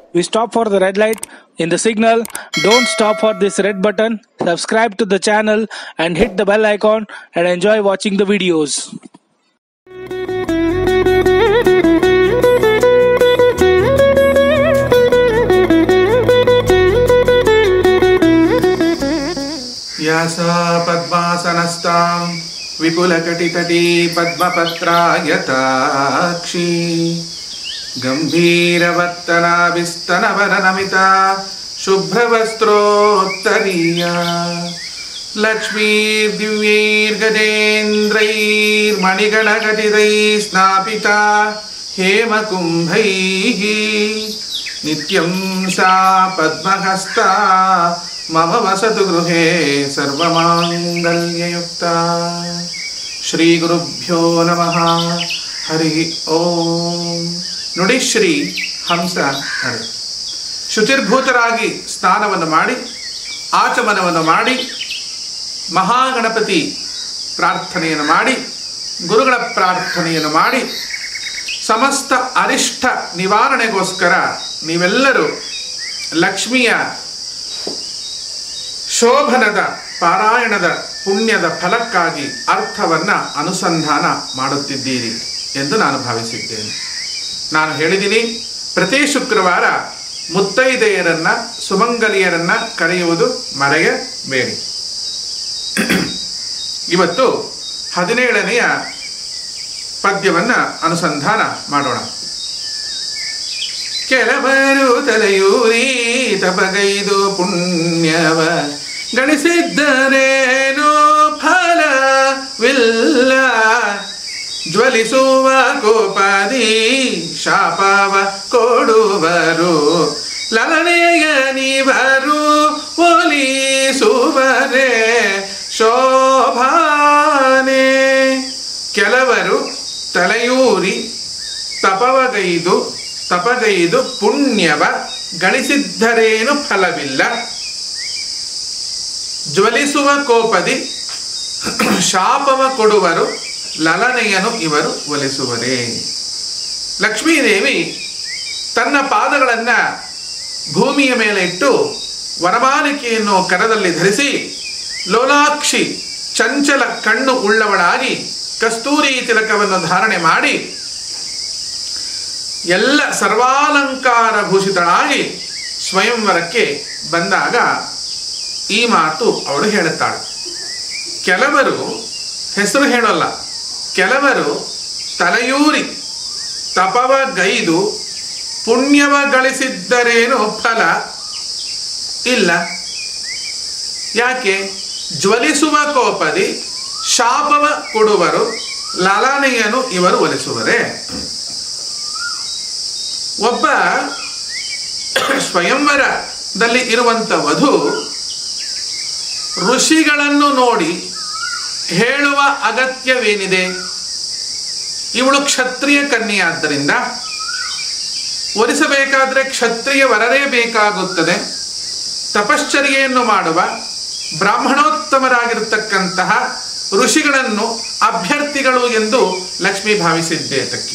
we stop for the red light in the signal don't stop for this red button subscribe to the channel and hit the bell icon and enjoy watching the videos या सा पद्मासनस्तां विपुलकटितटी पद्मपत्रायताक्षी गम्भीरवर्तनाभिस्तनवरनमिता शुभ्रवस्त्रोत्तरीया लक्ष्मीर्दिव्यैर्गजेन्द्रैर्मणिगणघटितैः स्नापिता हेमकुम्भैः नित्यं सा पद्महस्ता मम वसतु गृहे सर्वमाङ्गल्ययुक्ता ಶ್ರೀಗುರುಭ್ಯೋ ನಮಃ ಹರಿ ಓಂ ನುಡಿ ಶ್ರೀ ಹಂಸ ಹರಿ ಶುಚಿರ್ಭೂತರಾಗಿ ಸ್ನಾನವನ್ನು ಮಾಡಿ ಆಚಮನವನ್ನು ಮಾಡಿ ಮಹಾಗಣಪತಿ ಪ್ರಾರ್ಥನೆಯನ್ನು ಮಾಡಿ ಗುರುಗಳ ಪ್ರಾರ್ಥನೆಯನ್ನು ಮಾಡಿ ಸಮಸ್ತ ಅರಿಷ್ಟ ನಿವಾರಣೆಗೋಸ್ಕರ ನೀವೆಲ್ಲರೂ ಲಕ್ಷ್ಮಿಯ ಶೋಭನದ ಪಾರಾಯಣದ ಪುಣ್ಯದ ಫಲಕ್ಕಾಗಿ ಅರ್ಥವನ್ನು ಅನುಸಂಧಾನ ಮಾಡುತ್ತಿದ್ದೀರಿ ಎಂದು ನಾನು ಭಾವಿಸಿದ್ದೇನೆ ನಾನು ಹೇಳಿದ್ದೀನಿ ಪ್ರತಿ ಶುಕ್ರವಾರ ಮುತ್ತೈದೆಯರನ್ನ ಸುಮಂಗಲಿಯರನ್ನ ಕರೆಯುವುದು ಮರೆಯಬೇಡಿ ಇವತ್ತು ಹದಿನೇಳನೆಯ ಪದ್ಯವನ್ನ ಅನುಸಂಧಾನ ಮಾಡೋಣ ಕೆಲವರು ತಲೆಯೂರಿ ತಪಗೈದು ಪುಣ್ಯವ ಗಳಿಸಿದ್ದರೇನೋ ಫಲವಿಲ್ಲ ಜ್ವಲಿಸುವ ಕೋಪದಿ ಶಾಪವ ಕೊಡುವರು ಲಲನೆಯ ನೀವರು ಒಲಿಸುವರೇ ಶೋಭಾನೆ ಕೆಲವರು ತಲೆಯೂರಿ ತಪವಗೈದು ತಪಗೈದು ಪುಣ್ಯವ ಗಳಿಸಿದ್ದರೇನು ಫಲವಿಲ್ಲ ಜ್ವಲಿಸುವ ಕೋಪದಿ ಶಾಪವ ಕೊಡುವರು ಲಲನೆಯನು ಇವರು ಒಲಿಸುವರೇ ಲಕ್ಷ್ಮೀದೇವಿ ತನ್ನ ಪಾದಗಳನ್ನು ಭೂಮಿಯ ಮೇಲೆ ಇಟ್ಟು ವರಮಾಲಿಕೆಯನ್ನು ಕರದಲ್ಲಿ ಧರಿಸಿ ಲೋಲಾಕ್ಷಿ ಚಂಚಲ ಕಣ್ಣು ಉಳ್ಳವಳಾಗಿ ಕಸ್ತೂರಿ ತಿಲಕವನ್ನು ಧಾರಣೆ ಮಾಡಿ ಎಲ್ಲ ಸರ್ವಾಲಂಕಾರ ಭೂಷಿತಳಾಗಿ ಸ್ವಯಂವರಕ್ಕೆ ಬಂದಾಗ ಈ ಮಾತು ಅವಳು ಹೇಳುತ್ತಾಳೆ ಕೆಲವರು ಹೆಸರು ಹೇಳೋಲ್ಲ ಕೆಲವರು ತಲೆಯೂರಿ ತಪವ ಗೈದು ಪುಣ್ಯವ ಗಳಿಸಿದ್ದರೇನು ಫಲ ಇಲ್ಲ ಯಾಕೆ ಜ್ವಲಿಸುವ ಕೋಪದಿ ಶಾಪವ ಕೊಡುವರು ಲಲನೆಯನು ಇವರು ಒಲಿಸುವರೇ ಒಬ್ಬ ಸ್ವಯಂವರದಲ್ಲಿ ಇರುವಂಥ ವಧು ಋಷಿಗಳನ್ನು ನೋಡಿ ಹೇಳುವ ಅಗತ್ಯವೇನಿದೆ ಇವಳು ಕ್ಷತ್ರಿಯ ಕನ್ಯೆಯಾದ್ದರಿಂದ ಒಲಿಸಬೇಕಾದ್ರೆ ಕ್ಷತ್ರಿಯ ವರರೇ ಬೇಕಾಗುತ್ತದೆ ತಪಶ್ಚರ್ಯೆಯನ್ನು ಮಾಡುವ ಬ್ರಾಹ್ಮಣೋತ್ತಮರಾಗಿರತಕ್ಕಂತಹ ಋಷಿಗಳನ್ನು ಅಭ್ಯರ್ಥಿಗಳು ಎಂದು ಲಕ್ಷ್ಮಿ ಭಾವಿಸಿದ್ದೇ ತಕ್ಕಿ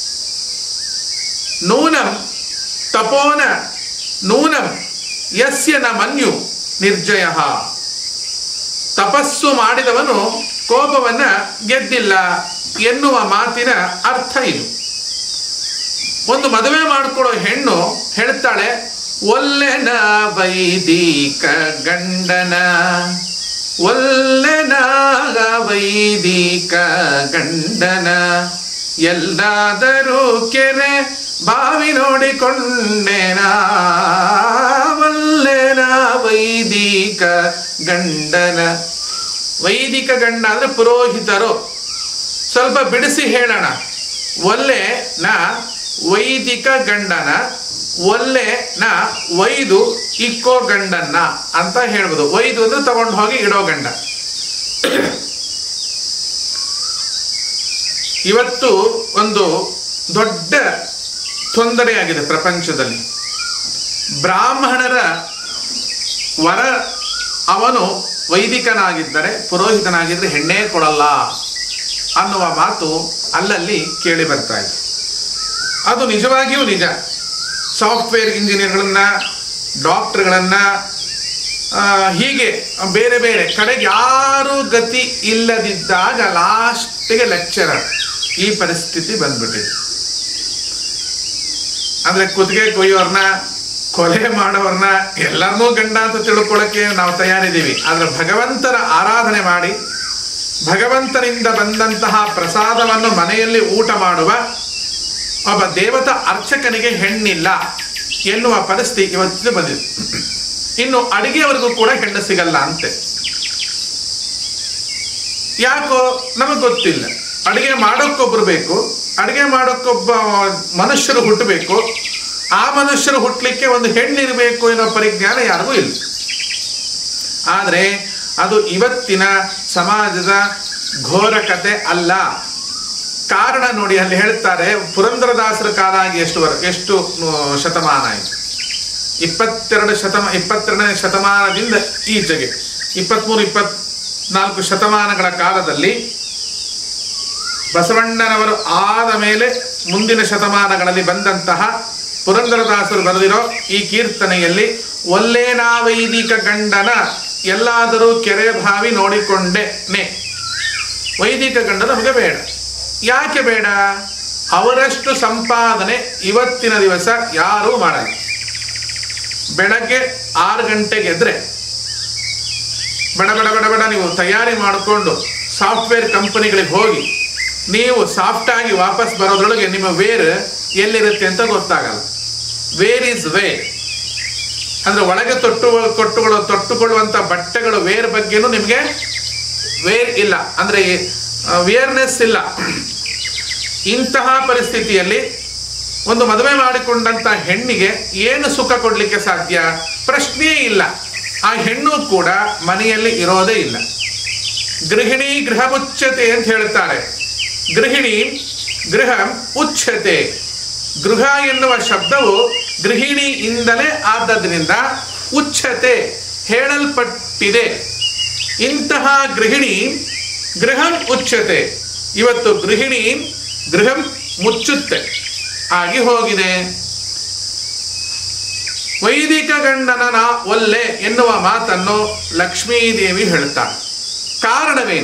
ನೂನಂ ತಪೋನ ನೂನಂ ಯಸ್ಯ ನ ಮನ್ಯು ನಿರ್ಜಯ ತಪಸ್ಸು ಮಾಡಿದವನು ಕೋಪವನ್ನ ಗೆದ್ದಿಲ್ಲ ಎನ್ನುವ ಮಾತಿನ ಅರ್ಥ ಇದು ಒಂದು ಮದುವೆ ಮಾಡಿಕೊಳ್ಳೋ ಹೆಣ್ಣು ಹೇಳ್ತಾಳೆ ಒಲ್ಲೆನ ವೈದಿಕ ಗಂಡನ ಒಲ್ಲೆನ ವೈದಿಕ ಗಂಡನ ಎಲ್ಲಾದರೂ ಕೆರೆ ಬಾವಿ ನೋಡಿಕೊಂಡೆನ ಒಲ್ಲೆನ ವೈದಿಕ ಗಂಡನ ವೈದಿಕ ಗಂಡ ಅಂದ್ರೆ ಪುರೋಹಿತರು ಸ್ವಲ್ಪ ಬಿಡಿಸಿ ಹೇಳೋಣ ಒಲ್ಲೆ ನ ವೈದಿಕ ಗಂಡನ ಒಲ್ಲೆ ನ ಒಯ್ದು ಇಕ್ಕೋ ಗಂಡನ್ನ ಅಂತ ಹೇಳ್ಬೋದು ಒಯ್ದು ಅಂದ್ರೆ ತಗೊಂಡು ಹೋಗಿ ಇಡೋ ಗಂಡ ಇವತ್ತು ಒಂದು ದೊಡ್ಡ ತೊಂದರೆಯಾಗಿದೆ ಪ್ರಪಂಚದಲ್ಲಿ ಬ್ರಾಹ್ಮಣರ ವರ ಅವನು ವೈದಿಕನಾಗಿದ್ದರೆ ಪುರೋಹಿತನಾಗಿದ್ದರೆ ಹೆಣ್ಣೇ ಕೊಡಲ್ಲ ಅನ್ನುವ ಮಾತು ಅಲ್ಲಲ್ಲಿ ಕೇಳಿ ಬರ್ತಾ ಇದೆ ಅದು ನಿಜವಾಗಿಯೂ ನಿಜ ಸಾಫ್ಟ್ವೇರ್ ಇಂಜಿನಿಯರ್ಗಳನ್ನ ಡಾಕ್ಟರ್ಗಳನ್ನ ಆ, ಹೀಗೆ ಬೇರೆ ಬೇರೆ ಕಡೆಗೆ ಯಾರು ಗತಿ ಇಲ್ಲದಿದ್ದಾಗ ಲಾಸ್ಟಿಗೆ ಲೆಕ್ಚರರ್ ಈ ಪರಿಸ್ಥಿತಿ ಬಂದ್ಬಿಟ್ಟಿದೆ ಅಂದ್ರೆ ಕುತ್ತಿಗೆ ಕೊಯ್ಯೋರ್ನ ಕೊಲೆ ಮಾಡೋರ್ನ ಎಲ್ಲರನ್ನೂ ಗಂಡ ಅಂತ ತಿಳ್ಕೊಳ್ಳೋಕೆ ನಾವು ತಯಾರಿದ್ದೀವಿ ಆದ್ರೆ ಭಗವಂತನ ಆರಾಧನೆ ಮಾಡಿ ಭಗವಂತನಿಂದ ಬಂದಂತಹ ಪ್ರಸಾದವನ್ನು ಮನೆಯಲ್ಲಿ ಊಟ ಮಾಡುವ ಒಬ್ಬ ದೇವತಾ ಅರ್ಚಕನಿಗೆ ಹೆಣ್ಣಿಲ್ಲ ಎನ್ನುವ ಪರಿಸ್ಥಿತಿ ಇವತ್ತಿಗೆ ಬಂದಿದೆ ಇನ್ನು ಅಡಿಗೆಯವರೆಗೂ ಕೂಡ ಹೆಣ್ಣು ಸಿಗಲ್ಲ ಅಂತೆ ಯಾಕೋ ನಮಗೆ ಗೊತ್ತಿಲ್ಲ ಅಡಿಗೆ ಮಾಡೋಕ್ಕೊಬ್ರು ಬೇಕು ಅಡಿಗೆ ಮಾಡೋಕ್ಕೊಬ್ಬ ಮನುಷ್ಯರು ಹುಟ್ಟಬೇಕು ಆ ಮನುಷ್ಯರು ಹುಟ್ಟಲಿಕ್ಕೆ ಒಂದು ಹೆಣ್ಣಿರಬೇಕು ಅನ್ನೋ ಪರಿಜ್ಞಾನ ಯಾರಿಗೂ ಇಲ್ಲ ಆದರೆ ಅದು ಇವತ್ತಿನ ಸಮಾಜದ ಘೋರ ಕತೆ ಅಲ್ಲ ಕಾರಣ ನೋಡಿ ಅಲ್ಲಿ ಹೇಳ್ತಾರೆ ಪುರಂದರದಾಸರ ಕಾಲ ಆಗಿ ಎಷ್ಟು ವರ್ ಎಷ್ಟು ಆ, ಶತಮಾನ ಆಯಿತು ಇಪ್ಪತ್ತೆರಡು ಶತಮ ಇಪ್ಪತ್ತೆರಡನೇ ಶತಮಾನದಿಂದ ಈಚೆಗೆ ಇಪ್ಪತ್ತ್ಮೂರು ಇಪ್ಪತ್ನಾಲ್ಕು ಶತಮಾನಗಳ ಕಾಲದಲ್ಲಿ ಬಸವಣ್ಣನವರು ಆದ ಮೇಲೆ ಮುಂದಿನ ಶತಮಾನಗಳಲ್ಲಿ ಬಂದಂತಹ ಪುರಂದರದಾಸರು ಬರೆದಿರೋ ಈ ಕೀರ್ತನೆಯಲ್ಲಿ ಒಲ್ಲೇನಾ ವೈದಿಕ ಗಂಡನ ಎಲ್ಲಾದರೂ ಕೆರೆ ಬಾವಿ ನೋಡಿಕೊಂಡೆನೆ ವೈದಿಕ ಗಂಡ ನಮಗೆ ಬೇಡ ಯಾಕೆ ಬೇಡ ಅವರಷ್ಟು ಸಂಪಾದನೆ ಇವತ್ತಿನ ದಿವಸ ಯಾರೂ ಮಾಡಲ್ಲ ಬೆಳಗ್ಗೆ ಆರು ಗಂಟೆಗೆ ಎದ್ರೆ ಬಡ ಬಡ ಬಡ ಬಡ ನೀವು ತಯಾರಿ ಮಾಡಿಕೊಂಡು ಸಾಫ್ಟ್ವೇರ್ ಕಂಪನಿಗಳಿಗೆ ಹೋಗಿ ನೀವು ಸಾಫ್ಟ್ ಆಗಿ ವಾಪಸ್ ಬರೋದ್ರೊಳಗೆ ನಿಮ್ಮ ವೇರ್ ಎಲ್ಲಿರುತ್ತೆ ಅಂತ ಗೊತ್ತಾಗಲ್ಲ ವೇರ್ ಇಸ್ ವೇ ಅಂದ್ರೆ ಒಳಗೆ ತೊಟ್ಟು ಕೊಟ್ಟುಗಳು ತೊಟ್ಟುಕೊಳ್ಳುವಂತ ಬಟ್ಟೆಗಳು ವೇರ್ ಬಗ್ಗೆನೂ ನಿಮಗೆ ವೇರ್ ಇಲ್ಲ ಅಂದ್ರೆ ವೇರ್ನೆಸ್ ಇಲ್ಲ ಇಂತಹ ಪರಿಸ್ಥಿತಿಯಲ್ಲಿ ಒಂದು ಮದುವೆ ಮಾಡಿಕೊಂಡಂತ ಹೆಣ್ಣಿಗೆ ಏನು ಸುಖ ಕೊಡ್ಲಿಕ್ಕೆ ಸಾಧ್ಯ ಪ್ರಶ್ನೆಯೇ ಇಲ್ಲ ಆ ಹೆಣ್ಣು ಕೂಡ ಮನೆಯಲ್ಲಿ ಇರೋದೇ ಇಲ್ಲ ಗೃಹಿಣಿ ಗೃಹ ಮುಚ್ಚತೆ ಅಂತ ಹೇಳ್ತಾರೆ ಗೃಹಿಣಿ ಗೃಹ ಉಚ್ಛತೆ ಗೃಹ ಎನ್ನುವ ಶಬ್ದವು ಗೃಹಿಣಿಯಿಂದಲೇ ಆದದ್ರಿಂದ ಉಚ್ಛತೆ ಹೇಳಲ್ಪಟ್ಟಿದೆ ಇಂತಹ ಗೃಹಿಣಿ ಗೃಹಂ ಉಚ್ಛತೆ ಇವತ್ತು ಗೃಹಿಣಿ ಗೃಹಂ ಮುಚ್ಚುತ್ತೆ ಆಗಿ ಹೋಗಿದೆ ವೈದಿಕ ಗಂಡನ ನಾ ಒಲ್ಲೆ ಎನ್ನುವ ಮಾತನ್ನು ಲಕ್ಷ್ಮೀದೇವಿ ಹೇಳ್ತಾಳೆ ಕಾರಣವೇನು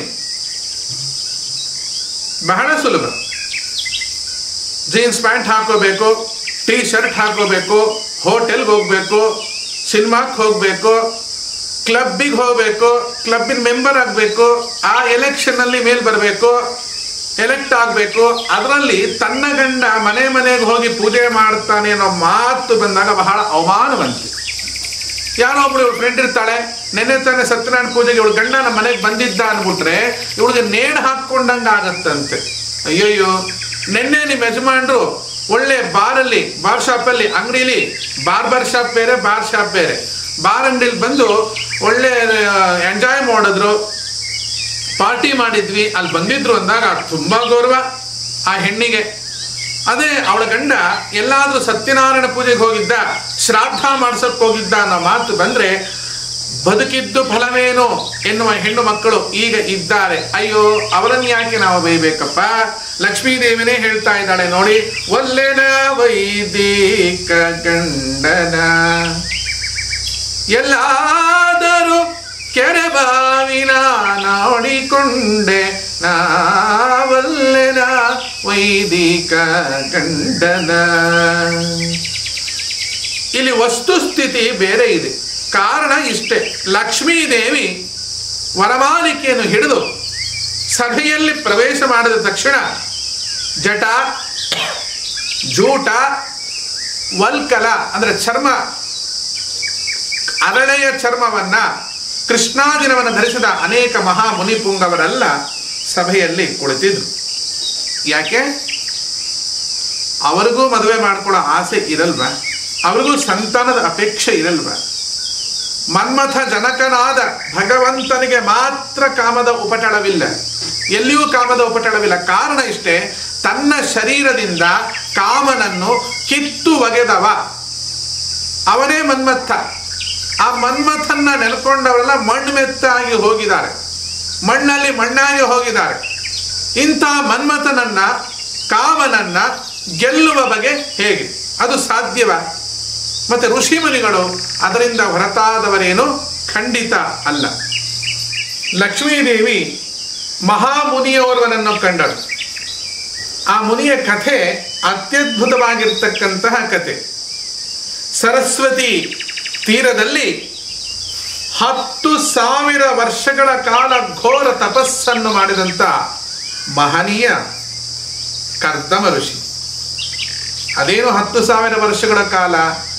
ಬಹಳ ಸುಲಭ ಜೀನ್ಸ್ ಪ್ಯಾಂಟ್ ಹಾಕೋಬೇಕು ಟೀ ಶರ್ಟ್ ಹಾಕೋಬೇಕು ಹೋಟೆಲ್ಗೆ ಹೋಗ್ಬೇಕು ಸಿನಿಮಾಕ್ಕೆ ಹೋಗ್ಬೇಕು ಕ್ಲಬ್ಬಿಗೆ ಹೋಗ್ಬೇಕು ಕ್ಲಬ್ಬಿನ ಮೆಂಬರ್ ಆಗಬೇಕು ಆ ಎಲೆಕ್ಷನ್ನಲ್ಲಿ ಮೇಲ್ ಬರಬೇಕು ಎಲೆಕ್ಟ್ ಆಗಬೇಕು ಅದರಲ್ಲಿ ತನ್ನ ಗಂಡ ಮನೆ ಮನೆಗೆ ಹೋಗಿ ಪೂಜೆ ಮಾಡ್ತಾನೆ ಅನ್ನೋ ಮಾತು ಬಂದಾಗ ಬಹಳ ಅವಮಾನವಂತೆ ಯಾರೋ ಒಬ್ಳು ಇವಳು ಫ್ರೆಂಡ್ ಇರ್ತಾಳೆ ನೆನ್ನೆ ತಾನೆ ಸತ್ಯನಾರಾಯಣ ಪೂಜೆಗೆ ಇವಳು ಗಂಡ ನಮ್ಮ ಮನೆಗೆ ಬಂದಿದ್ದ ಅನ್ಬಿಟ್ರೆ ಇವಳಿಗೆ ನೇಣು ಹಾಕ್ಕೊಂಡಂಗೆ ಆಗತ್ತಂತೆ ಅಯ್ಯಯ್ಯೋ ನಿನ್ನೆ ನಿಮ್ಮ ಯಜಮಾನ್ರು ಒಳ್ಳೆ ಬಾರಲ್ಲಿ ಬಾರ್ ಶಾಪಲ್ಲಿ ಅಂಗಡಿಲಿ ಬಾರ್ಬರ್ ಶಾಪ್ ಬೇರೆ ಬಾರ್ ಶಾಪ್ ಬೇರೆ ಬಾರ್ ಅಂಗಡಿಲಿ ಬಂದು ಒಳ್ಳೆ ಎಂಜಾಯ್ ಮಾಡಿದ್ರು ಪಾರ್ಟಿ ಮಾಡಿದ್ವಿ ಅಲ್ಲಿ ಬಂದಿದ್ರು ಅಂದಾಗ ತುಂಬಾ ಗೌರವ ಆ ಹೆಣ್ಣಿಗೆ ಅದೇ ಅವಳ ಗಂಡ ಎಲ್ಲಾದ್ರೂ ಸತ್ಯನಾರಾಯಣ ಪೂಜೆಗೆ ಹೋಗಿದ್ದ ಶ್ರಾದ್ದ ಮಾಡ್ಸಕ್ ಹೋಗಿದ್ದ ಅನ್ನೋ ಮಾತು ಬಂದ್ರೆ ಬದುಕಿದ್ದು ಫಲವೇನು ಎನ್ನುವ ಹೆಣ್ಣು ಮಕ್ಕಳು ಈಗ ಇದ್ದಾರೆ ಅಯ್ಯೋ ಅವರನ್ನ ಯಾಕೆ ನಾವು ಬೈಬೇಕಪ್ಪ ಲಕ್ಷ್ಮೀದೇವಿನೇ ಹೇಳ್ತಾ ಇದ್ದಾಳೆ ನೋಡಿ ಒಲ್ಲೆನ ವೈದಿಕ ಗಂಡನ ಎಲ್ಲಾದರೂ ಕೆರೆ ಬಾವಿನ ನೋಡಿಕೊಂಡೆ ನಾವಲ್ಲೆನ ವೈದಿಕ ಗಂಡನ ಇಲ್ಲಿ ವಸ್ತುಸ್ಥಿತಿ ಬೇರೆ ಇದೆ ಕಾರಣ ಇಷ್ಟೇ ಲಕ್ಷ್ಮೀದೇವಿ ವರಮಾಲಿಕೆಯನ್ನು ಹಿಡಿದು ಸಭೆಯಲ್ಲಿ ಪ್ರವೇಶ ಮಾಡಿದ ತಕ್ಷಣ ಜಟ ಜೂಟ ವಲ್ಕಲ ಅಂದ್ರೆ ಚರ್ಮ ಅರಳೆಯ ಚರ್ಮವನ್ನ ಕೃಷ್ಣಾದಿನವನ್ನು ಧರಿಸಿದ ಅನೇಕ ಮಹಾ ಮುನಿಪುಂಗವರೆಲ್ಲ ಸಭೆಯಲ್ಲಿ ಕುಳಿತಿದ್ರು ಯಾಕೆ ಅವರಿಗೂ ಮದುವೆ ಮಾಡ್ಕೊಳ್ಳೋ ಆಸೆ ಇರಲ್ವಾ ಅವರಿಗೂ ಸಂತಾನದ ಅಪೇಕ್ಷೆ ಇರಲ್ವಾ ಮನ್ಮಥ ಜನಕನಾದ ಭಗವಂತನಿಗೆ ಮಾತ್ರ ಕಾಮದ ಉಪಟಳವಿಲ್ಲ ಎಲ್ಲಿಯೂ ಕಾಮದ ಉಪಟಳವಿಲ್ಲ ಕಾರಣ ಇಷ್ಟೇ ತನ್ನ ಶರೀರದಿಂದ ಕಾಮನನ್ನು ಕಿತ್ತು ಒಗೆದವ ಅವನೇ ಮನ್ಮಥ ಆ ಮನ್ಮಥನ್ನ ನೆನ್ಕೊಂಡವರೆಲ್ಲ ಮಣ್ಣು ಮೆತ್ತಾಗಿ ಹೋಗಿದ್ದಾರೆ ಮಣ್ಣಲ್ಲಿ ಮಣ್ಣಾಗಿ ಹೋಗಿದ್ದಾರೆ ಇಂಥ ಮನ್ಮಥನನ್ನ ಕಾಮನನ್ನ ಗೆಲ್ಲುವ ಬಗೆ ಹೇಗೆ ಅದು ಸಾಧ್ಯವ ಮತ್ತೆ ಋಷಿಮುನಿಗಳು ಅದರಿಂದ ಹೊರತಾದವರೇನು ಖಂಡಿತ ಅಲ್ಲ ಲಕ್ಷ್ಮೀದೇವಿ ಮಹಾಮುನಿಯವರವನನ್ನು ಕಂಡಳು ಆ ಮುನಿಯ ಕಥೆ ಅತ್ಯದ್ಭುತವಾಗಿರ್ತಕ್ಕಂತಹ ಕಥೆ ಸರಸ್ವತಿ ತೀರದಲ್ಲಿ ಹತ್ತು ಸಾವಿರ ವರ್ಷಗಳ ಕಾಲ ಘೋರ ತಪಸ್ಸನ್ನು ಮಾಡಿದಂಥ ಮಹನೀಯ ಕರ್ದಮ ಋಷಿ ಅದೇನು ಹತ್ತು ಸಾವಿರ ವರ್ಷಗಳ ಕಾಲ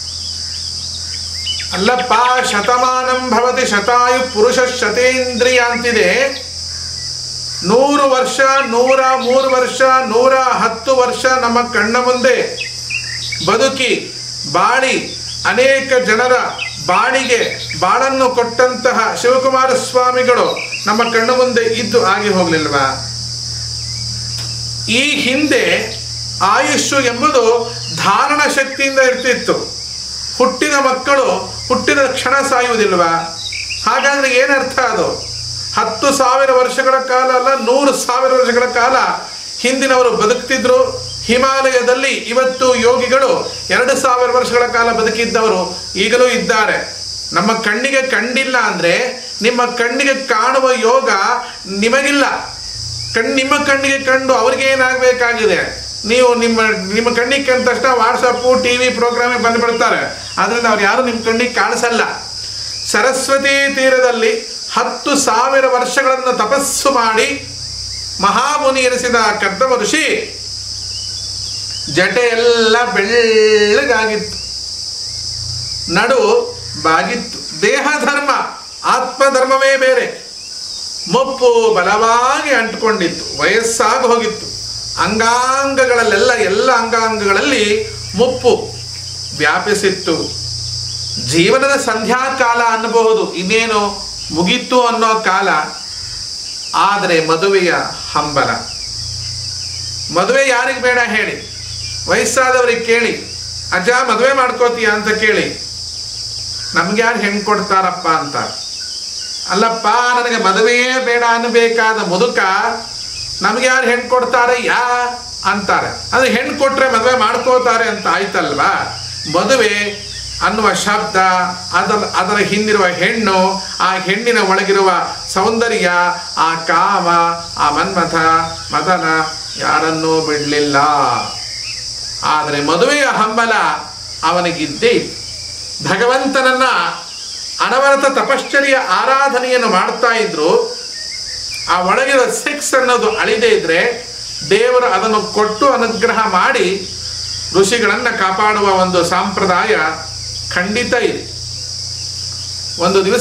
ಅಲ್ಲಪ್ಪ ಶತಮಾನಂ ಭವತಿ ಶತಾಯು ಪುರುಷ ಶತೇಂದ್ರಿಯ ಅಂತಿದೆ ನೂರು ವರ್ಷ ನೂರ ಮೂರು ವರ್ಷ ನೂರ ಹತ್ತು ವರ್ಷ ನಮ್ಮ ಕಣ್ಣ ಮುಂದೆ ಬದುಕಿ ಬಾಳಿ ಅನೇಕ ಜನರ ಬಾಳಿಗೆ ಬಾಳನ್ನು ಕೊಟ್ಟಂತಹ ಶಿವಕುಮಾರ ಸ್ವಾಮಿಗಳು ನಮ್ಮ ಕಣ್ಣ ಮುಂದೆ ಇದ್ದು ಆಗಿ ಹೋಗ್ಲಿಲ್ವಾ ಈ ಹಿಂದೆ ಆಯುಷು ಎಂಬುದು ಧಾರಣ ಶಕ್ತಿಯಿಂದ ಇರ್ತಿತ್ತು ಹುಟ್ಟಿದ ಮಕ್ಕಳು ಹುಟ್ಟಿದ ಕ್ಷಣ ಸಾಯುವುದಿಲ್ವಾ ಹಾಗಾದ್ರೆ ಏನರ್ಥ ಅದು ಹತ್ತು ಸಾವಿರ ವರ್ಷಗಳ ಕಾಲ ಅಲ್ಲ ನೂರು ಸಾವಿರ ವರ್ಷಗಳ ಕಾಲ ಹಿಂದಿನವರು ಬದುಕ್ತಿದ್ರು ಹಿಮಾಲಯದಲ್ಲಿ ಇವತ್ತು ಯೋಗಿಗಳು ಎರಡು ಸಾವಿರ ವರ್ಷಗಳ ಕಾಲ ಬದುಕಿದ್ದವರು ಈಗಲೂ ಇದ್ದಾರೆ ನಮ್ಮ ಕಣ್ಣಿಗೆ ಕಂಡಿಲ್ಲ ಅಂದ್ರೆ ನಿಮ್ಮ ಕಣ್ಣಿಗೆ ಕಾಣುವ ಯೋಗ ನಿಮಗಿಲ್ಲ ಕಣ್ ನಿಮ್ಮ ಕಣ್ಣಿಗೆ ಕಂಡು ಅವ್ರಿಗೆ ಏನಾಗಬೇಕಾಗಿದೆ ನೀವು ನಿಮ್ಮ ನಿಮ್ಮ ಕಣ್ಣಿಗೆ ಕಂಡ ತಕ್ಷಣ ವಾಟ್ಸಪ್ಪು ಟಿ ವಿ ಪ್ರೋಗ್ರಾಮಿಗೆ ಬಂದುಬಿಡ್ತಾರೆ ಅದರಿಂದ ಅವ್ರು ಯಾರು ನಿಮ್ಮ ಕಣ್ಣಿಗೆ ಕಾಣಿಸಲ್ಲ ಸರಸ್ವತಿ ತೀರದಲ್ಲಿ ಹತ್ತು ಸಾವಿರ ವರ್ಷಗಳನ್ನು ತಪಸ್ಸು ಮಾಡಿ ಮಹಾಮುನಿ ಎನಿಸಿದ ಕರ್ದಮ ಋಷಿ ಜಟೆ ಎಲ್ಲ ಬೆಳ್ಳಗಾಗಿತ್ತು ನಡು ಬಾಗಿತ್ತು ದೇಹ ಧರ್ಮ ಆತ್ಮಧರ್ಮವೇ ಬೇರೆ ಮುಪ್ಪು ಬಲವಾಗಿ ಅಂಟ್ಕೊಂಡಿತ್ತು ವಯಸ್ಸಾಗಿ ಹೋಗಿತ್ತು ಅಂಗಾಂಗಗಳಲ್ಲೆಲ್ಲ ಎಲ್ಲ ಅಂಗಾಂಗಗಳಲ್ಲಿ ಮುಪ್ಪು ವ್ಯಾಪಿಸಿತ್ತು ಜೀವನದ ಸಂಧ್ಯಾಕಾಲ ಅನ್ನಬಹುದು ಇನ್ನೇನು ಮುಗೀತು ಅನ್ನೋ ಕಾಲ ಆದರೆ ಮದುವೆಯ ಹಂಬಲ ಮದುವೆ ಯಾರಿಗೆ ಬೇಡ ಹೇಳಿ ವಯಸ್ಸಾದವ್ರಿಗೆ ಕೇಳಿ ಅಜ್ಜ ಮದುವೆ ಮಾಡ್ಕೋತೀಯ ಅಂತ ಕೇಳಿ ನಮ್ಗೆ ಯಾರು ಹೆಣ್ಣು ಕೊಡ್ತಾರಪ್ಪ ಅಂತ ಅಲ್ಲಪ್ಪ ನನಗೆ ಮದುವೆಯೇ ಬೇಡ ಅನ್ನಬೇಕಾದ ಮುದುಕ ನಮ್ಗೆ ಯಾರು ಹೆಣ್ಣು ಕೊಡ್ತಾರೆ ಯಾ ಅಂತಾರೆ ಅಂದ್ರೆ ಹೆಣ್ಣು ಕೊಟ್ರೆ ಮದುವೆ ಮಾಡ್ಕೋತಾರೆ ಅಂತ ಆಯ್ತಲ್ವಾ ಮದುವೆ ಅನ್ನುವ ಶಬ್ದ ಅದರ ಅದರ ಹಿಂದಿರುವ ಹೆಣ್ಣು ಆ ಹೆಣ್ಣಿನ ಒಳಗಿರುವ ಸೌಂದರ್ಯ ಆ ಕಾಮ ಆ ಮನ್ಮಥ ಮದನ ಯಾರನ್ನೂ ಬಿಡಲಿಲ್ಲ ಆದರೆ ಮದುವೆಯ ಹಂಬಲ ಅವನಿಗಿದ್ದೇ ಇತ್ತು. ಭಗವಂತನನ್ನ ಅನವರತ ತಪಶ್ಚರ್ಯ ಆರಾಧನೆಯನ್ನು ಮಾಡ್ತಾ ಇದ್ರು ಆ ಒಳಗಿರೋ ಸೆಕ್ಸ್ ಅನ್ನೋದು ಅಳಿದೇ ಇದ್ರೆ ದೇವರು ಅದನ್ನು ಕೊಟ್ಟು ಅನುಗ್ರಹ ಮಾಡಿ ಋಷಿಗಳನ್ನು ಕಾಪಾಡುವ ಒಂದು ಸಂಪ್ರದಾಯ ಖಂಡಿತ ಇದೆ ಒಂದು ದಿವಸ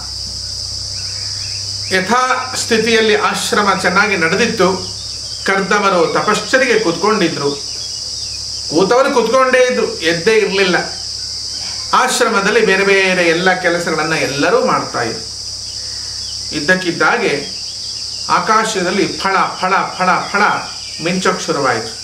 ಯಥಾ ಸ್ಥಿತಿಯಲ್ಲಿ ಆಶ್ರಮ ಚೆನ್ನಾಗಿ ನಡೆದಿತ್ತು ಕರ್ದಮರು ತಪಶ್ಚರಿಗೆ ಕೂತ್ಕೊಂಡಿದ್ರು ಕೂತವರು ಕೂತ್ಕೊಂಡೇ ಇದ್ರು ಎದ್ದೇ ಇರಲಿಲ್ಲ ಆಶ್ರಮದಲ್ಲಿ ಬೇರೆ ಬೇರೆ ಎಲ್ಲ ಕೆಲಸಗಳನ್ನು ಎಲ್ಲರೂ ಮಾಡ್ತಾ ಇದ್ರು ಇದ್ದಕ್ಕಿದ್ದಾಗೆ ಆಕಾಶದಲ್ಲಿ ಫಳ ಫಳ ಫಳ ಫಳ ಮಿಂಚೋಕ್ ಶುರುವಾಯಿತು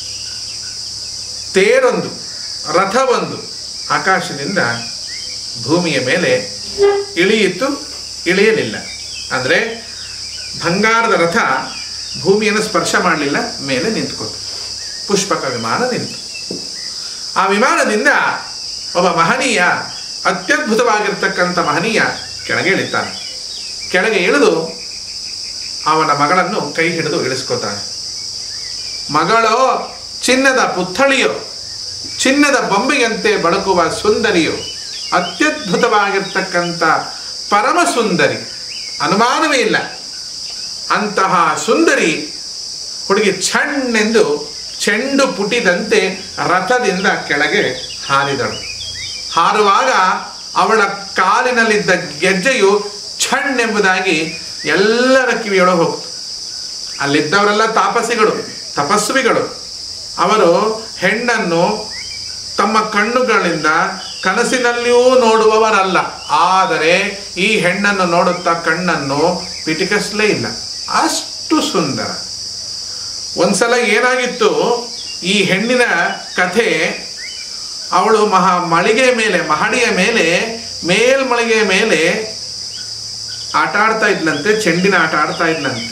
ತೇರೊಂದು ರಥವೊಂದು ಆಕಾಶದಿಂದ ಭೂಮಿಯ ಮೇಲೆ ಇಳಿಯಿತು ಇಳಿಯಲಿಲ್ಲ ಅಂದರೆ ಬಂಗಾರದ ರಥ ಭೂಮಿಯನ್ನು ಸ್ಪರ್ಶ ಮಾಡಲಿಲ್ಲ ಮೇಲೆ ನಿಂತ್ಕೋತು ಪುಷ್ಪಕ ವಿಮಾನ ನಿಂತು ಆ ವಿಮಾನದಿಂದ ಒಬ್ಬ ಮಹನೀಯ ಅತ್ಯದ್ಭುತವಾಗಿರ್ತಕ್ಕಂಥ ಮಹನೀಯ ಕೆಳಗೆ ಇಳಿತಾನೆ ಕೆಳಗೆ ಇಳಿದು ಅವನ ಮಗಳನ್ನು ಕೈ ಹಿಡಿದು ಇಳಿಸ್ಕೋತಾನೆ ಮಗಳೋ ಚಿನ್ನದ ಪುತ್ಥಳಿಯೋ ಚಿನ್ನದ ಬೊಂಬೆಯಂತೆ ಬಳುಕುವ ಸುಂದರಿಯೋ ಅತ್ಯದ್ಭುತವಾಗಿರ್ತಕ್ಕಂಥ ಪರಮ ಸುಂದರಿ ಅನುಮಾನವೇ ಇಲ್ಲ ಅಂತಹ ಸುಂದರಿ ಹುಡುಗಿ ಛಣ್ಣೆಂದು ಚೆಂಡು ಪುಟಿದಂತೆ ರಥದಿಂದ ಕೆಳಗೆ ಹಾರಿದಳು ಹಾರುವಾಗ ಅವಳ ಕಾಲಿನಲ್ಲಿದ್ದ ಗೆಜ್ಜೆಯು ಛಣ್ಣೆಂಬುದಾಗಿ ಎಲ್ಲರ ಕಿವಿಯೊಳಗೆ ಹೋಗ್ತು ಅಲ್ಲಿದ್ದವರೆಲ್ಲ ತಾಪಸಿಗಳು ತಪಸ್ವಿಗಳು ಅವರು ಹೆಣ್ಣನ್ನು ತಮ್ಮ ಕಣ್ಣುಗಳಿಂದ ಕನಸಿನಲ್ಲಿಯೂ ನೋಡುವವರಲ್ಲ ಆದರೆ ಈ ಹೆಣ್ಣನ್ನು ನೋಡುತ್ತಾ ಕಣ್ಣನ್ನು ಪಿಟಿಕಿಸಲೇ ಇಲ್ಲ ಅಷ್ಟು ಸುಂದರ ಒಂದ್ಸಲ ಏನಾಗಿತ್ತು ಈ ಹೆಣ್ಣಿನ ಕಥೆ ಅವಳು ಮಹಾ ಮಳಿಗೆ ಮೇಲೆ ಮಹಡಿಯ ಮೇಲೆ ಮೇಲ್ಮಳಿಗೆಯ ಮೇಲೆ ಆಟ ಆಡ್ತಾ ಇದ್ಲಂತೆ ಚೆಂಡಿನ ಆಟ ಆಡ್ತಾ ಇದ್ಲಂತೆ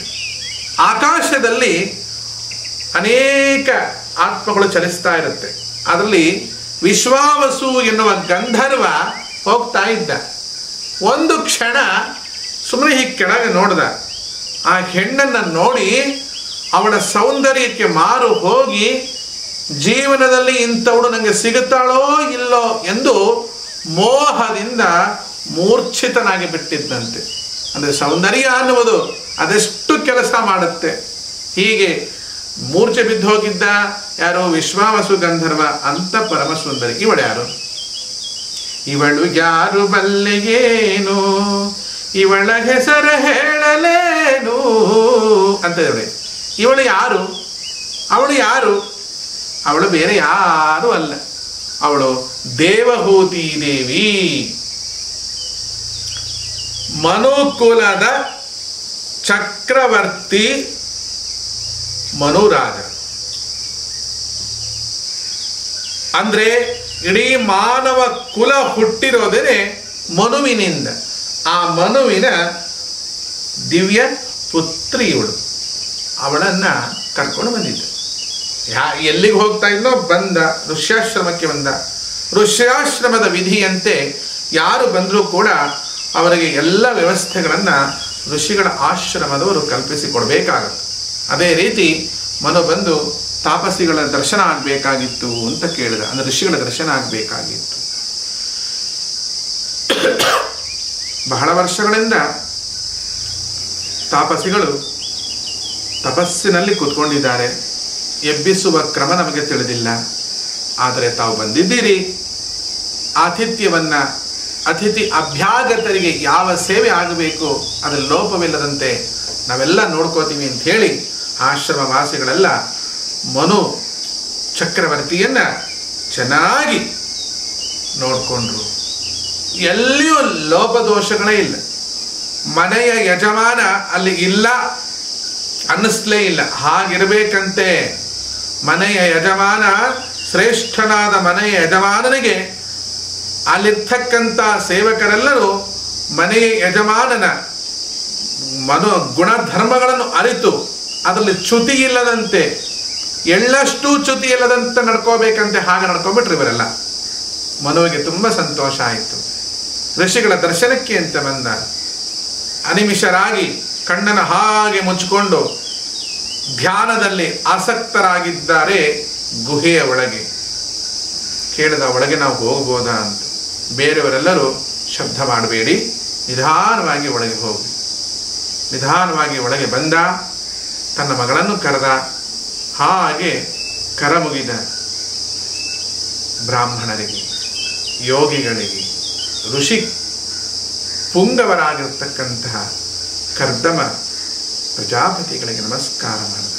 ಆಕಾಶದಲ್ಲಿ ಅನೇಕ ಆತ್ಮಗಳು ಚಲಿಸ್ತಾ ಇರುತ್ತೆ ಅದರಲ್ಲಿ ವಿಶ್ವಾವಸು ಎನ್ನುವ ಗಂಧರ್ವ ಹೋಗ್ತಾ ಇದ್ದ ಒಂದು ಕ್ಷಣ ಸುಮ್ಮನೆ ಹೀಗೆ ಕೆಳಗೆ ನೋಡ್ದ ಆ ಹೆಣ್ಣನ್ನು ನೋಡಿ ಅವಳ ಸೌಂದರ್ಯಕ್ಕೆ ಮಾರು ಹೋಗಿ ಜೀವನದಲ್ಲಿ ಇಂಥವಳು ನನಗೆ ಸಿಗುತ್ತಾಳೋ ಇಲ್ಲೋ ಎಂದು ಮೋಹದಿಂದ ಮೂರ್ಛಿತನಾಗಿ ಬಿಟ್ಟಿದ್ದಂತೆ ಅಂದರೆ ಸೌಂದರ್ಯ ಅನ್ನುವುದು ಅದೆಷ್ಟು ಕೆಲಸ ಮಾಡುತ್ತೆ ಹೀಗೆ ಮೂರ್ಛೆ ಬಿದ್ದು ಹೋಗಿದ್ದ ಯಾರು ವಿಶ್ವಾವಸು ಗಂಧರ್ವ ಅಂತ ಪರಮ ಸುಂದರಿ ಇವಳು ಯಾರು ಇವಳು ಯಾರು ಬಲ್ಲೆಗೇನು ಇವಳ ಹೆಸರು ಹೇಳಲೇನು ಅಂತ ಹೇಳಿ ಇವಳು ಯಾರು ಅವಳು ಯಾರು ಅವಳು ಬೇರೆ ಯಾರು ಅಲ್ಲ ಅವಳು ದೇವಹೂತಿ ದೇವಿ ಮನುಕುಲದ ಚಕ್ರವರ್ತಿ ಮನುರಾಜ ಅಂದ್ರೆ ಇಡೀ ಮಾನವ ಕುಲ ಹುಟ್ಟಿರೋದೇ ಮನುವಿನಿಂದ ಆ ಮನುವಿನ ದಿವ್ಯ ಪುತ್ರಿ ಇವಳು ಅವಳನ್ನ ಕರ್ಕೊಂಡು ಬಂದಿದ್ದ ಯಾ ಎಲ್ಲಿಗೆ ಹೋಗ್ತಾ ಇದ್ನೋ ಬಂದ ಋಷ್ಯಾಶ್ರಮಕ್ಕೆ ಬಂದ ಋಷ್ಯಾಶ್ರಮದ ವಿಧಿಯಂತೆ ಯಾರು ಬಂದರೂ ಕೂಡ ಅವರಿಗೆ ಎಲ್ಲ ವ್ಯವಸ್ಥೆಗಳನ್ನು ಋಷಿಗಳ ಆಶ್ರಮದವರು ಕಲ್ಪಿಸಿ ಕೊಡಬೇಕಾಗತ್ತೆ ಅದೇ ರೀತಿ ಮನು ಬಂದು ತಾಪಸಿಗಳ ದರ್ಶನ ಆಗಬೇಕಾಗಿತ್ತು ಅಂತ ಕೇಳಿದ ಅಂದರೆ ಋಷಿಗಳ ದರ್ಶನ ಆಗಬೇಕಾಗಿತ್ತು ಬಹಳ ವರ್ಷಗಳಿಂದ ತಾಪಸಿಗಳು ತಪಸ್ಸಿನಲ್ಲಿ ಕೂತ್ಕೊಂಡಿದ್ದಾರೆ ಎಬ್ಬಿಸುವ ಕ್ರಮ ನಮಗೆ ತಿಳಿದಿಲ್ಲ ಆದರೆ ತಾವು ಬಂದಿದ್ದೀರಿ ಆತಿಥ್ಯವನ್ನ ಅತಿಥಿ ಅಭ್ಯಾಗತರಿಗೆ ಯಾವ ಸೇವೆ ಆಗಬೇಕು ಅದರ ಲೋಪವಿಲ್ಲದಂತೆ ನಾವೆಲ್ಲ ನೋಡ್ಕೋತೀವಿ ಅಂತ ಹೇಳಿ ಆಶ್ರಮ ವಾಸಿಗಳೆಲ್ಲ ಮನು ಚಕ್ರವರ್ತಿಯನ್ನ ಚೆನ್ನಾಗಿ ನೋಡಿಕೊಂಡ್ರು ಎಲ್ಲಿಯೂ ಲೋಪದೋಷಗಳೇ ಇಲ್ಲ ಮನೆಯ ಯಜಮಾನ ಅಲ್ಲಿ ಇಲ್ಲ ಅನ್ನಿಸ್ಲೇ ಇಲ್ಲ ಹಾಗಿರಬೇಕಂತೆ ಮನೆಯ ಯಜಮಾನ ಶ್ರೇಷ್ಠನಾದ ಮನೆಯ ಯಜಮಾನನಿಗೆ ಅಲ್ಲಿರ್ತಕ್ಕಂಥ ಸೇವಕರೆಲ್ಲರೂ ಮನೆಯ ಯಜಮಾನನ ಮನೋ ಗುಣಧರ್ಮಗಳನ್ನು ಅರಿತು ಅದರಲ್ಲಿ ಚ್ಯುತಿ ಇಲ್ಲದಂತೆ ಎಳ್ಳಷ್ಟು ಚ್ಯುತಿ ಇಲ್ಲದಂತೆ ನಡ್ಕೋಬೇಕಂತೆ ಹಾಗೆ ನಡ್ಕೊಂಡ್ಬಿಟ್ರು ಇವರೆಲ್ಲ ಮನುವಿಗೆ ತುಂಬ ಸಂತೋಷ ಆಯಿತು ಋಷಿಗಳ ದರ್ಶನಕ್ಕೆ ಅಂತ ಬಂದ ಅನಿಮಿಷರಾಗಿ ಕಣ್ಣನ್ನು ಹಾಗೆ ಮುಚ್ಚಿಕೊಂಡು ಧ್ಯಾನದಲ್ಲಿ ಆಸಕ್ತರಾಗಿದ್ದಾರೆ ಗುಹೆಯ ಒಳಗೆ ಕೇಳಿದ ಒಳಗೆ ನಾವು ಹೋಗ್ಬೋದಾ ಅಂತ ಬೇರೆಯವರೆಲ್ಲರೂ ಶಬ್ದ ಮಾಡಬೇಡಿ ನಿಧಾನವಾಗಿ ಒಳಗೆ ಹೋಗಿ ನಿಧಾನವಾಗಿ ಒಳಗೆ ಬಂದ ತನ್ನ ಮಗಳನ್ನು ಕರೆದ ಹಾಗೆ ಕರ ಮುಗಿದ ಬ್ರಾಹ್ಮಣರಿಗೆ ಯೋಗಿಗಳಿಗೆ ಋಷಿ ಪುಂಗವರಾಗಿರ್ತಕ್ಕಂತಹ ಕರ್ದಮ ಪ್ರಜಾಪತಿಗಳಿಗೆ ನಮಸ್ಕಾರ ಮಾಡಿದ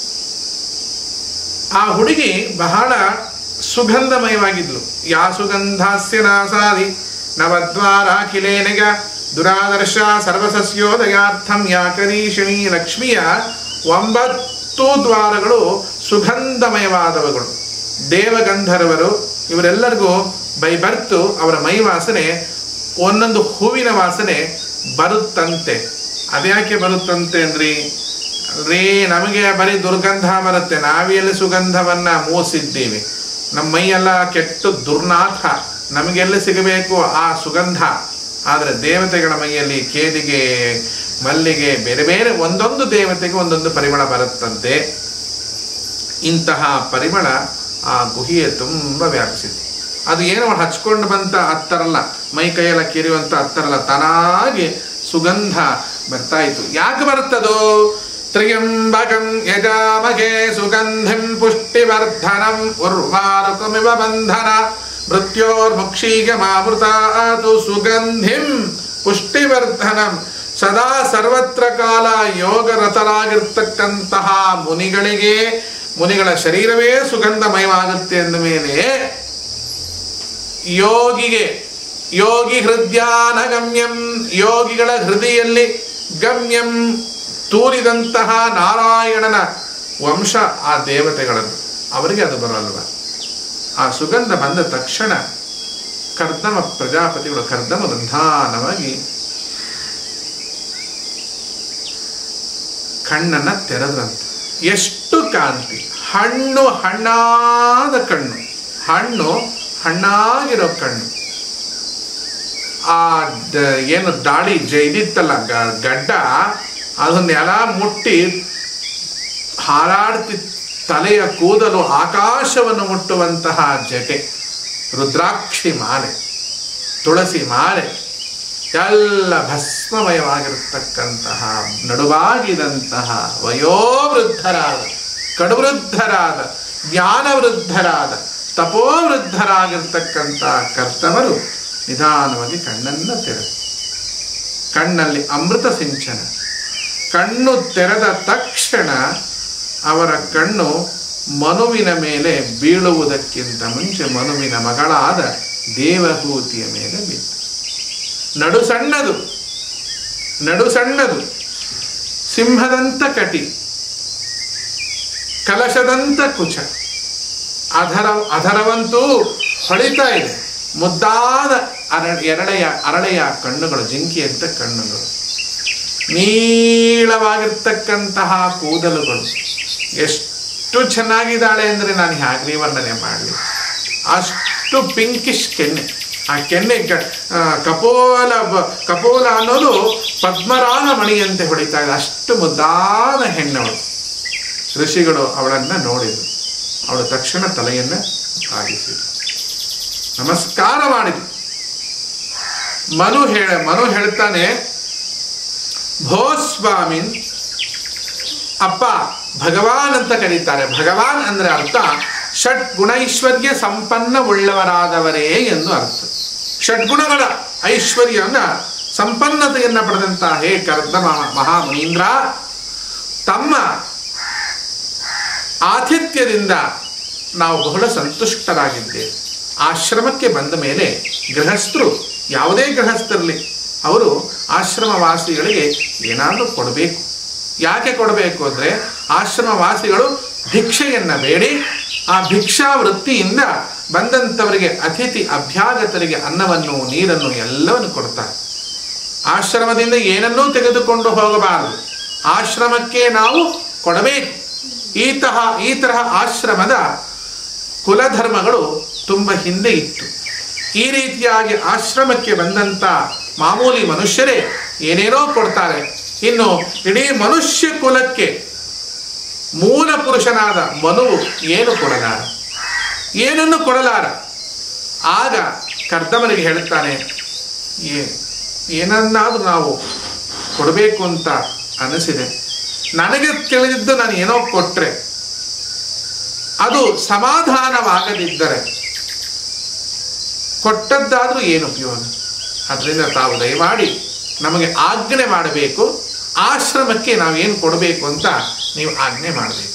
ಆ ಹುಡುಗಿ ಬಹಳ ಸುಗಂಧಮಯವಾಗಿದ್ಲು ಯಾ ಸುಗಂಧಾಸ್ಯ ನಾಸಾದಿ ನವದ್ವಾರಾಖಿಲೇನಗ ದುರಾದರ್ಶ ಸರ್ವಸಸ್ಯೋದಯಾರ್ಥಂ ಯಾ ಕರೀಷಿಣಿ ಲಕ್ಷ್ಮಿಯ ಒಂಬತ್ತು ದ್ವಾರಗಳು ಸುಗಂಧಮಯವಾದವುಗಳು ದೇವಗಂಧರ್ವರು ಇವರೆಲ್ಲರಿಗೂ ಬೈ ಬರ್ತು ಅವರ ಮೈ ವಾಸನೆ ಒಂದೊಂದು ಹೂವಿನ ವಾಸನೆ ಬರುತ್ತಂತೆ ಅದ್ಯಾಕೆ ಬರುತ್ತಂತೆ ಅಂದ್ರಿ ರೀ ನಮಗೆ ಬರೀ ದುರ್ಗಂಧ ಬರುತ್ತೆ ನಾವೆಲ್ಲಿ ಸುಗಂಧವನ್ನ ಮೂಸಿದ್ದೀವಿ ನಮ್ಮ ಮೈಯೆಲ್ಲ ಕೆಟ್ಟು ದುರ್ನಾಥ ನಮಗೆಲ್ಲಿ ಸಿಗಬೇಕು ಆ ಸುಗಂಧ ಆದರೆ ದೇವತೆಗಳ ಮೈಯಲ್ಲಿ ಕೇದಿಗೆ ಮಲ್ಲಿಗೆ ಬೇರೆ ಬೇರೆ ಒಂದೊಂದು ದೇವತೆಗೆ ಒಂದೊಂದು ಪರಿಮಳ ಬರುತ್ತಂತೆ ಇಂತಹ ಪರಿಮಳ ಆ ಗುಹೆಯ ತುಂಬ ವ್ಯಾಪಿಸಿದೆ ಅದು ಏನೋ ಹಚ್ಕೊಂಡು ಬಂತ ಹತ್ತರಲ್ಲ ಮೈ ಕೈಯೆಲ್ಲ ಕಿರಿಯುವಂತ ಹತ್ತರಲ್ಲ ತಾನಾಗಿ ಸುಗಂಧ ಬರ್ತಾ ಇತ್ತು ಯಾಕೆ ಬರುತ್ತದು ತ್ರಿಯಂಬಕಂ ಯಜಾಮಗೆ ಸುಗಂಧಿಂ ಪುಷ್ಟಿವರ್ಧನಂ ಉರ್ವಾರುಕಮಿವ ಬಂಧನ ಮೃತ್ಯೋರ್ಮುಕ್ಷೀಗ ಮಾಮೃತಾತು ಸುಗಂಧಿಂ ಪುಷ್ಟಿವರ್ಧನಂ ಸದಾ ಸರ್ವತ್ರ ಕಾಲ ಯೋಗರತರಾಗಿರ್ತಕ್ಕಂತಹ ಮುನಿಗಳಿಗೆ ಮುನಿಗಳ ಶರೀರವೇ ಸುಗಂಧಮಯವಾಗುತ್ತೆ ಅಂದ ಮೇಲೆ ಯೋಗಿಗೆ ಯೋಗಿ ಹೃದಯಾನ ಗಮ್ಯಂ ಯೋಗಿಗಳ ಹೃದಯಲ್ಲಿ ಗಮ್ಯಂ ತೂರಿದಂತಹ ನಾರಾಯಣನ ವಂಶ ಆ ದೇವತೆಗಳದ್ದು ಅವರಿಗೆ ಅದು ಬರಲ್ವ ಆ ಸುಗಂಧ ಬಂದ ತಕ್ಷಣ ಕರ್ದಮ ಪ್ರಜಾಪತಿಗಳು ಕರ್ದಮ ನಿಧಾನವಾಗಿ ಕಣ್ಣನ್ನ ತೆರೆದ್ರಂತೆ ಎಷ್ಟು ಕಾಂತಿ ಹಣ್ಣು ಹಣ್ಣಾದ ಕಣ್ಣು ಹಣ್ಣು ಹಣ್ಣಾಗಿರೋ ಕಣ್ಣು ಆ ದ- ಏನು ದಾಡಿ ಜ ಇದಿತ್ತಲ್ಲ ಗ- ಗಡ್ಡ ಅದನ್ನ ಎಲ್ಲ ಮುಟ್ಟಿ ಹಾರಾಡ್ತಿ ತಲೆಯ ಕೂದಲು ಆಕಾಶವನ್ನು ಮುಟ್ಟುವಂತಹ ಜಟೆ ರುದ್ರಾಕ್ಷಿ ಮಾಲೆ ತುಳಸಿ ಮಾಲೆ ಎಲ್ಲ ಭಸ್ಮಮಯವಾಗಿರತಕ್ಕಂತಹ ನಡುವಾಗಿದಂತಹ ವಯೋವೃದ್ಧರಾದ ಕಡುವೃದ್ಧರಾದ ಜ್ಞಾನವೃದ್ಧರಾದ ತಪೋವೃದ್ಧರಾಗಿರ್ತಕ್ಕಂತಹ ಕರ್ತವರು ನಿಧಾನವಾಗಿ ಕಣ್ಣನ್ನು ತೆರೆದು ಕಣ್ಣಲ್ಲಿ ಅಮೃತ ಸಿಂಚನ ಕಣ್ಣು ತೆರೆದ ತಕ್ಷಣ ಅವರ ಕಣ್ಣು ಮನುವಿನ ಮೇಲೆ ಬೀಳುವುದಕ್ಕಿಂತ ಮುಂಚೆ ಮನುವಿನ ಮಗಳಾದ ದೇವಹೂತಿಯ ಮೇಲೆ ಬಿತ್ತು ನಡು ಸಣ್ಣದು ನಡು ಸಣ್ಣದು ಸಿಂಹದಂತ ಕಟಿ ಕಲಶದಂತ ಕುಚ ಅಧರ ಅಧರವಂತೂ ಹೊಳಿತಾ ಇದೆ ಮುದ್ದಾದ ಅರ ಎರಳೆಯ ಅರಳೆಯ ಕಣ್ಣುಗಳು ಜಿಂಕಿಯಂತ ಕಣ್ಣುಗಳು ನೀಳವಾಗಿರ್ತಕ್ಕಂತಹ ಕೂದಲುಗಳು ಎಷ್ಟು ಚೆನ್ನಾಗಿದ್ದಾಳೆ ಅಂದರೆ ನಾನು ಹೇಗೆ ವರ್ಣನೆ ಮಾಡಲಿ ಅಷ್ಟು ಪಿಂಕಿಶ್ ಕೆನ್ನೆ ಆ ಕೆನ್ನೆ ಕ- ಆ, ಕಪೋಲ ಬ- ಕಪೋಲ ಅನ್ನೋದು ಪದ್ಮರಾಗ ಮಣಿಯಂತೆ ಹೊಡಿತಾ ಇದೆ ಅಷ್ಟು ಮುದ್ದಾದ ಹೆಣ್ಣವಳು ಋಷಿಗಳು ಅವಳನ್ನು ನೋಡಿದರು ಅವಳು ತಕ್ಷಣ ತಲೆಯನ್ನು ಆಗಿಸಿದರು ನಮಸ್ಕಾರ ಮಾಡಿದ್ರು ಮನು ಹೇಳ ಮನು ಹೇಳ್ತಾನೆ ಭೋ ಸ್ವಾಮಿನ್ ಅಪ್ಪ ಭಗವಾನ್ ಅಂತ ಕರೀತಾರೆ ಭಗವಾನ್ ಅಂದ್ರೆ ಅರ್ಥ ಷಟ್ ಗುಣೈಶ್ವರ್ಯ ಸಂಪನ್ನ ಉಳ್ಳವರಾದವರೇ ಎಂದು ಅರ್ಥ ಷಡ್ಗುಣಗಳ ಐಶ್ವರ್ಯವನ್ನ ಸಂಪನ್ನತೆಯನ್ನ ಪಡೆದಂತಹ ಹೇ ಕರ್ದಮ ಮಹಾಮುನೀಂದ್ರ ತಮ್ಮ ಆತಿಥ್ಯದಿಂದ ನಾವು ಬಹಳ ಸಂತುಷ್ಟರಾಗಿದ್ದೇವೆ ಆಶ್ರಮಕ್ಕೆ ಬಂದ ಮೇಲೆ ಗೃಹಸ್ಥರು ಯಾವುದೇ ಗೃಹಸ್ಥರಲ್ಲಿ ಅವರು ಆಶ್ರಮವಾಸಿಗಳಿಗೆ ಏನಾದರೂ ಕೊಡಬೇಕು ಯಾಕೆ ಕೊಡಬೇಕು ಅಂದರೆ ಆಶ್ರಮವಾಸಿಗಳು ಭಿಕ್ಷೆಯನ್ನು ಬೇಡಿ ಆ ಭಿಕ್ಷಾ ವೃತ್ತಿಯಿಂದ ಬಂದಂಥವರಿಗೆ ಅತಿಥಿ ಅಭ್ಯಾಗತರಿಗೆ ಅನ್ನವನ್ನು ನೀರನ್ನು ಎಲ್ಲವನ್ನು ಕೊಡ್ತಾರೆ ಆಶ್ರಮದಿಂದ ಏನನ್ನೂ ತೆಗೆದುಕೊಂಡು ಹೋಗಬಾರದು ಆಶ್ರಮಕ್ಕೆ ನಾವು ಕೊಡಬೇಕು ಈ ತಹ ಈ ತರಹ ಆಶ್ರಮದ ಕುಲಧರ್ಮಗಳು ತುಂಬ ಹಿಂದೆ ಇತ್ತು ಈ ರೀತಿಯಾಗಿ ಆಶ್ರಮಕ್ಕೆ ಬಂದಂಥ ಮಾಮೂಲಿ ಮನುಷ್ಯರೇ ಏನೇನೋ ಕೊಡ್ತಾರೆ ಇನ್ನು ಇಡೀ ಮನುಷ್ಯ ಕುಲಕ್ಕೆ ಮೂಲ ಪುರುಷನಾದ ಮನುವು ಏನು ಕೊಡಲಾರ ಏನನ್ನು ಕೊಡಲಾರ ಆಗ ಕರ್ದಮನಿಗೆ ಹೇಳುತ್ತಾನೆ ಏ ಏನನ್ನಾದರೂ ನಾವು ಕೊಡಬೇಕು ಅಂತ ಅನಿಸಿದೆ ನನಗೆ ತಿಳಿದಿದ್ದು ನಾನು ಏನೋ ಕೊಟ್ಟರೆ ಅದು ಸಮಾಧಾನವಾಗದಿದ್ದರೆ ಕೊಟ್ಟದ್ದಾದರೂ ಏನು ಉಪಯೋಗ ಅದರಿಂದ ತಾವು ದಯಮಾಡಿ ನಮಗೆ ಆಜ್ಞೆ ಮಾಡಬೇಕು ಆಶ್ರಮಕ್ಕೆ ನಾವೇನು ಕೊಡಬೇಕು ಅಂತ ನೀವು ಆಜ್ಞೆ ಮಾಡಬೇಕು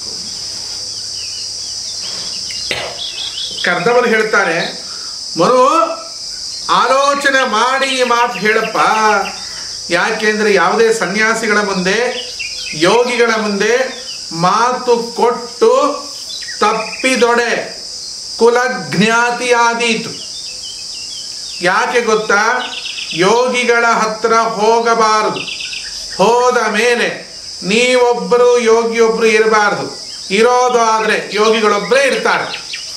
ಕರ್ದವರು ಹೇಳ್ತಾರೆ ಮರು ಆಲೋಚನೆ ಮಾಡಿ ಈ ಮಾತು ಹೇಳಪ್ಪ ಯಾಕೆಂದ್ರೆ ಯಾವುದೇ ಸನ್ಯಾಸಿಗಳ ಮುಂದೆ ಯೋಗಿಗಳ ಮುಂದೆ ಮಾತು ಕೊಟ್ಟು ತಪ್ಪಿದೊಡೆ ಕುಲಜ್ಞಾತಿಯಾದೀತು ಯಾಕೆ ಗೊತ್ತಾ ಯೋಗಿಗಳ ಹತ್ರ ಹೋಗಬಾರದು ಹೋದ ಮೇಲೆ ನೀವೊಬ್ಬರು ಯೋಗಿಯೊಬ್ಬರು ಇರಬಾರದು ಇರೋದು ಆದರೆ ಯೋಗಿಗಳೊಬ್ಬರೇ ಇರ್ತಾರೆ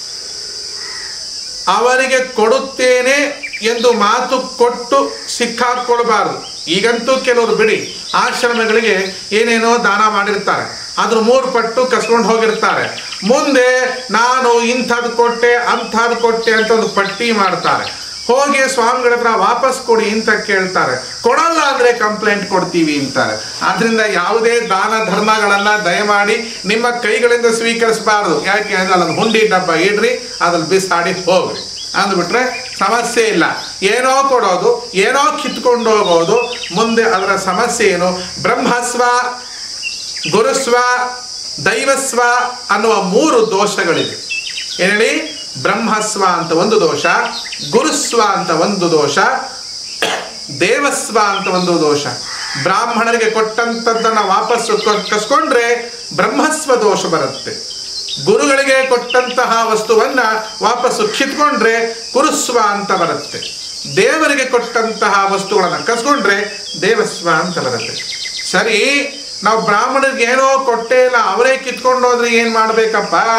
ಅವರಿಗೆ ಕೊಡುತ್ತೇನೆ ಎಂದು ಮಾತು ಕೊಟ್ಟು ಸಿಕ್ಕಾಕೊಳ್ಬಾರದು ಈಗಂತೂ ಕೆಲವರು ಬಿಡಿ ಆಶ್ರಮಗಳಿಗೆ ಏನೇನೋ ದಾನ ಮಾಡಿರ್ತಾರೆ ಅದ್ರ ಮೂರು ಪಟ್ಟು ಕಸ್ಕೊಂಡು ಹೋಗಿರ್ತಾರೆ ಮುಂದೆ ನಾನು ಇಂಥದ್ದು ಕೊಟ್ಟೆ ಅಂಥದ್ದು ಕೊಟ್ಟೆ ಅಂತ ಒಂದು ಪಟ್ಟಿ ಮಾಡ್ತಾರೆ ಹೋಗಿ ಸ್ವಾಮಿಗಳ ಹತ್ರ ವಾಪಸ್ ಕೊಡಿ ಅಂತ ಕೇಳ್ತಾರೆ ಕೊಡಲ್ಲ ಅಂದ್ರೆ ಕಂಪ್ಲೇಂಟ್ ಕೊಡ್ತೀವಿ ಅಂತಾರೆ ಆದ್ರಿಂದ ಯಾವುದೇ ದಾನ ಧರ್ಮಗಳನ್ನ ದಯಮಾಡಿ ನಿಮ್ಮ ಕೈಗಳಿಂದ ಸ್ವೀಕರಿಸಬಾರದು ಯಾಕೆ ಅಂದ್ರೆ ಅಲ್ಲೊಂದು ಹುಂಡಿ ಡಬ್ಬ ಇಡ್ರಿ ಅದ್ರಲ್ಲಿ ಬಿಸಾಡಿ ಹೋಗ್ರಿ ಅಂದ್ಬಿಟ್ರೆ ಸಮಸ್ಯೆ ಇಲ್ಲ ಏನೋ ಕೊಡೋದು ಏನೋ ಕಿತ್ಕೊಂಡು ಹೋಗೋದು ಮುಂದೆ ಅದರ ಸಮಸ್ಯೆ ಏನು ಬ್ರಹ್ಮಸ್ವ ಗುರುಸ್ವ ದೈವಸ್ವ ಅನ್ನುವ ಮೂರು ದೋಷಗಳಿವೆ ಏನ್ ಹೇಳಿ ಬ್ರಹ್ಮಸ್ವ ಅಂತ ಒಂದು ದೋಷ ಗುರುಸ್ವ ಅಂತ ಒಂದು ದೋಷ ದೇವಸ್ವ ಅಂತ ಒಂದು ದೋಷ ಬ್ರಾಹ್ಮಣರಿಗೆ ಕೊಟ್ಟಂಥದ್ದನ್ನು ವಾಪಸ್ಸು ಕೊ- ಕಸ್ಕೊಂಡ್ರೆ ಬ್ರಹ್ಮಸ್ವ ದೋಷ ಬರುತ್ತೆ ಗುರುಗಳಿಗೆ ಕೊಟ್ಟಂತಹ ವಸ್ತುವನ್ನ ವಾಪಸ್ಸು ಕಿತ್ಕೊಂಡ್ರೆ ಕುರುಸ್ವ ಅಂತ ಬರುತ್ತೆ ದೇವರಿಗೆ ಕೊಟ್ಟಂತಹ ವಸ್ತುಗಳನ್ನು ಕಸ್ಕೊಂಡ್ರೆ ದೇವಸ್ವ ಅಂತ ಬರುತ್ತೆ ಸರಿ ನಾವು ಬ್ರಾಹ್ಮಣರಿಗೆ ಏನೋ ಕೊಟ್ಟೇ ಇಲ್ಲ ಅವರೇ ಕಿತ್ಕೊಂಡು ಹೋದ್ರೆ ಏನು ಮಾಡಬೇಕಪ್ಪ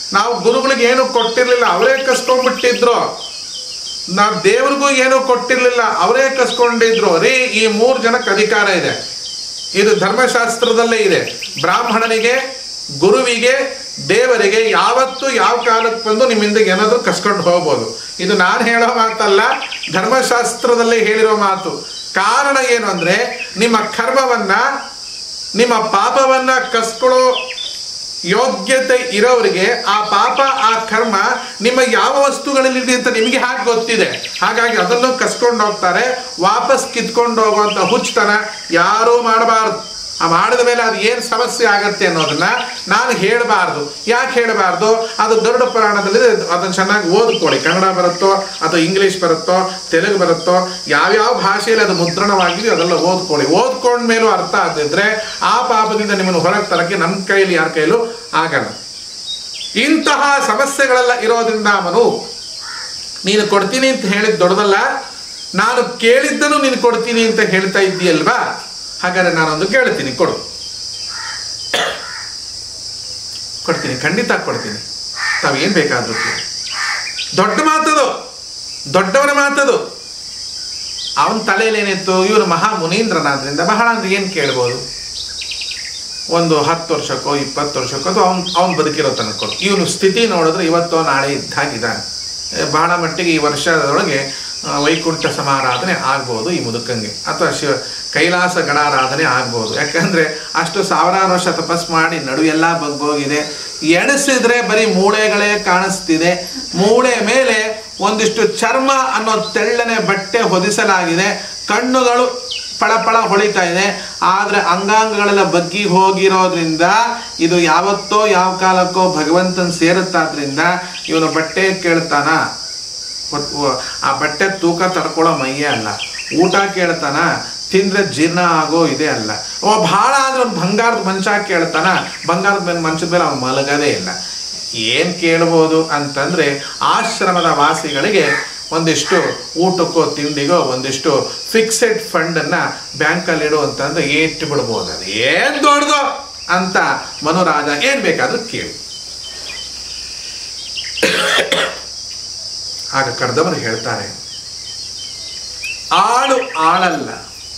ನಾವು ಗುರುಗಳಿಗೆ ಏನು ಕೊಟ್ಟಿರ್ಲಿಲ್ಲ ಅವರೇ ಕಸ್ಕೊಂಡ್ಬಿಟ್ಟಿದ್ರು ನಾವು ದೇವ್ರಿಗೂ ಏನು ಕೊಟ್ಟಿರ್ಲಿಲ್ಲ ಅವರೇ ಕಸ್ಕೊಂಡಿದ್ರು ರೀ ಈ ಮೂರು ಜನಕ್ಕೆ ಅಧಿಕಾರ ಇದೆ ಇದು ಧರ್ಮಶಾಸ್ತ್ರದಲ್ಲೇ ಇದೆ ಬ್ರಾಹ್ಮಣನಿಗೆ ಗುರುವಿಗೆ ದೇವರಿಗೆ ಯಾವತ್ತು ಯಾವ ಕಾಲಕ್ಕೆ ಬಂದು ನಿಮ್ಮಿಂದ ಏನಾದರೂ ಕಸ್ಕೊಂಡು ಹೋಗ್ಬೋದು ಇದು ನಾನು ಹೇಳೋ ಮಾತಲ್ಲ ಧರ್ಮಶಾಸ್ತ್ರದಲ್ಲೇ ಹೇಳಿರೋ ಮಾತು ಕಾರಣ ಏನು ಅಂದರೆ ನಿಮ್ಮ ಕರ್ಮವನ್ನ ನಿಮ್ಮ ಪಾಪವನ್ನ ಕಸ್ಕೊಳ್ಳೋ ಯೋಗ್ಯತೆ ಇರೋರಿಗೆ ಆ ಪಾಪ ಆ ಕರ್ಮ ನಿಮ್ಮ ಯಾವ ವಸ್ತುಗಳಲ್ಲಿದೆ ಅಂತ ನಿಮಗೆ ಹಾಗೆ ಗೊತ್ತಿದೆ ಹಾಗಾಗಿ ಅದನ್ನು ಕಸ್ಕೊಂಡು ಹೋಗ್ತಾರೆ ವಾಪಸ್ ಕಿತ್ಕೊಂಡು ಹೋಗುವಂಥ ಹುಚ್ಚತನ ಯಾರೂ ಮಾಡಬಾರ್ದು ಆ ಮಾಡಿದ ಮೇಲೆ ಅದು ಏನು ಸಮಸ್ಯೆ ಆಗತ್ತೆ ಅನ್ನೋದನ್ನ ನಾನು ಹೇಳಬಾರ್ದು ಯಾಕೆ ಹೇಳಬಾರ್ದು ಅದು ಗರುಡ ಪುರಾಣದಲ್ಲಿ ಅದನ್ನು ಚೆನ್ನಾಗಿ ಓದ್ಕೊಳ್ಳಿ ಕನ್ನಡ ಬರುತ್ತೋ ಅಥವಾ ಇಂಗ್ಲೀಷ್ ಬರುತ್ತೋ ತೆಲುಗು ಬರುತ್ತೋ ಯಾವ್ಯಾವ ಭಾಷೆಯಲ್ಲಿ ಅದು ಮುದ್ರಣವಾಗಿದೆ ಅದೆಲ್ಲ ಓದ್ಕೊಳ್ಳಿ ಓದ್ಕೊಂಡ ಮೇಲೂ ಅರ್ಥ ಆಗದಿದ್ರೆ ಆ ಪಾಪದಿಂದ ನಿಮ್ಮನ್ನು ಹೊರಗೆ ತರಕ್ಕೆ ನಮ್ಮ ಕೈಲಿ ಯಾರ ಕೈಲೂ ಆಗಲ್ಲ ಇಂತಹ ಸಮಸ್ಯೆಗಳೆಲ್ಲ ಇರೋದ್ರಿಂದ ಅವನು ನೀನು ಕೊಡ್ತೀನಿ ಅಂತ ಹೇಳಿದ್ ದೊಡ್ಡದಲ್ಲ ನಾನು ಕೇಳಿದ್ದನು ನೀನು ಕೊಡ್ತೀನಿ ಅಂತ ಹೇಳ್ತಾ ಇದ್ದೀಯಲ್ವಾ ಹಾಗಾದ್ರೆ ನಾನೊಂದು ಕೇಳ್ತೀನಿ ಕೊಡು ಕೊಡ್ತೀನಿ ಖಂಡಿತ ಕೊಡ್ತೀನಿ ತಾವೇನು ಬೇಕಾದ್ರೂ ಕೇಳಿ ದೊಡ್ಡ ಮಾತದು ದೊಡ್ಡವರ ಮಾತದು ಅವನ ತಲೆಯಲ್ಲಿ ಏನಿತ್ತು ಇವನು ಮಹಾ ಮುನೀಂದ್ರನಾದ್ರಿಂದ ಬಹಳ ಅಂದ್ರೆ ಏನು ಕೇಳ್ಬೋದು ಒಂದು ಹತ್ತು ವರ್ಷಕ್ಕೋ ಇಪ್ಪತ್ತು ವರ್ಷಕ್ಕೋ ಅಥವಾ ಅವ್ನು ಅವ್ನು ಬದುಕಿರೋ ತನಕ ಇವನು ಸ್ಥಿತಿ ನೋಡಿದ್ರೆ ಇವತ್ತೋ ನಾಳೆ ಇದ್ದಾಗಿದ್ದಾನೆ ಏ, ಬಹಳ ಮಟ್ಟಿಗೆ ಈ ವರ್ಷದೊಳಗೆ ಆ, ವೈಕುಂಠ ಸಮಾರಾಧನೆ ಆಗ್ಬೋದು ಈ ಮುದುಕಂಗೆ ಅಥವಾ ಶಿವ ಕೈಲಾಸ ಗಣಾರಾಧನೆ ಆಗ್ಬೋದು ಯಾಕಂದ್ರೆ ಅಷ್ಟು ಸಾವಿರಾರು ವರ್ಷ ತಪಸ್ ಮಾಡಿ ನಡುವೆಲ್ಲ ಬಗ್ಗೋಗಿದೆ ಎಣಿಸಿದ್ರೆ ಬರೀ ಮೂಳೆಗಳೇ ಕಾಣಿಸ್ತಿದೆ ಮೂಳೆ ಮೇಲೆ ಒಂದಿಷ್ಟು ಚರ್ಮ ಅನ್ನೋ ತೆಳ್ಳನೆ ಬಟ್ಟೆ ಹೊದಿಸಲಾಗಿದೆ ಕಣ್ಣುಗಳು ಪಳಪಳ ಹೊಳಿತಾ ಇದೆ ಆದರೆ ಅಂಗಾಂಗಗಳೆಲ್ಲ ಬಗ್ಗಿ ಹೋಗಿರೋದ್ರಿಂದ ಇದು ಯಾವತ್ತೋ ಯಾವ ಕಾಲಕ್ಕೋ ಭಗವಂತನ ಸೇರುತ್ತಾದ್ರಿಂದ ಇವನು ಬಟ್ಟೆ ಕೇಳ್ತಾನ ಹೊತ್- ವ- ಆ ಬಟ್ಟೆ ತೂಕ ತಡ್ಕೊಳ್ಳೋ ಮೈಯೇ ಅಲ್ಲ ಊಟ ಕೇಳ್ತಾನ ತಿಂದ್ರೆ ಜೀರ್ಣ ಆಗೋ ಇದೆ ಅಲ್ಲ ಓ ಭಾಳ ಆದ್ರೆ ಒಂದು ಬಂಗಾರದ ಮಂಚ ಕೇಳ್ತಾನ ಬಂಗಾರದ ಮೇಲೆ ಮಂಚದ ಮೇಲೆ ಅವ್ನು ಮಲಗದೇ ಇಲ್ಲ ಏನು ಕೇಳ್ಬೋದು ಅಂತಂದ್ರೆ ಆಶ್ರಮದ ವಾಸಿಗಳಿಗೆ ಒಂದಿಷ್ಟು ಊಟಕ್ಕೋ ತಿಂಡಿಗೋ ಒಂದಿಷ್ಟು ಫಿಕ್ಸೆಡ್ ಫಂಡನ್ನು ಬ್ಯಾಂಕಲ್ಲಿ ಇಡು ಅಂತಂದ್ರೆ ಏಟು ಬಿಡ್ಬೋದು ಅದು ಏನು ದೊಡ್ಡದು ಅಂತ ಮನುರಾಜ ಏನು ಬೇಕಾದ್ರೂ ಕೇಳಿ ಆಗ ಕರೆದವರು ಹೇಳ್ತಾರೆ ಆಳು ಆಳಲ್ಲ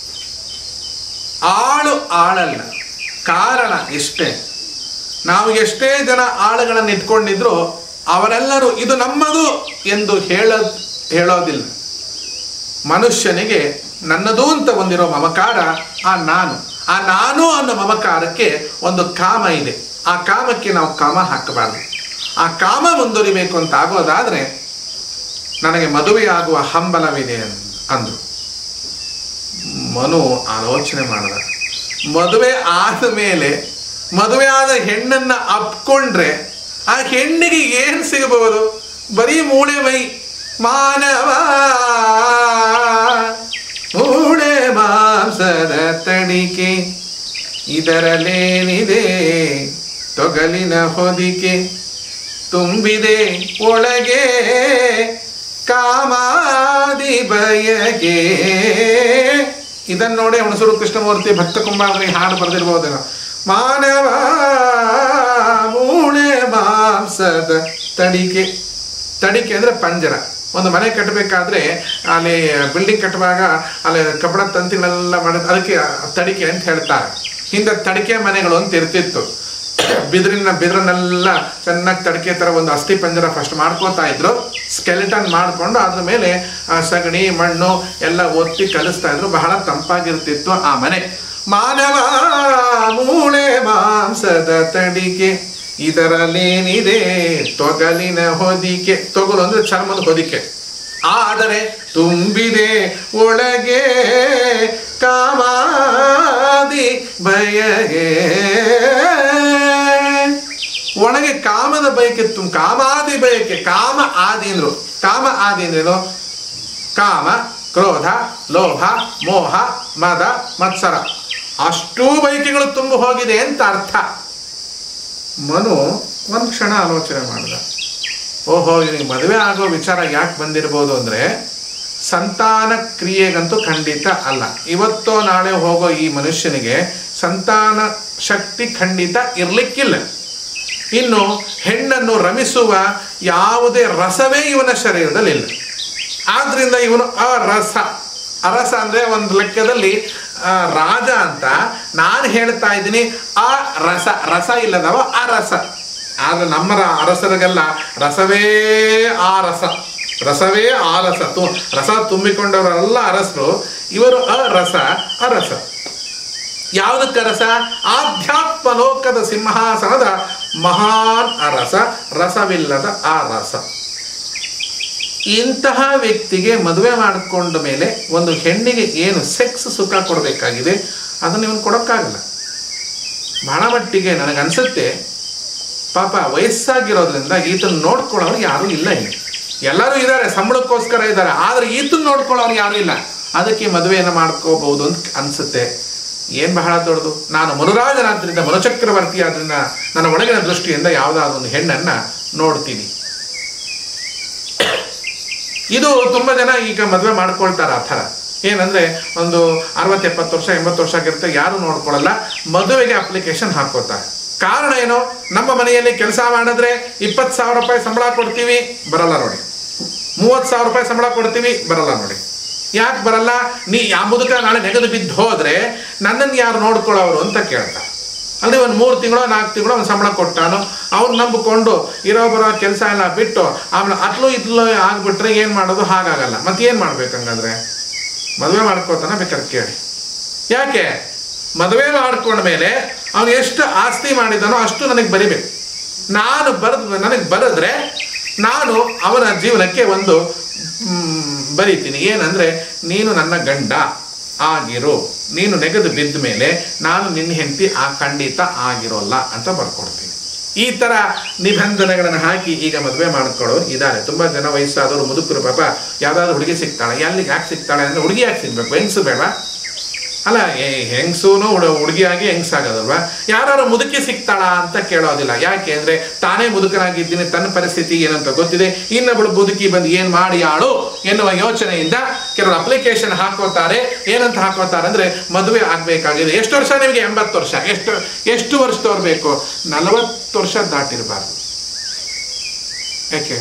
ಆಳು ಆಳಲ್ಲ ಕಾರಣ ಇಷ್ಟೇ ನಾವು ಎಷ್ಟೇ ಜನ ಆಳುಗಳನ್ನು ಇಟ್ಕೊಂಡಿದ್ರು ಅವರೆಲ್ಲರೂ ಇದು ನಮ್ಮದು ಎಂದು ಹೇಳ ಹೇಳೋದಿಲ್ಲ ಮನುಷ್ಯನಿಗೆ ನನ್ನದು ಅಂತ ಒಂದಿರೋ ಮಮಕಾರ ಆ ನಾನು ಆ ನಾನು ಅನ್ನೋ ಮಮಕಾರಕ್ಕೆ ಒಂದು ಕಾಮ ಇದೆ ಆ ಕಾಮಕ್ಕೆ ನಾವು ಕಾಮ ಹಾಕಬಾರ್ದು ಆ ಕಾಮ ಮುಂದುವರಿಬೇಕು ಅಂತ ಆಗೋದಾದ್ರೆ ನನಗೆ ಮದುವೆಯಾಗುವ ಹಂಬಲವಿದೆ ಅನ್- ಅಂದ್ರು ಮನು ಆಲೋಚನೆ ಮಾಡಿದ ಮದುವೆ ಆದ ಮೇಲೆ ಮದುವೆ ಆದ ಹೆಣ್ಣನ್ನ ಅಪ್ಕೊಂಡ್ರೆ ಆ ಹೆಣ್ಣಿಗೆ ಏನು ಸಿಗಬಹುದು ಬರೀ ಮೂಳೆ ಮೈ ಮಾನವ ಮೂಳೆ ಮಾಂಸದ ತಡಿಕೆ ಇದರಲ್ಲೇನಿದೆ ತೊಗಲಿನ ಹೊದಿಕೆ ತುಂಬಿದೆ ಒಳಗೆ ಕಾಮಾದಿ ಬಯಗೆ ಇದನ್ನ ನೋಡಿ ಹುಣಸೂರು ಕೃಷ್ಣಮೂರ್ತಿ ಭಕ್ತ ಕುಂಬಾರನಿಗೆ ಹಾಡು ಬರೆದಿರ್ಬೋದೇನೋ ಮಾನವ ಮೂಳೆ ಮಾಂಸದ ತಡಿಕೆ ತಡಿಕೆ ಅಂದ್ರೆ ಪಂಜರ ಒಂದು ಮನೆ ಕಟ್ಟಬೇಕಾದ್ರೆ ಅಲ್ಲಿ ಬಿಲ್ಡಿಂಗ್ ಕಟ್ಟುವಾಗ ಅಲ್ಲಿ ಕಬ್ಬಣ ತಂತಿಗಳೆಲ್ಲ ಮಾಡಿ ಅದಕ್ಕೆ ತಡಿಕೆ ಅಂತ ಹೇಳ್ತಾರೆ ಹಿಂದೆ ತಡಿಕೆ ಮನೆಗಳು ಅಂತ ಇರ್ತಿತ್ತು ಬಿದಿರಿನ ಬಿದಿರನ್ನೆಲ್ಲ ಚೆನ್ನಾಗಿ ತಡಿಕೆ ಥರ ಒಂದು ಅಸ್ಥಿ ಪಂಜರ ಫಸ್ಟ್ ಮಾಡ್ಕೋತಾ ಇದ್ರು ಸ್ಕೆಲಿಟನ್ ಮಾಡಿಕೊಂಡು ಅದ್ರ ಮೇಲೆ ಆ ಸಗಣಿ ಮಣ್ಣು ಎಲ್ಲ ಒತ್ತಿ ಕಲಿಸ್ತಾ ಇದ್ರು ಬಹಳ ತಂಪಾಗಿರ್ತಿತ್ತು ಆ ಮನೆ ಮಾನವ ಮೂಳೆ ಮಾಂಸದ ತಡಿಕೆ ಇದರಲ್ಲೇನಿದೆ ತೊಗಲಿನ ಹೊದಿಕೆ ತೊಗಲು ಅಂದ್ರೆ ಚರ್ಮದ ಹೊದಿಕೆ ಆದರೆ ತುಂಬಿದೆ ಒಳಗೆ ಕಾಮಾದಿ ಬಯಗೆ ಒಳಗೆ ಕಾಮದ ಬಯಕೆ ತುಂ ಕಾಮಾದಿ ಬಯಕೆ ಕಾಮ ಆದಿ ಅಂದ್ರು ಕಾಮ ಆದಿ ಅಂದ್ರೇನು ಕಾಮ ಕ್ರೋಧ ಲೋಭ ಮೋಹ ಮದ ಮತ್ಸರ ಅಷ್ಟೂ ಬಯಕೆಗಳು ತುಂಬ ಹೋಗಿದೆ ಅಂತ ಅರ್ಥ ಮನು ಒಂದು ಕ್ಷಣ ಆಲೋಚನೆ ಮಾಡಿದ ಓಹೋ ಇವನಿಗೆ ಮದುವೆ ಆಗೋ ವಿಚಾರ ಯಾಕೆ ಬಂದಿರ್ಬೋದು ಅಂದರೆ ಸಂತಾನ ಕ್ರಿಯೆಗಂತೂ ಖಂಡಿತ ಅಲ್ಲ ಇವತ್ತೋ ನಾಳೆ ಹೋಗೋ ಈ ಮನುಷ್ಯನಿಗೆ ಸಂತಾನ ಶಕ್ತಿ ಖಂಡಿತ ಇರ್ಲಿಕ್ಕಿಲ್ಲ ಇನ್ನು ಹೆಣ್ಣನ್ನು ರಮಿಸುವ ಯಾವುದೇ ರಸವೇ ಇವನ ಶರೀರದಲ್ಲಿ ಇಲ್ಲ ಆದ್ರಿಂದ ಇವನು ಅರಸ ಅರಸ ಅಂದ್ರೆ ಒಂದು ಲೆಕ್ಕದಲ್ಲಿ ಆ, ರಾಜ ಅಂತ ನಾನು ಹೇಳ್ತಾ ಇದ್ದೀನಿ ಆ ರಸ ರಸ ಇಲ್ಲದವ ಅರಸ ಆದ್ರೆ ನಮ್ಮ ರ- ಅರಸರಿಗೆಲ್ಲ ರಸವೇ ಆ ರಸ ರಸವೇ ಆ ರಸ ತು ರಸ ತುಂಬಿಕೊಂಡವರೆಲ್ಲ ಅರಸರು ಇವರು ಅರಸ ಅರಸ ಯಾವುದಕ್ಕೆ ರಸ ಆಧ್ಯಾತ್ಮ ಲೋಕದ ಸಿಂಹಾಸನದ ಮಹಾನ್ ಅರಸ ರಸವಿಲ್ಲದ ಆ ರಸ ಇಂತಹ ವ್ಯಕ್ತಿಗೆ ಮದುವೆ ಮಾಡಿಕೊಂಡ ಮೇಲೆ ಒಂದು ಹೆಣ್ಣಿಗೆ ಏನು ಸೆಕ್ಸ್ ಸುಖ ಕೊಡಬೇಕಾಗಿದೆ ಅದನ್ನು ಇವನು ಕೊಡೋಕ್ಕಾಗಲ್ಲ ಬಹಳ ಮಟ್ಟಿಗೆ ನನಗನ್ಸುತ್ತೆ ಪಾಪ ವಯಸ್ಸಾಗಿರೋದ್ರಿಂದ ಈತನ ನೋಡ್ಕೊಳ್ಳೋರು ಯಾರೂ ಇಲ್ಲ ಇಲ್ಲಿ ಎಲ್ಲರೂ ಇದ್ದಾರೆ ಸಂಬಳಕ್ಕೋಸ್ಕರ ಇದ್ದಾರೆ ಆದರೆ ಈತನ ನೋಡ್ಕೊಳ್ಳೋರು ಯಾರೂ ಇಲ್ಲ ಅದಕ್ಕೆ ಮದುವೆಯನ್ನು ಮಾಡ್ಕೋಬಹುದು ಅಂತ ಅನ್ಸುತ್ತೆ ಏನು ಬಹಳ ದೊಡ್ಡದು ನಾನು ಮನುರಾಜನಾದ್ರಿಂದ ಮನುಚಕ್ರವರ್ತಿ ಆದ್ರಿಂದ ನನ್ನ ಒಳಗಿನ ದೃಷ್ಟಿಯಿಂದ ಯಾವುದಾದ್ರು ಒಂದು ಹೆಣ್ಣನ್ನು ನೋಡ್ತೀನಿ ಇದು ತುಂಬ ಜನ ಈಗ ಮದುವೆ ಮಾಡ್ಕೊಳ್ತಾರೆ ಆ ಥರ ಏನಂದ್ರೆ ಒಂದು ಅರವತ್ತು ಎಪ್ಪತ್ತು ವರ್ಷ ಎಂಬತ್ತು ವರ್ಷ ಆಗಿರುತ್ತೆ ಯಾರು ನೋಡ್ಕೊಳ್ಳಲ್ಲ ಮದುವೆಗೆ ಅಪ್ಲಿಕೇಶನ್ ಹಾಕೋತಾರೆ ಕಾರಣ ಏನು ನಮ್ಮ ಮನೆಯಲ್ಲಿ ಕೆಲಸ ಮಾಡಿದ್ರೆ ಇಪ್ಪತ್ತು ಸಾವಿರ ರೂಪಾಯಿ ಸಂಬಳ ಕೊಡ್ತೀವಿ ಬರಲ್ಲ ನೋಡಿ ಮೂವತ್ತು ಸಾವಿರ ರೂಪಾಯಿ ಸಂಬಳ ಕೊಡ್ತೀವಿ ಬರಲ್ಲ ನೋಡಿ ಯಾಕೆ ಬರಲ್ಲ ನೀ ಆ ಮುದುಕ ನಾಳೆ ನೆಗೆದು ಬಿದ್ದು ಹೋದ್ರೆ ನನ್ನನ್ನು ಯಾರು ನೋಡ್ಕೊಳ್ಳೋರು ಅಂತ ಕೇಳ್ತಾರೆ ಅಲ್ಲಿ ಒಂದು ಮೂರು ತಿಂಗಳು ನಾಲ್ಕು ತಿಂಗಳು ಒಂದು ಸಂಬಳ ಕೊಟ್ಟಾನು ಅವ್ನು ನಂಬಿಕೊಂಡು ಇರೋ ಬರೋ ಕೆಲಸ ಎಲ್ಲ ಬಿಟ್ಟು ಆಮೇಲೆ ಅತ್ಲು ಇತ್ಲು ಆಗ್ಬಿಟ್ರೆ ಏನು ಮಾಡೋದು ಹಾಗಾಗಲ್ಲ ಮತ್ತೆ ಏನು ಮಾಡ್ಬೇಕು ಹಂಗಾದ್ರೆ ಮದುವೆ ಮಾಡ್ಕೋತಾನ ಬೇಕಾದ್ರೆ ಕೇಳಿ ಯಾಕೆ ಮದುವೆ ಮಾಡ್ಕೊಂಡ ಮೇಲೆ ಅವನು ಎಷ್ಟು ಆಸ್ತಿ ಮಾಡಿದಾನೋ ಅಷ್ಟು ನನಗೆ ಬರಿಬೇಕು ನಾನು ಬರೆದ್ ನನಗೆ ಬರೆದ್ರೆ ನಾನು ಅವನ ಜೀವನಕ್ಕೆ ಒಂದು ಮ್, ಬರೀತೀನಿ ಏನಂದ್ರೆ ನೀನು ನನ್ನ ಗಂಡ ಆಗಿರು ನೀನು ನೆಗೆದು ಬಿದ್ದ ಮೇಲೆ ನಾನು ನಿನ್ನ ಹೆಂಡತಿ ಆ ಖಂಡಿತ ಆಗಿರೋಲ್ಲ ಅಂತ ಬರ್ಕೊಡ್ತೀನಿ ಈ ತರ ನಿಬಂಧನೆಗಳನ್ನು ಹಾಕಿ ಈಗ ಮದುವೆ ಮಾಡ್ಕೊಳ್ಳೋರು ಇದ್ದಾರೆ ತುಂಬಾ ಜನ ವಯಸ್ಸಾದವರು ಮುದುಕರು ಪಾಪ ಯಾವ್ದಾದ್ರು ಹುಡುಗಿ ಸಿಗ್ತಾಳೆ ಎಲ್ಲಿಗೆ ಯಾಕೆ ಸಿಗ್ತಾಳೆ ಅಂದ್ರೆ ಹುಡುಗಿ ಯಾಕೆ ಸಿಗ್ಬೇಕು ಹೆಂಗಸು ಬೇಡ ಅಲ್ಲ ಹೆಂಗಸೂನು ಹುಡುಗಿಯಾಗಿ ಹೆಂಗಸಾಗೋದಲ್ವಾ ಯಾರು ಮುದುಕಿ ಸಿಗ್ತಾಳ ಅಂತ ಕೇಳೋದಿಲ್ಲ ಯಾಕೆ ಅಂದ್ರೆ ತಾನೇ ಮುದುಕನಾಗಿದ್ದೀನಿ ತನ್ನ ಪರಿಸ್ಥಿತಿ ಏನಂತ ಗೊತ್ತಿದೆ ಇನ್ನೊಬ್ಬಳು ಮುದುಕಿ ಬಂದು ಏನ್ ಮಾಡಿ ಆಳು ಎನ್ನುವ ಯೋಚನೆಯಿಂದ ಕೆಲವರು ಅಪ್ಲಿಕೇಶನ್ ಹಾಕೋತಾರೆ ಏನಂತ ಹಾಕೋತಾರೆ ಅಂದ್ರೆ ಮದುವೆ ಆಗ್ಬೇಕಾಗಿದೆ ಎಷ್ಟು ವರ್ಷ ನಿಮಗೆ ಎಂಬತ್ತು ವರ್ಷ ಎಷ್ಟು ಎಷ್ಟು ವರ್ಷದವ್ರು ಬೇಕು ನಲವತ್ತು ವರ್ಷ ದಾಟಿರಬಾರ್ದು ಯಾಕೆ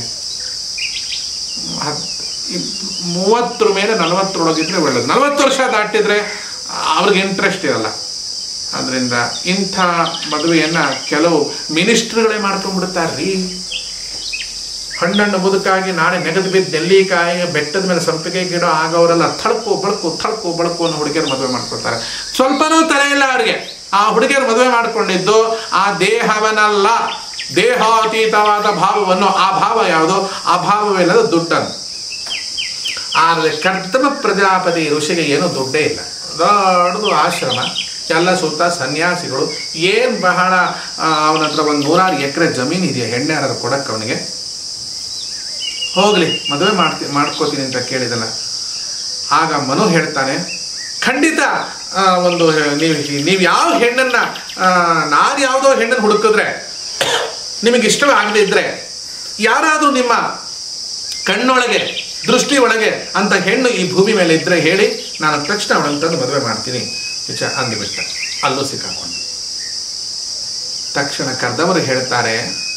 ಹತ್- ಇಪ್- ಮೂವತ್ತರ ಮೇಲೆ ನಲವತ್ತರೊಳಗಿದ್ರೆ ಒಳ್ಳೇದು ನಲವತ್ತು ವರ್ಷ ದಾಟಿದ್ರೆ ಅವ್ರಿಗೆ ಇಂಟ್ರೆಸ್ಟ್ ಇರಲ್ಲ ಅದರಿಂದ ಇಂಥ ಮದುವೆಯನ್ನ ಕೆಲವು ಮಿನಿಸ್ಟ್ರುಗಳೇ ಮಾಡ್ಕೊಂಡ್ಬಿಡ್ತಾರ್ರಿ ಹಣ್ಣನ್ನು ಮುದುಕಾಗಿ ನಾಳೆ ನೆಗೆದು ಬಿದ್ದು ನೆಲ್ಲಿಕಾಯಿ ಬೆಟ್ಟದ ಮೇಲೆ ಸಂಪಿಗೆ ಗಿಡ ಆಗೋರೆಲ್ಲ ಥಳಕು ಬಳಕು ಥಳಕು ಬಳಕು ಅನ್ನೋ ಹುಡುಗಿಯರು ಮದುವೆ ಮಾಡ್ಕೊಳ್ತಾರೆ ಸ್ವಲ್ಪನೂ ತಲೆ ಇಲ್ಲ ಅವ್ರಿಗೆ ಆ ಹುಡುಗಿಯರು ಮದುವೆ ಮಾಡ್ಕೊಂಡಿದ್ದು ಆ ದೇಹವನಲ್ಲ ದೇಹಾತೀತವಾದ ಭಾವವನ್ನು ಆ ಭಾವ ಯಾವುದು ಆ ಭಾವವಿಲ್ಲದ ದುಡ್ಡನ್ನು ಆದರೆ ಕರ್ತಮ ಪ್ರಜಾಪತಿ ಋಷಿಗೆ ಏನು ದುಡ್ಡೇ ಇಲ್ಲ ದೊಡ್ಡದು ಆಶ್ರಮ ಎಲ್ಲ ಸುತ್ತ ಸನ್ಯಾಸಿಗಳು ಏನು ಬಹಳ ಅವನ ಹತ್ರ ಒಂದು ನೂರಾರು ಎಕರೆ ಜಮೀನು ಇದೆಯಾ ಎಣ್ಣೆ ಯಾರು ಕೊಡಕ್ಕೆ ಅವನಿಗೆ ಹೋಗ್ಲಿ ಮದುವೆ ಮಾಡ್ತಿ ಮಾಡ್ಕೋತೀನಿ ಅಂತ ಕೇಳಿದಲ್ಲ ಆಗ ಮನು ಹೇಳ್ತಾನೆ ಖಂಡಿತ ಆ, ಒಂದು ನೀವು ನೀವು ಯಾವ ಹೆಣ್ಣನ್ನ ನಾನು ಯಾವುದೋ ಹೆಣ್ಣನ್ನು ಹುಡುಕಿದ್ರೆ ನಿಮಗೆ ಇಷ್ಟವಾಗದೇ ಇದ್ರೆ ಯಾರಾದರೂ ನಿಮ್ಮ ಕಣ್ಣೊಳಗೆ ದೃಷ್ಟಿ ಒಳಗೆ ಅಂತ ಹೆಣ್ಣು ಈ ಭೂಮಿ ಮೇಲೆ ಇದ್ರೆ ಹೇಳಿ ನಾನು ತಕ್ಷಣ ಅವಳನ್ನು ತಂದು ಮದುವೆ ಮಾಡ್ತೀನಿ ವಿಚ ಅಂದುಬಿಟ್ಟ ಅಲ್ಲೂ ಸಿಕ್ಕಾಕೊಂಡು ತಕ್ಷಣ ಕರ್ದವರು ಹೇಳ್ತಾರೆ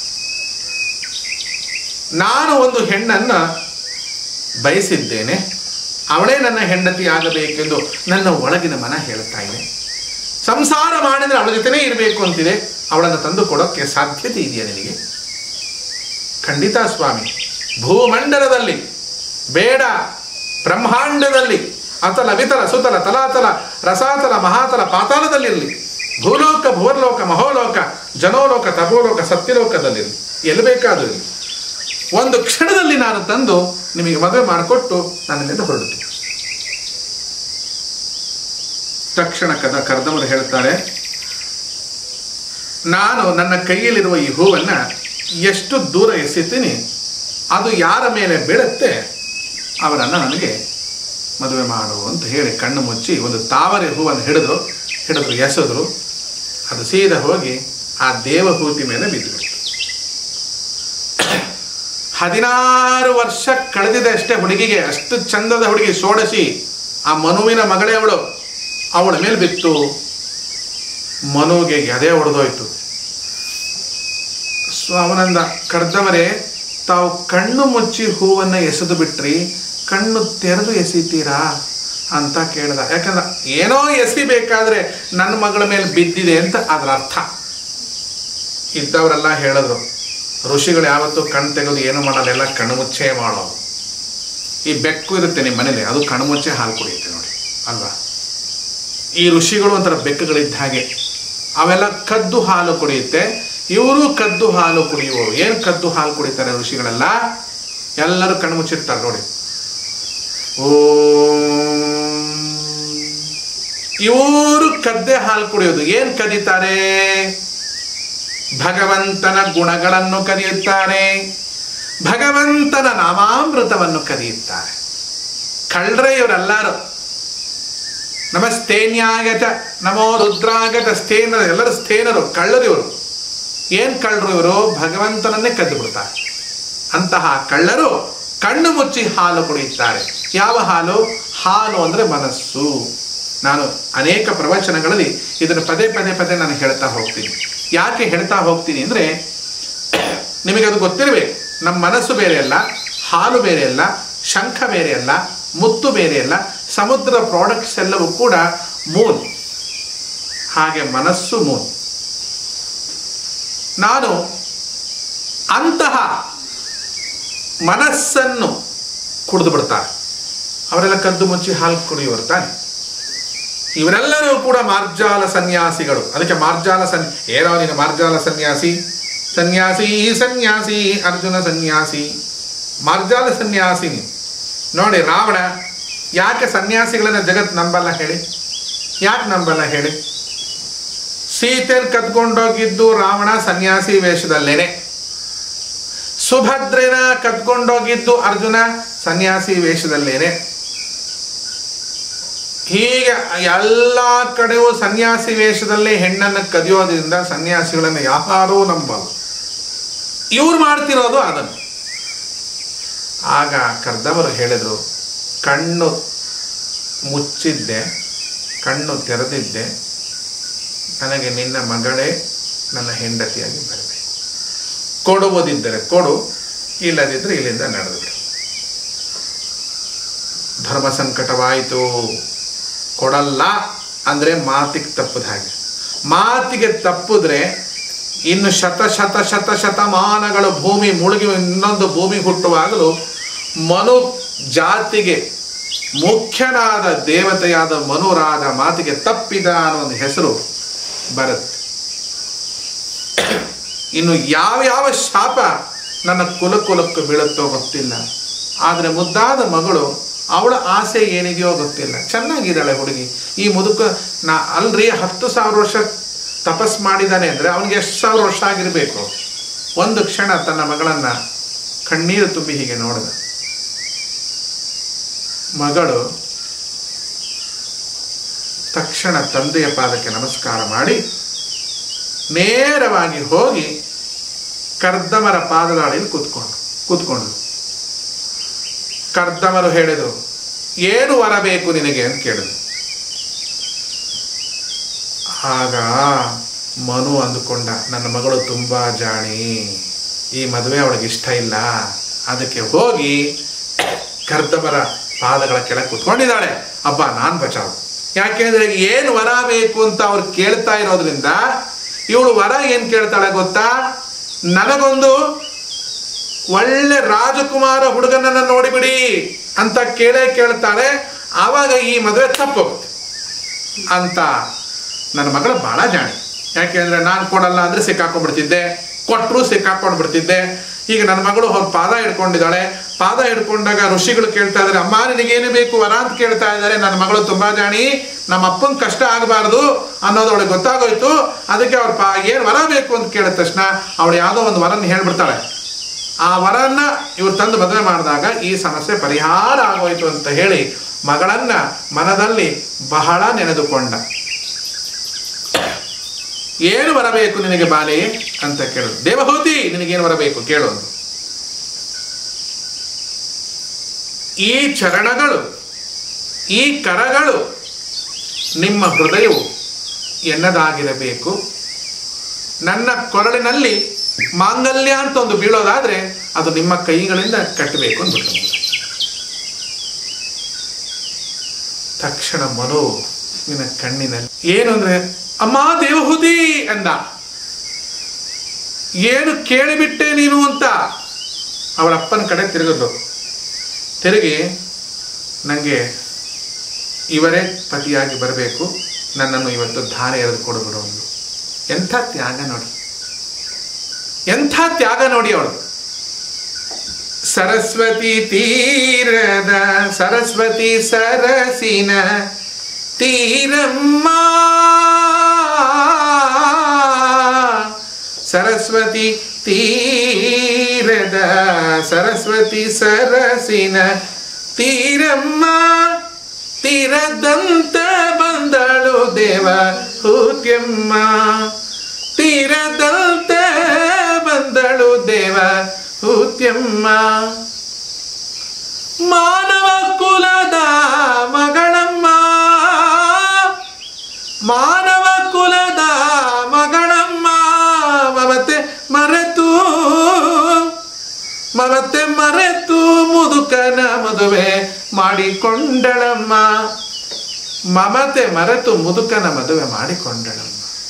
ನಾನು ಒಂದು ಹೆಣ್ಣನ್ನ ಬಯಸಿದ್ದೇನೆ ಅವಳೇ ನನ್ನ ಹೆಂಡತಿ ಆಗಬೇಕೆಂದು ನನ್ನ ಒಳಗಿನ ಮನ ಹೇಳ್ತಾ ಇದೆ ಸಂಸಾರ ಮಾಡಿದ್ರೆ ಅವಳ ಜೊತೆನೇ ಇರಬೇಕು ಅಂತಿದೆ ಅವಳನ್ನು ತಂದು ಕೊಡೋಕ್ಕೆ ಸಾಧ್ಯತೆ ಇದೆಯಾ ನಿನಗೆ ಖಂಡಿತ ಸ್ವಾಮಿ ಭೂಮಂಡಲದಲ್ಲಿ ಬೇಡ ಬ್ರಹ್ಮಾಂಡದಲ್ಲಿ ಅತಲ ವಿತಲ ಸುತಲ ತಲಾತಲ ರಸಾತಲ ಮಹಾತಲ ಪಾತಾಳದಲ್ಲಿರಲಿ ಭೂಲೋಕ ಭೂರ್ಲೋಕ ಮಹೋಲೋಕ ಜನೋಲೋಕ ತಪೋಲೋಕ ಸತ್ಯಲೋಕದಲ್ಲಿರಲಿ ಎಲ್ಲಿ ಬೇಕಾದರೂ ಇರಲಿ ಒಂದು ಕ್ಷಣದಲ್ಲಿ ನಾನು ತಂದು ನಿಮಗೆ ಮದುವೆ ಮಾಡಿಕೊಟ್ಟು ನನ್ನಿಂದ ಹೊರಡುತ್ತೀನಿ ತಕ್ಷಣ ಕದ ಕರ್ದವರು ಹೇಳ್ತಾರೆ ನಾನು ನನ್ನ ಕೈಯಲ್ಲಿರುವ ಈ ಹೂವನ್ನ ಎಷ್ಟು ದೂರ ಎಸಿತೀನಿ ಅದು ಯಾರ ಮೇಲೆ ಬೀಳುತ್ತೆ ಅವರನ್ನು ನನಗೆ ಮದುವೆ ಮಾಡು ಅಂತ ಹೇಳಿ ಕಣ್ಣು ಮುಚ್ಚಿ ಒಂದು ತಾವರೆ ಹೂವನ್ನು ಹಿಡಿದ್ರು ಹಿಡಿದ್ರು ಎಸೆದ್ರು ಅದು ಸೀದಾ ಹೋಗಿ ಆ ದೇವಹೂತಿ ಮೇಲೆ ಬಿದ್ದುಬಿಡ್ತು ಹದಿನಾರು ವರ್ಷ ಕಳೆದಿದೆ ಅಷ್ಟೇ ಹುಡುಗಿಗೆ ಅಷ್ಟು ಚಂದದ ಹುಡುಗಿ ಷೋಡಶಿ ಆ ಮನುವಿನ ಮಗಳೇ ಅವಳು ಅವಳ ಮೇಲೆ ಬಿತ್ತು ಮನುವಿಗೆ ಎದೆ ಹೊಡೆದೋಯ್ತು ಸೊ ಅವನಂದ ಕರ್ದವರೇ ತಾವು ಕಣ್ಣು ಮುಚ್ಚಿ ಹೂವನ್ನು ಎಸೆದು ಬಿಟ್ರಿ ಕಣ್ಣು ತೆರೆದು ಎಸಿತೀರಾ ಅಂತ ಕೇಳ್ದ ಯಾಕಂದ್ರೆ ಏನೋ ಎಸಿಬೇಕಾದ್ರೆ ನನ್ನ ಮಗಳ ಮೇಲೆ ಬಿದ್ದಿದೆ ಅಂತ ಅದರ ಅರ್ಥ ಇದ್ದವರೆಲ್ಲ ಹೇಳಿದ್ರು ಋಷಿಗಳು ಯಾವತ್ತೂ ಕಣ್ಣು ತೆಗೆದು ಏನು ಮಾಡಲ್ಲ ಎಲ್ಲ ಕಣ್ಣು ಮುಚ್ಚೇ ಮಾಡೋದು ಈ ಬೆಕ್ಕು ಇರುತ್ತೆ ನಿಮ್ಮ ಮನೇಲಿ ಅದು ಕಣ್ಣು ಮುಚ್ಚೆ ಹಾಲು ಕುಡಿಯುತ್ತೆ ನೋಡಿ ಅಲ್ವಾ ಈ ಋಷಿಗಳು ಒಂಥರ ಬೆಕ್ಕುಗಳಿದ್ದ ಹಾಗೆ ಅವೆಲ್ಲ ಕದ್ದು ಹಾಲು ಕುಡಿಯುತ್ತೆ ಇವರು ಕದ್ದು ಹಾಲು ಕುಡಿಯುವವರು ಏನು ಕದ್ದು ಹಾಲು ಕುಡಿತಾರೆ ಋಷಿಗಳೆಲ್ಲ ಎಲ್ಲರೂ ಕಣ್ಣು ಮುಚ್ಚಿರ್ತಾರೆ ನೋಡಿ ಓಂ ಇವರು ಕದ್ದೆ ಹಾಲು ಕುಡಿಯೋದು ಏನ್ ಕದೀತಾರೆ ಭಗವಂತನ ಗುಣಗಳನ್ನು ಕದಿಯುತ್ತಾರೆ ಭಗವಂತನ ನಾಮಾಮೃತವನ್ನು ಕದಿಯುತ್ತಾರೆ ಕಳ್ರೆ ಇವರೆಲ್ಲರೂ ನಮಸ್ತೇನ್ಯಾಗತ ನಮೋ ರುದ್ರಾಗತ ಸ್ಥೇನ ಎಲ್ಲರೂ ಸ್ಥೇನರು ಕಳ್ಳರು ಇವರು ಏನ್ ಕಳ್ಳರು ಇವರು ಭಗವಂತನನ್ನೇ ಕದ್ದು ಬಿಡ್ತಾರೆ ಅಂತಹ ಕಳ್ಳರು ಕಣ್ಣು ಮುಚ್ಚಿ ಹಾಲು ಕುಡಿಯುತ್ತಾರೆ ಯಾವ ಹಾಲು ಹಾಲು ಅಂದ್ರೆ ಮನಸ್ಸು ನಾನು ಅನೇಕ ಪ್ರವಚನಗಳಲ್ಲಿ ಇದನ್ನು ಪದೇ ಪದೇ ಪದೇ ನಾನು ಹೇಳ್ತಾ ಹೋಗ್ತೀನಿ ಯಾಕೆ ಹೇಳ್ತಾ ಹೋಗ್ತೀನಿ ಅಂದ್ರೆ ನಿಮಗೆ ಅದು ಗೊತ್ತಿರಬೇಕು ನಮ್ಮ ಮನಸ್ಸು ಬೇರೆ ಅಲ್ಲ ಹಾಲು ಬೇರೆ ಅಲ್ಲ ಶಂಖ ಬೇರೆ ಅಲ್ಲ ಮುತ್ತು ಬೇರೆ ಅಲ್ಲ ಸಮುದ್ರ ಪ್ರಾಡಕ್ಟ್ಸ್ ಎಲ್ಲವೂ ಕೂಡ ಮೂನ್ ಹಾಗೆ ಮನಸ್ಸು ಮೂನ್ ನಾನು ಅಂತಹ ಮನಸ್ಸನ್ನು ಕುಡಿದು ಬಿಡ್ತಾರೆ ಅವರೆಲ್ಲ ಕದ್ದು ಮುಚ್ಚಿ ಹಾಲು ಕುಡಿಯುವರು ತಾನೆ ಇವರೆಲ್ಲರೂ ಕೂಡ ಮಾರ್ಜಾಲ ಸನ್ಯಾಸಿಗಳು ಅದಕ್ಕೆ ಮಾರ್ಜಾಲ ಸನ್ ಏನೋ ನೀನು ಮಾರ್ಜಾಲ ಸನ್ಯಾಸಿ ಸನ್ಯಾಸಿ ಸನ್ಯಾಸಿ ಅರ್ಜುನ ಸನ್ಯಾಸಿ ಮಾರ್ಜಾಲ ಸನ್ಯಾಸಿ ನೀನು. ನೋಡಿ ರಾವಣ ಯಾಕೆ ಸನ್ಯಾಸಿಗಳನ್ನ ಜಗತ್ ನಂಬಲ್ಲ ಹೇಳಿ ಯಾಕೆ ನಂಬಲ್ಲ ಹೇಳಿ ಸೀತೆನ್ ಕದ್ಕೊಂಡೋಗಿದ್ದು ರಾವಣ ಸನ್ಯಾಸಿ ವೇಷದಲ್ಲೇನೆ ಸುಭದ್ರೆನ ಕದ್ಕೊಂಡೋಗಿದ್ದು ಅರ್ಜುನ ಸನ್ಯಾಸಿ ವೇಷದಲ್ಲೇನೆ ಹೀಗೆ ಎಲ್ಲ ಕಡೆಯೂ ಸನ್ಯಾಸಿ ವೇಷದಲ್ಲೇ ಹೆಣ್ಣನ್ನು ಕದಿಯೋದ್ರಿಂದ ಸನ್ಯಾಸಿಗಳನ್ನು ಯಾರೂ ನಂಬಲ್ಲ ಇವ್ರು ಮಾಡ್ತಿರೋದು ಅದನ್ನು ಆಗ ಕರ್ದವರು ಹೇಳಿದರು ಕಣ್ಣು ಮುಚ್ಚಿದ್ದೆ ಕಣ್ಣು ತೆರೆದಿದ್ದೆ ನನಗೆ ನಿನ್ನ ಮಗಳೇ ನನ್ನ ಹೆಂಡತಿಯಾಗಿ ಬರಬೇಕು ಕೊಡುವುದಿದ್ದರೆ ಕೊಡು ಇಲ್ಲದಿದ್ದರೆ ಇಲ್ಲಿಂದ ನಡೆದು ಬಿಡು ಧರ್ಮ ಸಂಕಟವಾಯಿತು ಕೊಡಲ್ಲ ಅಂದರೆ ಮಾತಿಗೆ ತಪ್ಪದ ಹಾಗೆ ಮಾತಿಗೆ ತಪ್ಪಿದ್ರೆ ಇನ್ನು ಶತ ಶತ ಶತ ಶತಮಾನಗಳು ಭೂಮಿ ಮುಳುಗಿ ಇನ್ನೊಂದು ಭೂಮಿ ಹುಟ್ಟುವಾಗಲೂ ಮನು ಜಾತಿಗೆ ಮುಖ್ಯನಾದ ದೇವತೆಯಾದ ಮನುರಾದ ಮಾತಿಗೆ ತಪ್ಪಿದ ಅನ್ನೋ ಒಂದು ಹೆಸರು ಬರುತ್ತೆ ಇನ್ನು ಯಾವ ಯಾವ ಶಾಪ ನನ್ನ ಕುಲ ಕುಲಕ್ಕೆ ಬೀಳುತ್ತೋ ಗೊತ್ತಿಲ್ಲ ಆದರೆ ಮುದ್ದಾದ ಮಗಳು ಅವಳ ಆಸೆ ಏನಿದೆಯೋ ಗೊತ್ತಿಲ್ಲ ಚೆನ್ನಾಗಿದ್ದಾಳೆ ಹುಡುಗಿ ಈ ಮುದುಕ ನಾ ಅಲ್ರಿ ಹತ್ತು ಸಾವಿರ ವರ್ಷ ತಪಸ್ ಮಾಡಿದಾನೆ ಅಂದರೆ ಅವನಿಗೆ ಎಷ್ಟು ಸಾವಿರ ವರ್ಷ ಆಗಿರಬೇಕು ಒಂದು ಕ್ಷಣ ತನ್ನ ಮಗಳನ್ನ ಕಣ್ಣೀರು ತುಂಬಿ ಹೀಗೆ ನೋಡಿದ ಮಗಳು ತಕ್ಷಣ ತಂದೆಯ ಪಾದಕ್ಕೆ ನಮಸ್ಕಾರ ಮಾಡಿ ನೇರವಾಗಿ ಹೋಗಿ ಕರ್ದಮರ ಪಾದದಾಳಿಯಲ್ಲಿ ಕೂತ್ಕೊಂಡು ಕೂತ್ಕೊಂಡು ಕರ್ದಮರು ಹೇಳಿದರು ಏನು ವರ ಬೇಕು ನಿನಗೆ ಅಂತ ಕೇಳಿದ್ರು ಆಗ ಮನು ಅಂದುಕೊಂಡ ನನ್ನ ಮಗಳು ತುಂಬ ಜಾಣಿ ಈ ಮದುವೆ ಅವಳಿಗೆ ಇಷ್ಟ ಇಲ್ಲ ಅದಕ್ಕೆ ಹೋಗಿ ಕರ್ದಮರ ಪಾದಗಳ ಕೆಳಗೆ ಕೂತ್ಕೊಂಡಿದ್ದಾಳೆ ಅಬ್ಬ ನಾನು ಬಚಾವ್ ಯಾಕೆಂದ್ರೆ ಏನು ವರ ಬೇಕು ಅಂತ ಅವ್ರು ಕೇಳ್ತಾ ಇರೋದ್ರಿಂದ ಇವಳು ವರ ಏನು ಕೇಳ್ತಾಳೆ ಗೊತ್ತಾ ನನಗೊಂದು ಒಳ್ಳೆ ರಾಜಕುಮಾರ ಹುಡುಗನನ್ನ ನೋಡಿಬಿಡಿ ಅಂತ ಕೇಳೇ ಕೇಳ್ತಾಳೆ ಆವಾಗ ಈ ಮದುವೆ ತಪ್ಪೋಗುತ್ತೆ ಅಂತ ನನ್ನ ಮಗಳು ಭಾಳ ಜಾಣಿ ಯಾಕೆಂದ್ರೆ ನಾನು ಕೊಡಲ್ಲ ಅಂದ್ರೆ ಸಿಕ್ಕಾಕೊಂಡ್ಬಿಡ್ತಿದ್ದೆ ಕೊಟ್ಟರು ಸಿಕ್ಕಾಕೊಂಡು ಬಿಡ್ತಿದ್ದೆ ಈಗ ನನ್ನ ಮಗಳು ಅವ್ರ ಪಾದ ಹಿಡ್ಕೊಂಡಿದ್ದಾಳೆ ಪಾದ ಹಿಡ್ಕೊಂಡಾಗ ಋಷಿಗಳು ಕೇಳ್ತಾ ಇದ್ದಾರೆ ಅಮ್ಮ ನಿನಗೇನು ಬೇಕು ವರ ಅಂತ ಕೇಳ್ತಾ ಇದ್ದಾರೆ ನನ್ನ ಮಗಳು ತುಂಬಾ ಜಾಣಿ ನಮ್ಮ ಅಪ್ಪನ ಕಷ್ಟ ಆಗಬಾರ್ದು ಅನ್ನೋದು ಅವಳಿಗೆ ಗೊತ್ತಾಗೋಯ್ತು ಅದಕ್ಕೆ ಅವ್ರ ಪಾ ಏನು ವರ ಬೇಕು ಅಂತ ಕೇಳಿದ ತಕ್ಷಣ ಅವಳು ಯಾವುದೋ ಒಂದು ವರನ ಹೇಳ್ಬಿಡ್ತಾಳೆ ಆ ವರನ್ನ ಇವ್ರು ತಂದು ಮದುವೆ ಮಾಡಿದಾಗ ಈ ಸಮಸ್ಯೆ ಪರಿಹಾರ ಆಗೋಯ್ತು ಅಂತ ಹೇಳಿ ಮಗಳನ್ನ ಮನದಲ್ಲಿ ಬಹಳ ನೆನೆದುಕೊಂಡ ಏನು ಬರಬೇಕು ನಿನಗೆ ಬಾಲಿ ಅಂತ ಕೇಳಿದ್ರು ದೇವಹೂತಿ ನಿನಗೇನು ಬರಬೇಕು ಕೇಳು ಅಂದ್ರು. ಈ ಚರಣಗಳು ಈ ಕರಗಳು ನಿಮ್ಮ ಹೃದಯವು ಎನ್ನದಾಗಿರಬೇಕು ನನ್ನ ಕೊರಳಿನಲ್ಲಿ ಮಾಂಗಲ್ಯ ಅಂತ ಒಂದು ಬೀಳೋದಾದ್ರೆ ಅದು ನಿಮ್ಮ ಕೈಗಳಿಂದ ಕಟ್ಟಬೇಕು ಅಂದ್ಬಿಟ್ಟು ತಕ್ಷಣ ಮನು ನಿನ್ನ ಕಣ್ಣಿನಲ್ಲಿ ಏನು ಅಂದ್ರೆ ಅಮ್ಮ ದೇವಹುತಿ ಅಂದ ಏನು ಕೇಳಿಬಿಟ್ಟೆ ನೀನು ಅಂತ ಅವಳ ಅಪ್ಪನ ಕಡೆ ತಿರುಗಿದ್ರು ತಿರುಗಿ ನನಗೆ ಇವರೇ ಪತಿಯಾಗಿ ಬರಬೇಕು ನನ್ನನ್ನು ಇವತ್ತು ಧಾರೆ ಎರೆದು ಕೊಡುಬಿಡು ಅಂದು ಎಂಥ ತ್ಯಾಗ ನೋಡಿ ಎಂಥ ತ್ಯಾಗ ನೋಡಿ ಅವಳು ಸರಸ್ವತಿ ತೀರದ ಸರಸ್ವತಿ ಸರಸಿನ ತೀರಮ್ಮ ಸರಸ್ವತಿ ತೀರದ ಸರಸ್ವತಿ ಸರಸಿನ ತೀರಮ್ಮ ತೀರದಂತ ಬಂದಳು ದೇವ ಹೂತ್ಯಮ್ಮ ತೀರದಂತ ಬಂದಳು ದೇವ ಹೂತ್ಯಮ್ಮ ಮಾನವ ಕುಲದ ಮಗಳಮ್ಮ ಮಾನವ ಕುಲದ ಮಗಳಮ್ಮ ಮಮತೆ ಮರೆತು ಮಮತೆ ಮರೆತು ಮುದುಕನ ಮದುವೆ ಮಾಡಿಕೊಂಡಳಮ್ಮ ಮಮತೆ ಮರೆತು ಮುದುಕನ ಮದುವೆ ಮಾಡಿಕೊಂಡಳಮ್ಮ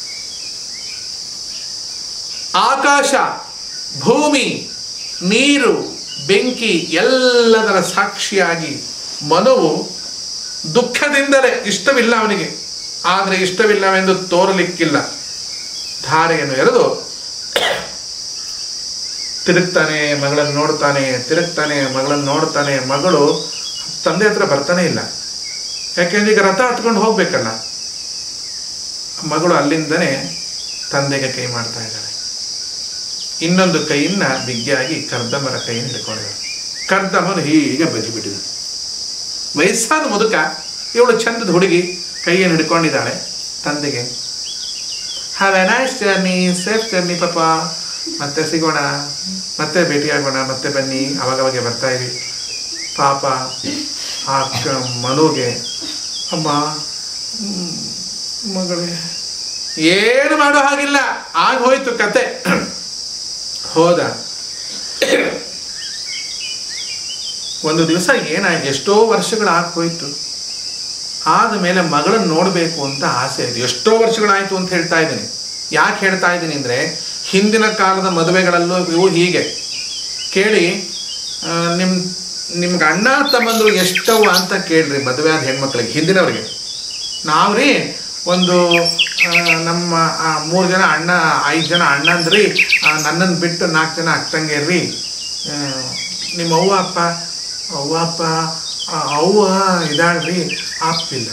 ಆಕಾಶ ಭೂಮಿ ನೀರು ಬೆಂಕಿ ಎಲ್ಲದರ ಸಾಕ್ಷಿಯಾಗಿ ಮನುವು ದುಃಖದಿಂದಲೇ ಇಷ್ಟವಿಲ್ಲ ಅವನಿಗೆ ಆದರೆ ಇಷ್ಟವಿಲ್ಲವೆಂದು ತೋರಲಿಕ್ಕಿಲ್ಲ ಧಾರೆಯನ್ನು ಎರೆದು ತಿರುಗ್ತಾನೆ ಮಗಳನ್ನು ನೋಡ್ತಾನೆ ತಿರುಗ್ತಾನೆ ಮಗಳನ್ನು ನೋಡ್ತಾನೆ ಮಗಳು ತಂದೆ ಹತ್ರ ಬರ್ತಾನೆ ಇಲ್ಲ ಯಾಕೆಂದ್ರೆ ಈಗ ರಥ ಹತ್ಕೊಂಡು ಹೋಗ್ಬೇಕಲ್ಲ ಮಗಳು ಅಲ್ಲಿಂದನೇ ತಂದೆಗೆ ಕೈ ಮಾಡ್ತಾ ಇದ್ದಾಳೆ ಇನ್ನೊಂದು ಕೈಯನ್ನ ಬಿಗಿಯಾಗಿ ಕರ್ದಮರ ಕೈಯನ್ನು ಹಿಡ್ಕೊಂಡಿದ್ದಾಳೆ ಕರ್ದಮನು ಹೀಗೆ ಬಜಿಬಿಟ್ಟಿದ ವಯಸ್ಸಾದ ಮುದುಕ ಇವಳು ಚಂದದ ಹುಡುಗಿ ಕೈಯನ್ನು ಹಿಡ್ಕೊಂಡಿದ್ದಾಳೆ ತಂದೆಗೆ have a nice journey safe journey ಪಾಪ ಮತ್ತೆ ಸಿಗೋಣ ಮತ್ತೆ ಭೇಟಿಯಾಗೋಣ ಮತ್ತೆ ಬನ್ನಿ ಅವಾಗವಾಗ ಬರ್ತಾ ಇರಿ ಪಾಪ ಆ ಕ ಮನುಗೆ ಅಮ್ಮ ಹ್ಮ್, ಮಗಳೇ ಏನು ಮಾಡೋ ಹಾಗಿಲ್ಲ ಆಗ ಹೋಯ್ತು ಕತೆ ಹೋದ ಒಂದು ದಿವಸ ಏನಾಯ್ತು ಎಷ್ಟೋ ವರ್ಷಗಳು ಹೋಯ್ತು ಆದ ಮೇಲೆ ಮಗಳನ್ನ ನೋಡಬೇಕು ಅಂತ ಆಸೆ ಇದೆ ಎಷ್ಟೋ ವರ್ಷಗಳಾಯ್ತು ಅಂತ ಹೇಳ್ತಾ ಇದ್ದೀನಿ ಯಾಕೆ ಹೇಳ್ತಾ ಇದ್ದೀನಿ ಅಂದರೆ ಹಿಂದಿನ ಕಾಲದ ಮದುವೆಗಳಲ್ಲೂ ಇವು ಹೀಗೆ ಕೇಳಿ ಆ, ನಿಮ್ ನಿಮ್ಗೆ ಅಣ್ಣ ತಮ್ಮಂದ್ರು ಎಷ್ಟವ ಅಂತ ಕೇಳ್ರಿ ಮದುವೆ ಆದ ಹೆಣ್ಮಕ್ಳಿಗೆ ಹಿಂದಿನವ್ರಿಗೆ ನಾವು ರೀ ಒಂದು ಆ, ನಮ್ಮ ಆ, ಮೂರು ಜನ ಅಣ್ಣ ಐದು ಜನ ಅಣ್ಣಂದ್ರಿ ನನ್ನನ್ನು ಬಿಟ್ಟು ನಾಲ್ಕು ಜನ ಅಕ್ಕಂಗೇರ್ರಿ ನಿಮ್ಮ ಅವ್ವ ಅಪ್ಪ ಅವ್ವ ಅಪ್ಪ ಆ, ಅವ್ವ ಇದಾಳ್ರಿ ಅಪ್ಪಿಲ್ಲ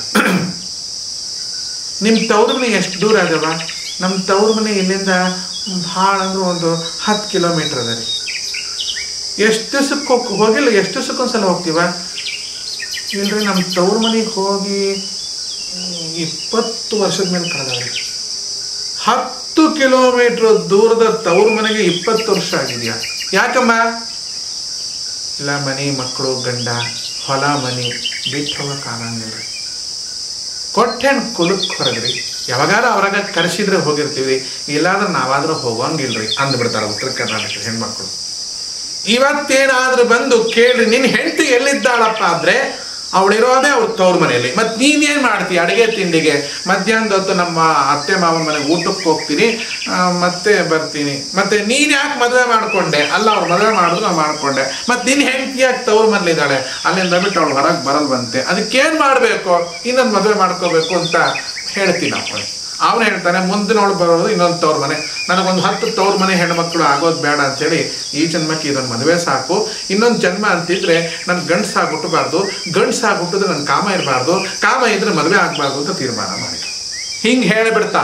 ನಿಮ್ಮ ತವ್ರ ಮನೆ ಎಷ್ಟು ದೂರ ಅದವ ನಮ್ಮ ತವ್ರ ಮನೆ ಇಲ್ಲಿಂದ ಭಾಳ ಅಂದ್ರೆ ಒಂದು ಹತ್ತು ಕಿಲೋಮೀಟ್ರ್ ಅದ ರೀ ಎಷ್ಟು ದಿವ್ಸಕ್ಕೆ ಹೋಗ್ ಹೋಗಿಲ್ಲ ಎಷ್ಟು ದಿವ್ಸಕ್ಕೆ ಒಂದ್ಸಲ ಹೋಗ್ತೀವ ಇಲ್ರಿ ನಮ್ಮ ತವ್ರ ಮನೆಗೆ ಹೋಗಿ ಹ್ಮ್, ಇಪ್ಪತ್ತು ವರ್ಷದ ಮೇಲೆ ಕಳೆದವ್ರಿ ಹತ್ತು ಕಿಲೋಮೀಟ್ರ್ ದೂರದ ತವ್ರ ಮನೆಗೆ ಇಪ್ಪತ್ತು ವರ್ಷ ಆಗಿದೆಯಾ ಯಾಕಮ್ಮ ಇಲ್ಲ ಮನೆ ಮಕ್ಕಳು ಗಂಡ ಹೊಲ ಮನೆ ಬಿಟ್ಟು ಹೋಗೋಕ್ಕಾಗಂಗಿಲ್ಲ ಕೊಟ್ಟೆಣ್ ಕುಲಕ್ಕೆ ಹೊರಗ್ರಿ ಯಾವಾಗಾರ ಅವ್ರಾಗ ಕರೆಸಿದ್ರೆ ಹೋಗಿರ್ತೀವಿ ಇಲ್ಲಾಂದ್ರೆ ನಾವಾದ್ರೂ ಹೋಗಂಗಿಲ್ರಿ ಅಂದ್ಬಿಡ್ತಾರೆ ಉತ್ತರ ಕರ್ನಾಟಕದ ಹೆಣ್ಮಕ್ಳು ಇವತ್ತೇನಾದ್ರೂ ಬಂದು ಕೇಳ್ರಿ ನಿನ್ನ ಹೆಂಡತಿ ಎಲ್ಲಿದ್ದಾಳಪ್ಪ ಅಂದ್ರೆ ಅವಳಿರೋದೇ ಅವ್ರ ತವ್ರ ಮನೆಯಲ್ಲಿ ಮತ್ತೆ ನೀನೇನು ಮಾಡ್ತೀಯ ಅಡುಗೆ ತಿಂಡಿಗೆ ಮಧ್ಯಾಹ್ನದ ಹೊತ್ತು ನಮ್ಮ ಅತ್ತೆ ಮಾವನ ಮನೆಗೆ ಊಟಕ್ಕೆ ಹೋಗ್ತೀನಿ ಆ, ಮತ್ತೆ ಬರ್ತೀನಿ ಮತ್ತೆ ನೀನು ಯಾಕೆ ಮದುವೆ ಮಾಡ್ಕೊಂಡೆ ಅಲ್ಲ ಅವ್ರು ಮದುವೆ ಮಾಡಿದ್ರು ನಾವು ಮಾಡ್ಕೊಂಡೆ ಮತ್ತೆ ನಿನ್ನ ಹೆಂಡತಿ ಯಾಕೆ ತವ್ರ ಮನೇಲಿದ್ದಾಳೆ ಅಲ್ಲಿಂದ ಬಿಟ್ಟು ಅವಳು ಹೊರಗೆ ಬರಲ್ವಂತೆ ಅದಕ್ಕೇನು ಮಾಡಬೇಕು ಇನ್ನೊಂದು ಮದುವೆ ಮಾಡ್ಕೋಬೇಕು ಅಂತ ಹೇಳ್ತೀನಿ ನಾವು ಅವನು ಹೇಳ್ತಾನೆ ಮುಂದಿನವಳು ಬರೋದು ಇನ್ನೊಂದು ತವ್ರ ಮನೆ ನನಗೊಂದು ಹತ್ತು ತವ್ರ ಮನೆ ಹೆಣ್ಮಕ್ಳು ಆಗೋದು ಬೇಡ ಅಂತೇಳಿ ಈ ಜನ್ಮಕ್ಕೆ ಇದೊಂದು ಮದುವೆ ಸಾಕು ಇನ್ನೊಂದು ಜನ್ಮ ಅಂತಿದ್ರೆ ನನ್ ಗಂಡ್ಸಾಗಿ ಹುಟ್ಟಬಾರ್ದು ಗಂಡ್ಸಾಗಿ ಹುಟ್ಟಿದ್ರೆ ನನ್ನ ಕಾಮ ಇರಬಾರ್ದು ಕಾಮ ಇದ್ರೆ ಮದುವೆ ಆಗಬಾರ್ದು ಅಂತ ತೀರ್ಮಾನ ಮಾಡಿ ಹಿಂಗೆ ಹೇಳಿಬಿಡ್ತಾ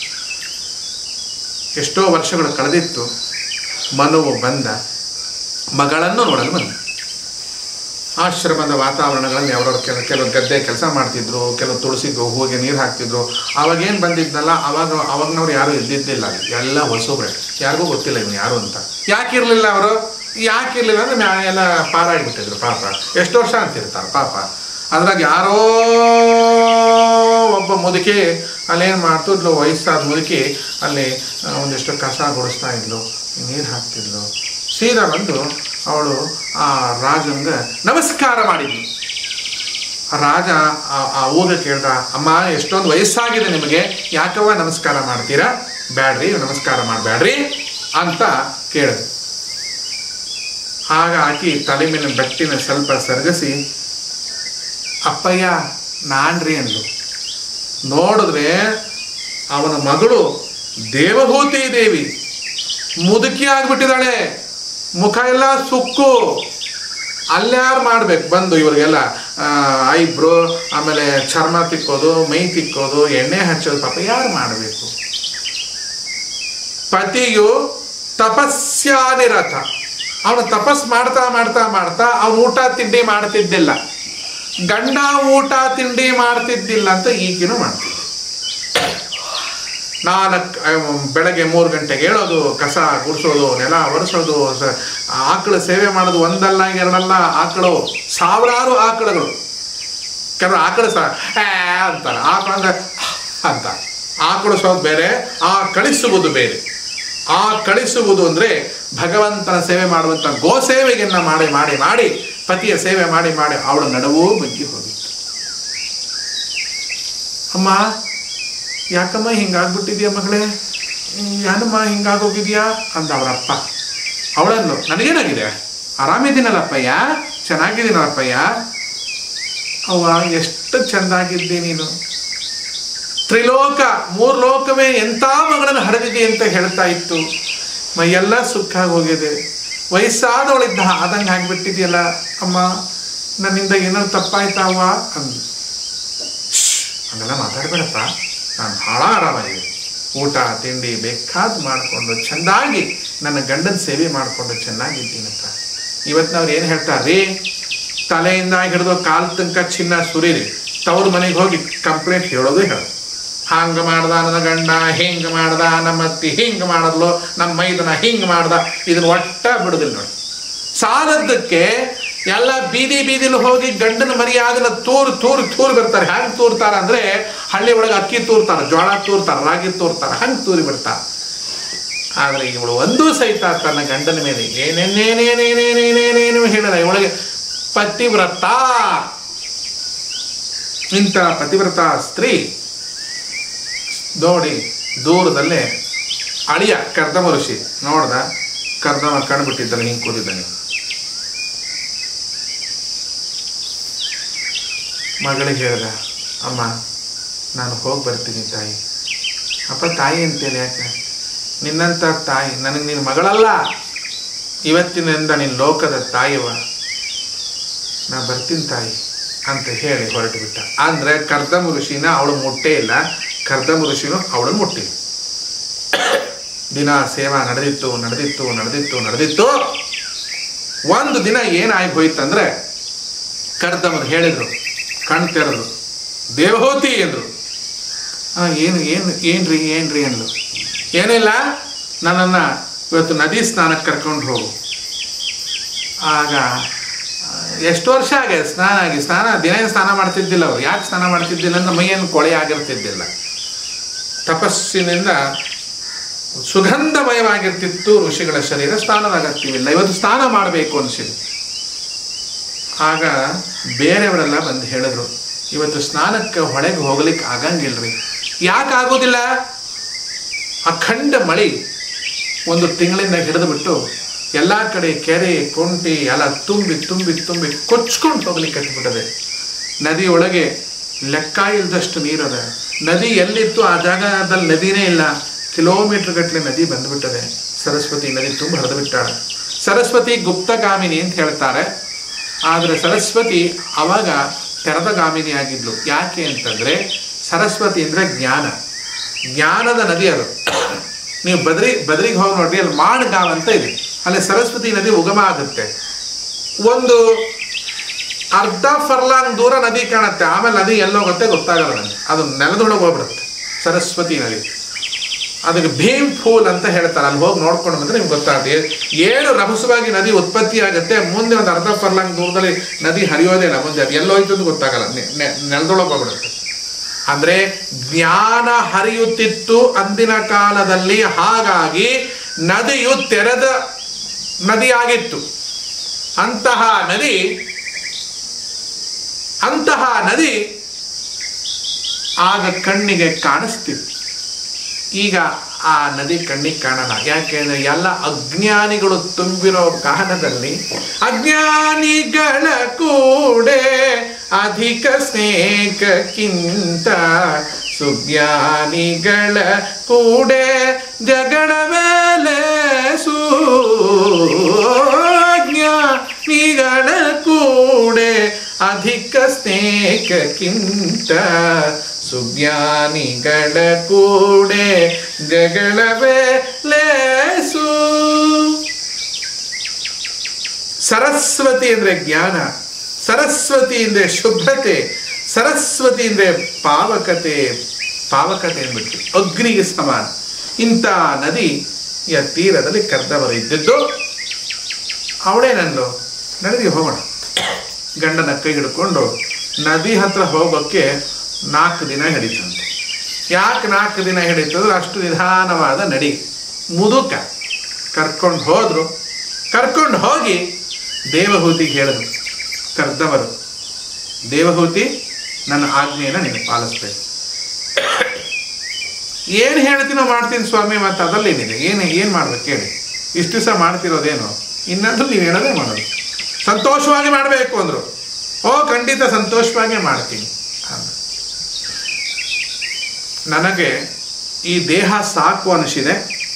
ಎಷ್ಟೋ ವರ್ಷಗಳು ಕಳೆದಿತ್ತು ಮನುವು ಬಂದ ಮಗಳನ್ನು ನೋಡಲು ಬಂದ ಆಶ್ರಮದ ವಾತಾವರಣಗಳಲ್ಲಿ ಅವರವ್ರು ಕೆಲ ಕೆಲವು ಗದ್ದೆ ಕೆಲಸ ಮಾಡ್ತಿದ್ರು ಕೆಲವು ತುಳಸಿದ್ರು ಹೂವಿಗೆ ನೀರು ಹಾಕ್ತಿದ್ರು ಅವಾಗ ಏನು ಬಂದಿದ್ನಲ್ಲ ಅವಾಗ ಅವಾಗ್ನವ್ರು ಯಾರು ಇದ್ದಿದ್ದಿಲ್ಲ ಅಲ್ಲಿ ಎಲ್ಲ ಹೊಸಬ್ರೆ ಯಾರಿಗೂ ಗೊತ್ತಿಲ್ಲ ಇವನು ಯಾರು ಅಂತ ಯಾಕಿರ್ಲಿಲ್ಲ ಅವರು ಯಾಕಿರ್ಲಿಲ್ಲ ಅಂದ್ರೆ ಮ್ಯಾ ಎಲ್ಲ ಪಾರಾಡ್ಬಿಟ್ಟಿದ್ರು ಪಾಪ ಎಷ್ಟು ವರ್ಷ ಅಂತಿರ್ತಾರೆ ಪಾಪ ಅದ್ರಾಗ ಯಾರೋ ಒಬ್ಬ ಮುದುಕಿ ಅಲ್ಲೇನು ಮಾಡ್ತಿದ್ಲು ವಯಸ್ಸಾದ ಮುದುಕಿ ಅಲ್ಲಿ ಆ, ಒಂದಿಷ್ಟು ಕಸ ಗುಡಿಸ್ತಾ ಇದ್ಲು ನೀರು ಹಾಕ್ತಿದ್ಲು ಸೀದಾ ಬಂದು ಅವಳು ಆ ರಾಜಂಗೆ ನಮಸ್ಕಾರ ಮಾಡಿದ್ಲು ಆ ರಾಜ ಆ- ಆ ಊಗ ಕೇಳ್ದ ಅಮ್ಮ ಎಷ್ಟೊಂದು ವಯಸ್ಸಾಗಿದೆ ನಿಮಗೆ ಯಾಕವ್ವ ನಮಸ್ಕಾರ ಮಾಡ್ತೀರಾ ಬ್ಯಾಡ್ರಿ ನಮಸ್ಕಾರ ಮಾಡಬೇಡ್ರಿ ಅಂತ ಕೇಳಿದ್ರು ಆಗ ಆಕಿ ತಲೆ ಮೇಲೆ ಬೆಟ್ಟಿನ ಸ್ವಲ್ಪ ಸರಗಿಸಿ ಅಪ್ಪಯ್ಯ ನಾನ್ರಿ ಅಂದ್ಲು ನೋಡಿದ್ರೆ ಅವನ ಮಗಳು ದೇವಭೂತಿ ದೇವಿ ಮುದುಕಿ ಆಗ್ಬಿಟ್ಟಿದ್ದಾಳೆ ಮುಖ ಎಲ್ಲ ಸುಕ್ಕು ಅಲ್ಯಾರು ಮಾಡ್ಬೇಕು ಬಂದು ಇವ್ರಿಗೆಲ್ಲ ಐಬ್ರೋ ಆಮೇಲೆ ಚರ್ಮ ತಿಕ್ಕೋದು ಮೈ ತಿಕ್ಕೋದು ಎಣ್ಣೆ ಹಚ್ಚೋದು ಪಾಪ ಯಾರು ಮಾಡಬೇಕು ಪತಿಯು ತಪಸ್ಯಾನಿರಥ ಅವನು ತಪಸ್ ಮಾಡ್ತಾ ಮಾಡ್ತಾ ಮಾಡ್ತಾ ಅವನು ಊಟ ತಿಂಡಿ ಮಾಡ್ತಿದ್ದಿಲ್ಲ ಗಂಡ ಊಟ ತಿಂಡಿ ಮಾಡ್ತಿದ್ದಿಲ್ಲ ಅಂತ ಈಗಿನೂ ಮಾಡ್ತಿದ್ದ ನಾಲ್ಕು ಬೆಳಗ್ಗೆ ಮೂರು ಗಂಟೆಗೆ ಹೇಳೋದು ಕಸ ಗುಡಿಸೋದು ನೆಲ ಒರೆಸೋದು ಸ- ಆಕಳ ಸೇವೆ ಮಾಡೋದು ಒಂದಲ್ಲ ಎರಡಲ್ಲ ಆಕಳು ಸಾವಿರಾರು ಆಕಳುಗಳು ಕೆಲವರು ಆಕಳು ಸಹ "ಆ" ಅಂತಾರೆ ಆಕಳು ಅಂದ್ರೆ ಅಂತ ಆಕಳಿಸೋದು ಬೇರೆ ಆ ಕಳಿಸುವುದು ಬೇರೆ ಆ ಕಳಿಸುವುದು ಅಂದ್ರೆ ಭಗವಂತನ ಸೇವೆ ಮಾಡುವಂತ ಗೋ ಸೇವೆಯನ್ನ ಮಾಡಿ ಮಾಡಿ ಮಾಡಿ ಪತಿಯ ಸೇವೆ ಮಾಡಿ ಮಾಡಿ ಅವಳ ನಡುವೂ ಬಗ್ಗಿ ಹೋಗಿತ್ತು ಅಮ್ಮ ಯಾಕಮ್ಮ ಹಿಂಗಾಗ್ಬಿಟ್ಟಿದ್ಯಾ ಮಗಳೇ ಯಾನಮ್ಮ ಹಿಂಗಾಗೋಗಿದ್ಯಾ ಅಂದ ಅವರಪ್ಪ ಅವಳನ್ನು ನನಗೇನಾಗಿದೆ ಆರಾಮಿದ್ದೀನಲ್ಲಪ್ಪಯ್ಯ ಚೆನ್ನಾಗಿದ್ದೀನಲ್ಲಪ್ಪಯ್ಯ ಅವ್ವ ಎಷ್ಟು ಚೆಂದಾಗಿದ್ದೆ ನೀನು ತ್ರಿಲೋಕ ಮೂರು ಲೋಕವೇ ಎಂಥ ಮಗಳನ್ನು ಹರಿದಿದೆ ಅಂತ ಹೇಳ್ತಾ ಇತ್ತು ಮೈಯೆಲ್ಲ ಸುಕ್ಕಾಗಿ ಹೋಗಿದೆ ವಯಸ್ಸಾದವಳಿದ್ದ ಆದಂಗೆ ಆಗ್ಬಿಟ್ಟಿದೆಯಲ್ಲ ಅಮ್ಮ ನನ್ನಿಂದ ಏನಾದ್ರು ತಪ್ಪಾಯ್ತಾವ ಅಂದು ಹಂಗೆಲ್ಲ ಮಾತಾಡಬೇಡಪ್ಪ ನಾನು ಭಾಳ ಆರಾಮಾಗಿದೆ ಊಟ ತಿಂಡಿ ಬೇಕಾದ ಮಾಡಿಕೊಂಡು ಚೆಂದಾಗಿ ನನ್ನ ಗಂಡನ ಸೇವೆ ಮಾಡಿಕೊಂಡು ಚೆನ್ನಾಗಿದ್ದೀನಪ್ಪ ಇವತ್ತಿನವ್ರು ಏನು ಹೇಳ್ತಾರೆ ತಲೆಯಿಂದ ಹಿಡಿದು ಕಾಲು ತನಕ ಚಿನ್ನ ಸುರೀರಿ ತವ್ರ ಮನೆಗೆ ಹೋಗಿ ಕಂಪ್ಲೇಂಟ್ ಹೇಳೋದು ಹೇಳೋದು ಹಂಗ ಮಾಡ್ದ ನನ್ನ ಗಂಡ ಹಿಂಗ ಮಾಡ್ದ ನಮ್ಮ ಅತ್ತಿ ಹಿಂಗ ಮಾಡಿದ್ಲು ನಮ್ಮ ಮೈದನ ಹಿಂಗ ಮಾಡ್ದ ಇದನ್ನ ಒಟ್ಟ ಬಿಡುದಿಲ್ಲ ನೋಡಿ ಸಾಲದ್ದಕ್ಕೆ ಎಲ್ಲ ಬೀದಿ ಬೀದಿಲಿ ಹೋಗಿ ಗಂಡನ ಮರಿಯಾದನ್ನ ತೂರು ತೂರು ತೂರು ಬರ್ತಾರೆ ಹೆಂಗ್ ತೂರ್ತಾರ ಅಂದ್ರೆ ಹಳ್ಳಿ ಒಳಗೆ ಅಕ್ಕಿ ತೂರ್ತಾರ ಜೋಳ ತೂರ್ತಾರ ರಾಗಿ ತೂರ್ತಾರ ಹಂಗ್ ತೂರಿ ಬಿಡ್ತಾರ ಆದ್ರೆ ಇವಳು ಒಂದೂ ಸಹಿತ ತನ್ನ ಗಂಡನ ಮೇಲೆ ಏನೇನೇನೇನೇನೇನೇನೇನೇನು ಹೇಳಿಲ್ಲ ಇವಳಿಗೆ ಪತಿವ್ರತ ಇಂಥ ಪತಿವ್ರತ ಸ್ತ್ರೀ ನೋಡಿ ದೂರದಲ್ಲೇ ಅಳಿಯ ಕರ್ದಮ ಋಷಿ ನೋಡ್ದ ಕರ್ದಮ ಕಣ್ಣು ಬಿಟ್ಟಿದ್ದಾನೆ ಹಿಂಗೆ ಕೂತಿದ್ದಾನೆ ಮಗಳಿಗೆ ಹೇಳ್ದ ಅಮ್ಮ ನಾನು ಹೋಗಿ ಬರ್ತೀನಿ ತಾಯಿ ಅಪ್ಪ ತಾಯಿ ಅಂತೇಳಿ ಯಾಕೆ ನಿನ್ನಂಥ ತಾಯಿ ನನಗೆ ನಿನ್ನ ಮಗಳಲ್ಲ ಇವತ್ತಿನಿಂದ ನಿನ್ನ ಲೋಕದ ತಾಯಿವ ನಾ ಬರ್ತೀನಿ ತಾಯಿ ಅಂತ ಹೇಳಿ ಹೊರಟು ಬಿಟ್ಟ ಅಂದ್ರೆ ಕರ್ದಮ ಋಷಿನ ಅವಳು ಮುಟ್ಟೇ ಇಲ್ಲ ಕರ್ದಮ ಋಷಿನೂ ಅವಳನ್ನು ಮುಟ್ಟಿಲ್ಲ ದಿನ ಸೇವಾ ನಡೆದಿತ್ತು ನಡೆದಿತ್ತು ನಡೆದಿತ್ತು ನಡೆದಿತ್ತು ಒಂದು ದಿನ ಏನಾಗಿ ಹೋಯ್ತಂದ್ರೆ ಕರ್ದಮರು ಹೇಳಿದ್ರು ಕಣ್ ತೆರೆದ್ರು ದೇವಹೂತಿ ಎಂದ್ರು ಆ, ಏನು ಏನು ಏನ್ರಿ ಏನ್ರಿ ಅಂದ್ಲು ಏನಿಲ್ಲ ನನ್ನನ್ನು ಇವತ್ತು ನದಿ ಸ್ನಾನಕ್ಕೆ ಕರ್ಕೊಂಡು ಹೋಗು ಆಗ ಆ, ಎಷ್ಟು ವರ್ಷ ಆಗಿದೆ ಸ್ನಾನ ಆಗಿ ಸ್ನಾನ ದಿನ ಸ್ನಾನ ಮಾಡ್ತಿದ್ದಿಲ್ಲ ಅವ್ರು ಯಾಕೆ ಸ್ನಾನ ಮಾಡ್ತಿದ್ದಿಲ್ಲ ಅಂದ್ರೆ ಮೈಯನ್ನು ಕೊಳೆ ಆಗಿರ್ತಿದ್ದಿಲ್ಲ ತಪಸ್ಸಿನಿಂದ ಸುಗಂಧಮಯವಾಗಿರ್ತಿತ್ತು ಋಷಿಗಳ ಶರೀರ ಸ್ನಾನದ ಅಗತ್ಯವಿಲ್ಲ ಇವತ್ತು ಸ್ನಾನ ಮಾಡಬೇಕು ಅನಿಸಿದೆ ಆಗ ಬೇರೆಯವರೆಲ್ಲ ಬಂದು ಹೇಳಿದ್ರು ಇವತ್ತು ಸ್ನಾನಕ್ಕೆ ಹೊಳೆಗೆ ಹೋಗ್ಲಿಕ್ಕೆ ಆಗಂಗಿಲ್ರಿ ಯಾಕೆ ಆಗೋದಿಲ್ಲ ಅಖಂಡ ಮಳೆ ಒಂದು ತಿಂಗಳಿಂದ ಹಿಡಿದು ಬಿಟ್ಟು ಎಲ್ಲ ಕಡೆ ಕೆರೆ ಕೊಂಟಿ ಎಲ್ಲ ತುಂಬಿ ತುಂಬಿ ತುಂಬಿ ಕೊಚ್ಕೊಂಡು ಹೋಗ್ಲಿಕ್ಕೆ ಹತ್ಬಿಟ್ಟದೆ ನದಿ ಒಳಗೆ ಲೆಕ್ಕ ಇಲ್ದಷ್ಟು ನೀರದ ನದಿ ಎಲ್ಲಿತ್ತು ಆ ಜಾಗದಲ್ಲಿ ನದಿನೇ ಇಲ್ಲ ಕಿಲೋಮೀಟರ್ ಗಟ್ಟಲೆ ನದಿ ಬಂದ್ಬಿಟ್ಟದೆ ಸರಸ್ವತಿ ನದಿ ತುಂಬ ಹರಿದು ಬಿಟ್ಟಾಳೆ ಸರಸ್ವತಿ ಗುಪ್ತಗಾಮಿನಿ ಅಂತ ಹೇಳ್ತಾರೆ ಆದರೆ ಸರಸ್ವತಿ ಅವಾಗ ತೆರೆದಗಾಮಿನಿ ಆಗಿದ್ಲು ಯಾಕೆ ಅಂತಂದ್ರೆ ಸರಸ್ವತಿ ಅಂದ್ರೆ ಜ್ಞಾನ ಜ್ಞಾನದ ನದಿ ಅದು ನೀವು ಬದ್ರಿ ಬದ್ರಿಗೆ ಹೋಗಿ ನೋಡ್ರಿ ಅಲ್ಲಿ ಮಾಡ್ಗಾವ್ ಅಂತ ಇದೆ ಅಲ್ಲಿ ಸರಸ್ವತಿ ನದಿ ಉಗಮ ಆಗುತ್ತೆ ಒಂದು ಅರ್ಧ ಫರ್ಲಾಂಗ್ ದೂರ ನದಿ ಕಾಣುತ್ತೆ ಆಮೇಲೆ ನದಿ ಎಲ್ಲೋಗುತ್ತೆ ಗೊತ್ತಾಗಲ್ಲ ನನಗೆ ಅದು ನೆಲದೊಳಗೆ ಹೋಗ್ಬಿಡುತ್ತೆ ಸರಸ್ವತಿ ನದಿ ಅದಕ್ಕೆ ಭೀಮ್ ಫೂಲ್ ಅಂತ ಹೇಳ್ತಾರೆ ಅಲ್ಲಿ ಹೋಗಿ ನೋಡ್ಕೊಂಡು ಬಂದ್ರೆ ನಿಮ್ಗೆ ಗೊತ್ತಾಗುತ್ತೆ ಏನು ರಭಸವಾಗಿ ನದಿ ಉತ್ಪತ್ತಿ ಆಗುತ್ತೆ ಮುಂದೆ ಒಂದು ಅರ್ಧ ಫರ್ಲಾಂಗ್ ದೂರದಲ್ಲಿ ನದಿ ಹರಿಯೋದೇ ಇಲ್ಲ ಮುಂದೆ ಅದು ಎಲ್ಲೋಯ್ತು ಅಂತ ಗೊತ್ತಾಗಲ್ಲ ನೆ- ನೆ- ನೆಲದೊಳಗೆ ಹೋಗ್ಬಿಡುತ್ತೆ ಅಂದ್ರೆ ಜ್ಞಾನ ಹರಿಯುತ್ತಿತ್ತು ಅಂದಿನ ಕಾಲದಲ್ಲಿ ಹಾಗಾಗಿ ನದಿಯು ತೆರೆದ ನದಿಯಾಗಿತ್ತು ಅಂತಹ ನದಿ ಅಂತಹ ನದಿ ಆಗ ಕಣ್ಣಿಗೆ ಕಾಣಿಸ್ತಿತ್ತು ಈಗ ಆ ನದಿ ಕಣ್ಣಿಗೆ ಕಾಣಲ್ಲ ಯಾಕೆಂದ್ರೆ ಎಲ್ಲ ಅಜ್ಞಾನಿಗಳು ತುಂಬಿರೋ ಕಾರಣದಲ್ಲಿ ಅಜ್ಞಾನಿಗಳ ಕೂಡೆ ಅಧಿಕ ಸ್ನೇಹಕ್ಕಿಂತ ಸುಜ್ಞಾನಿಗಳ ಕೂಡೆ ಜಗಳ ಮೇಲೆ ಸುಜ್ಞಾನಿಗಳ ಕೂಡೆ ಅಧಿಕ ಸ್ನೇಹಕ್ಕಿಂತ ಸುಜ್ಞಾನಿಗಳ ಕೂಡೆ ಜಗಳವೇ ಲೇಸು ಸರಸ್ವತಿ ಅಂದ್ರೆ ಜ್ಞಾನ ಸರಸ್ವತಿ ಅಂದ್ರೆ ಶುಭ್ರತೆ ಸರಸ್ವತಿ ಅಂದ್ರೆ ಪಾವಕತೆ ಪಾವಕತೆ ಅಂದ್ಬಿಟ್ಟು ಅಗ್ನಿಗೆ ಸಮಾನ ಇಂಥ ನದಿಯ ತೀರದಲ್ಲಿ ಕರ್ದವರು ಇದ್ದಿದ್ದು ಅವಳೇ ನಂದು ನದಿ ಹೋಗೋಣ ಗಂಡನ ಕೈ ಹಿಡ್ಕೊಂಡು ನದಿ ಹತ್ರ ಹೋಗೋಕ್ಕೆ ನಾಲ್ಕು ದಿನ ಹಿಡಿತಂತೆ ಯಾಕೆ ನಾಲ್ಕು ದಿನ ಹಿಡಿತಂದ್ರೆ ಅಷ್ಟು ನಿಧಾನವಾದ ನಡಿ ಮುದುಕ ಕರ್ಕೊಂಡು ಹೋದ್ರು ಕರ್ಕೊಂಡು ಹೋಗಿ ದೇವಹೂತಿಗೆ ಹೇಳಿದ್ರು ಕರ್ದವರು ದೇವಹೂತಿ ನನ್ನ ಆಜ್ಞೆಯನ್ನು ನೀನು ಪಾಲಿಸ್ಬೇಕು ಏನು ಹೇಳ್ತೀನೋ ಮಾಡ್ತೀನಿ ಸ್ವಾಮಿ ಮತ್ತು ಅದರಲ್ಲಿ ಏನಿದೆ ಏನು ಏನು ಮಾಡ್ಬೇಕು ಹೇಳಿ ಇಷ್ಟು ದಿವಸ ಮಾಡ್ತಿರೋದೇನು ಇನ್ನೊಂದು ನೀವು ಹೇಳೋದೇ ಮಾಡೋದು ಸಂತೋಷವಾಗಿ ಮಾಡಬೇಕು ಅಂದರು ಓ ಖಂಡಿತ ಸಂತೋಷವಾಗಿ ಮಾಡ್ತೀನಿ ಅಂದ್ರು. ನನಗೆ ಈ ದೇಹ ಸಾಕು ಅನಿಸಿದೆ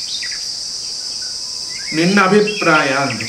ನಿನ್ನ ಅಭಿಪ್ರಾಯ ಅಂದು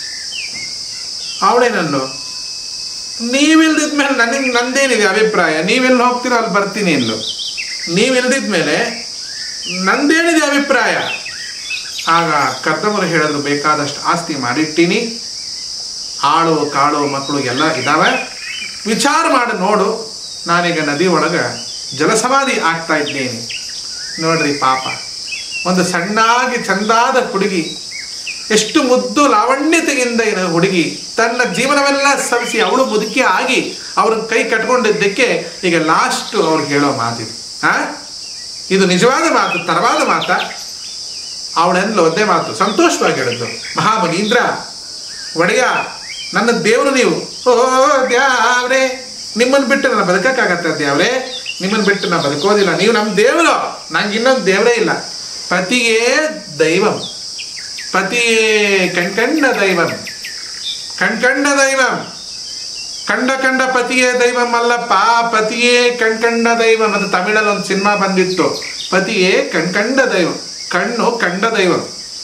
ಅವಳೇ ನನ್ನ ನೀವಿಲ್ದಿದ್ಮೇಲೆ ನನಗೆ ನಂದೇನಿದೆ ಅಭಿಪ್ರಾಯ ನೀವೆಲ್ಲಿ ಹೋಗ್ತೀರೋ ಅಲ್ಲಿ ಬರ್ತೀನಿ ಎಂದು ನೀವಿಲ್ದಿದ್ಮೇಲೆ ನಂದೇನಿದೆ ಅಭಿಪ್ರಾಯ ಆಗ ಕರ್ತವರು ಹೇಳಿದ್ರು ಬೇಕಾದಷ್ಟು ಆಸ್ತಿ ಮಾಡಿಟ್ಟಿನಿ ಆಳು ಕಾಳು ಮಕ್ಕಳು ಎಲ್ಲ ಇದ್ದಾವೆ ವಿಚಾರ ಮಾಡಿ ನೋಡು ನಾನೀಗ ನದಿ ಒಳಗೆ ಜಲಸಮಾಧಿ ಆಗ್ತಾ ಇದ್ದೇನೆ ನೋಡ್ರಿ ಪಾಪ ಒಂದು ಸಣ್ಣಾಗಿ ಚಂದಾದ ಹುಡುಗಿ ಎಷ್ಟು ಮುದ್ದು ಲಾವಣ್ಯತೆಯಿಂದ ಇರೋ ಹುಡುಗಿ ತನ್ನ ಜೀವನವೆಲ್ಲ ಸವಿಸಿ ಅವಳು ಮುದುಕಿ ಆಗಿ ಅವ್ರ ಕೈ ಕಟ್ಕೊಂಡಿದ್ದಕ್ಕೆ ಈಗ ಲಾಸ್ಟ್ ಅವ್ರು ಹೇಳೋ ಮಾತಿದು ಹಾ ಇದು ನಿಜವಾದ ಮಾತು ತರವಾದ ಮಾತ ಅವಳೆಲ್ಲ ಒಂದೇ ಮಾತು ಸಂತೋಷವಾಗಿ ಹೇಳಿದ್ದು ಮಹಾಮನೀಂದ್ರ ಒಡೆಯ ನನ್ನ ದೇವರು ನೀವು ಓ ದ್ಯಾವ್ರೆ ನಿಮ್ಮನ್ನು ಬಿಟ್ಟು ನಾನು ಬದುಕಕ್ಕಾಗತ್ತೆ ದ್ಯಾವ್ರೆ ನಿಮ್ಮನ್ನು ಬಿಟ್ಟು ನಾನು ಬದುಕೋದಿಲ್ಲ ನೀವು ನಮ್ಮ ದೇವರು ನಂಗೆ ಇನ್ನೊಂದು ದೇವರೇ ಇಲ್ಲ ಪತಿಯೇ ದೈವಂ ಪತಿಯೇ ಕಣ್ಕಂಡ ದೈವಂ ಕಣ್ಕಂಡ ದೈವಂ ಕಂಡ ಕಂಡ ಪತಿಯೇ ದೈವಂ ಅಲ್ಲಪ್ಪ ಪತಿಯೇ ಕಣ್ಕಂಡ ದೈವಂ ಅದು ತಮಿಳಲ್ಲಿ ಒಂದು ಸಿನಿಮಾ ಬಂದಿತ್ತು ಪತಿಯೇ ಕಣ್ಕಂಡ ದೈವಂ ಕಣ್ಣು ಕಂಡ ದೈವಂ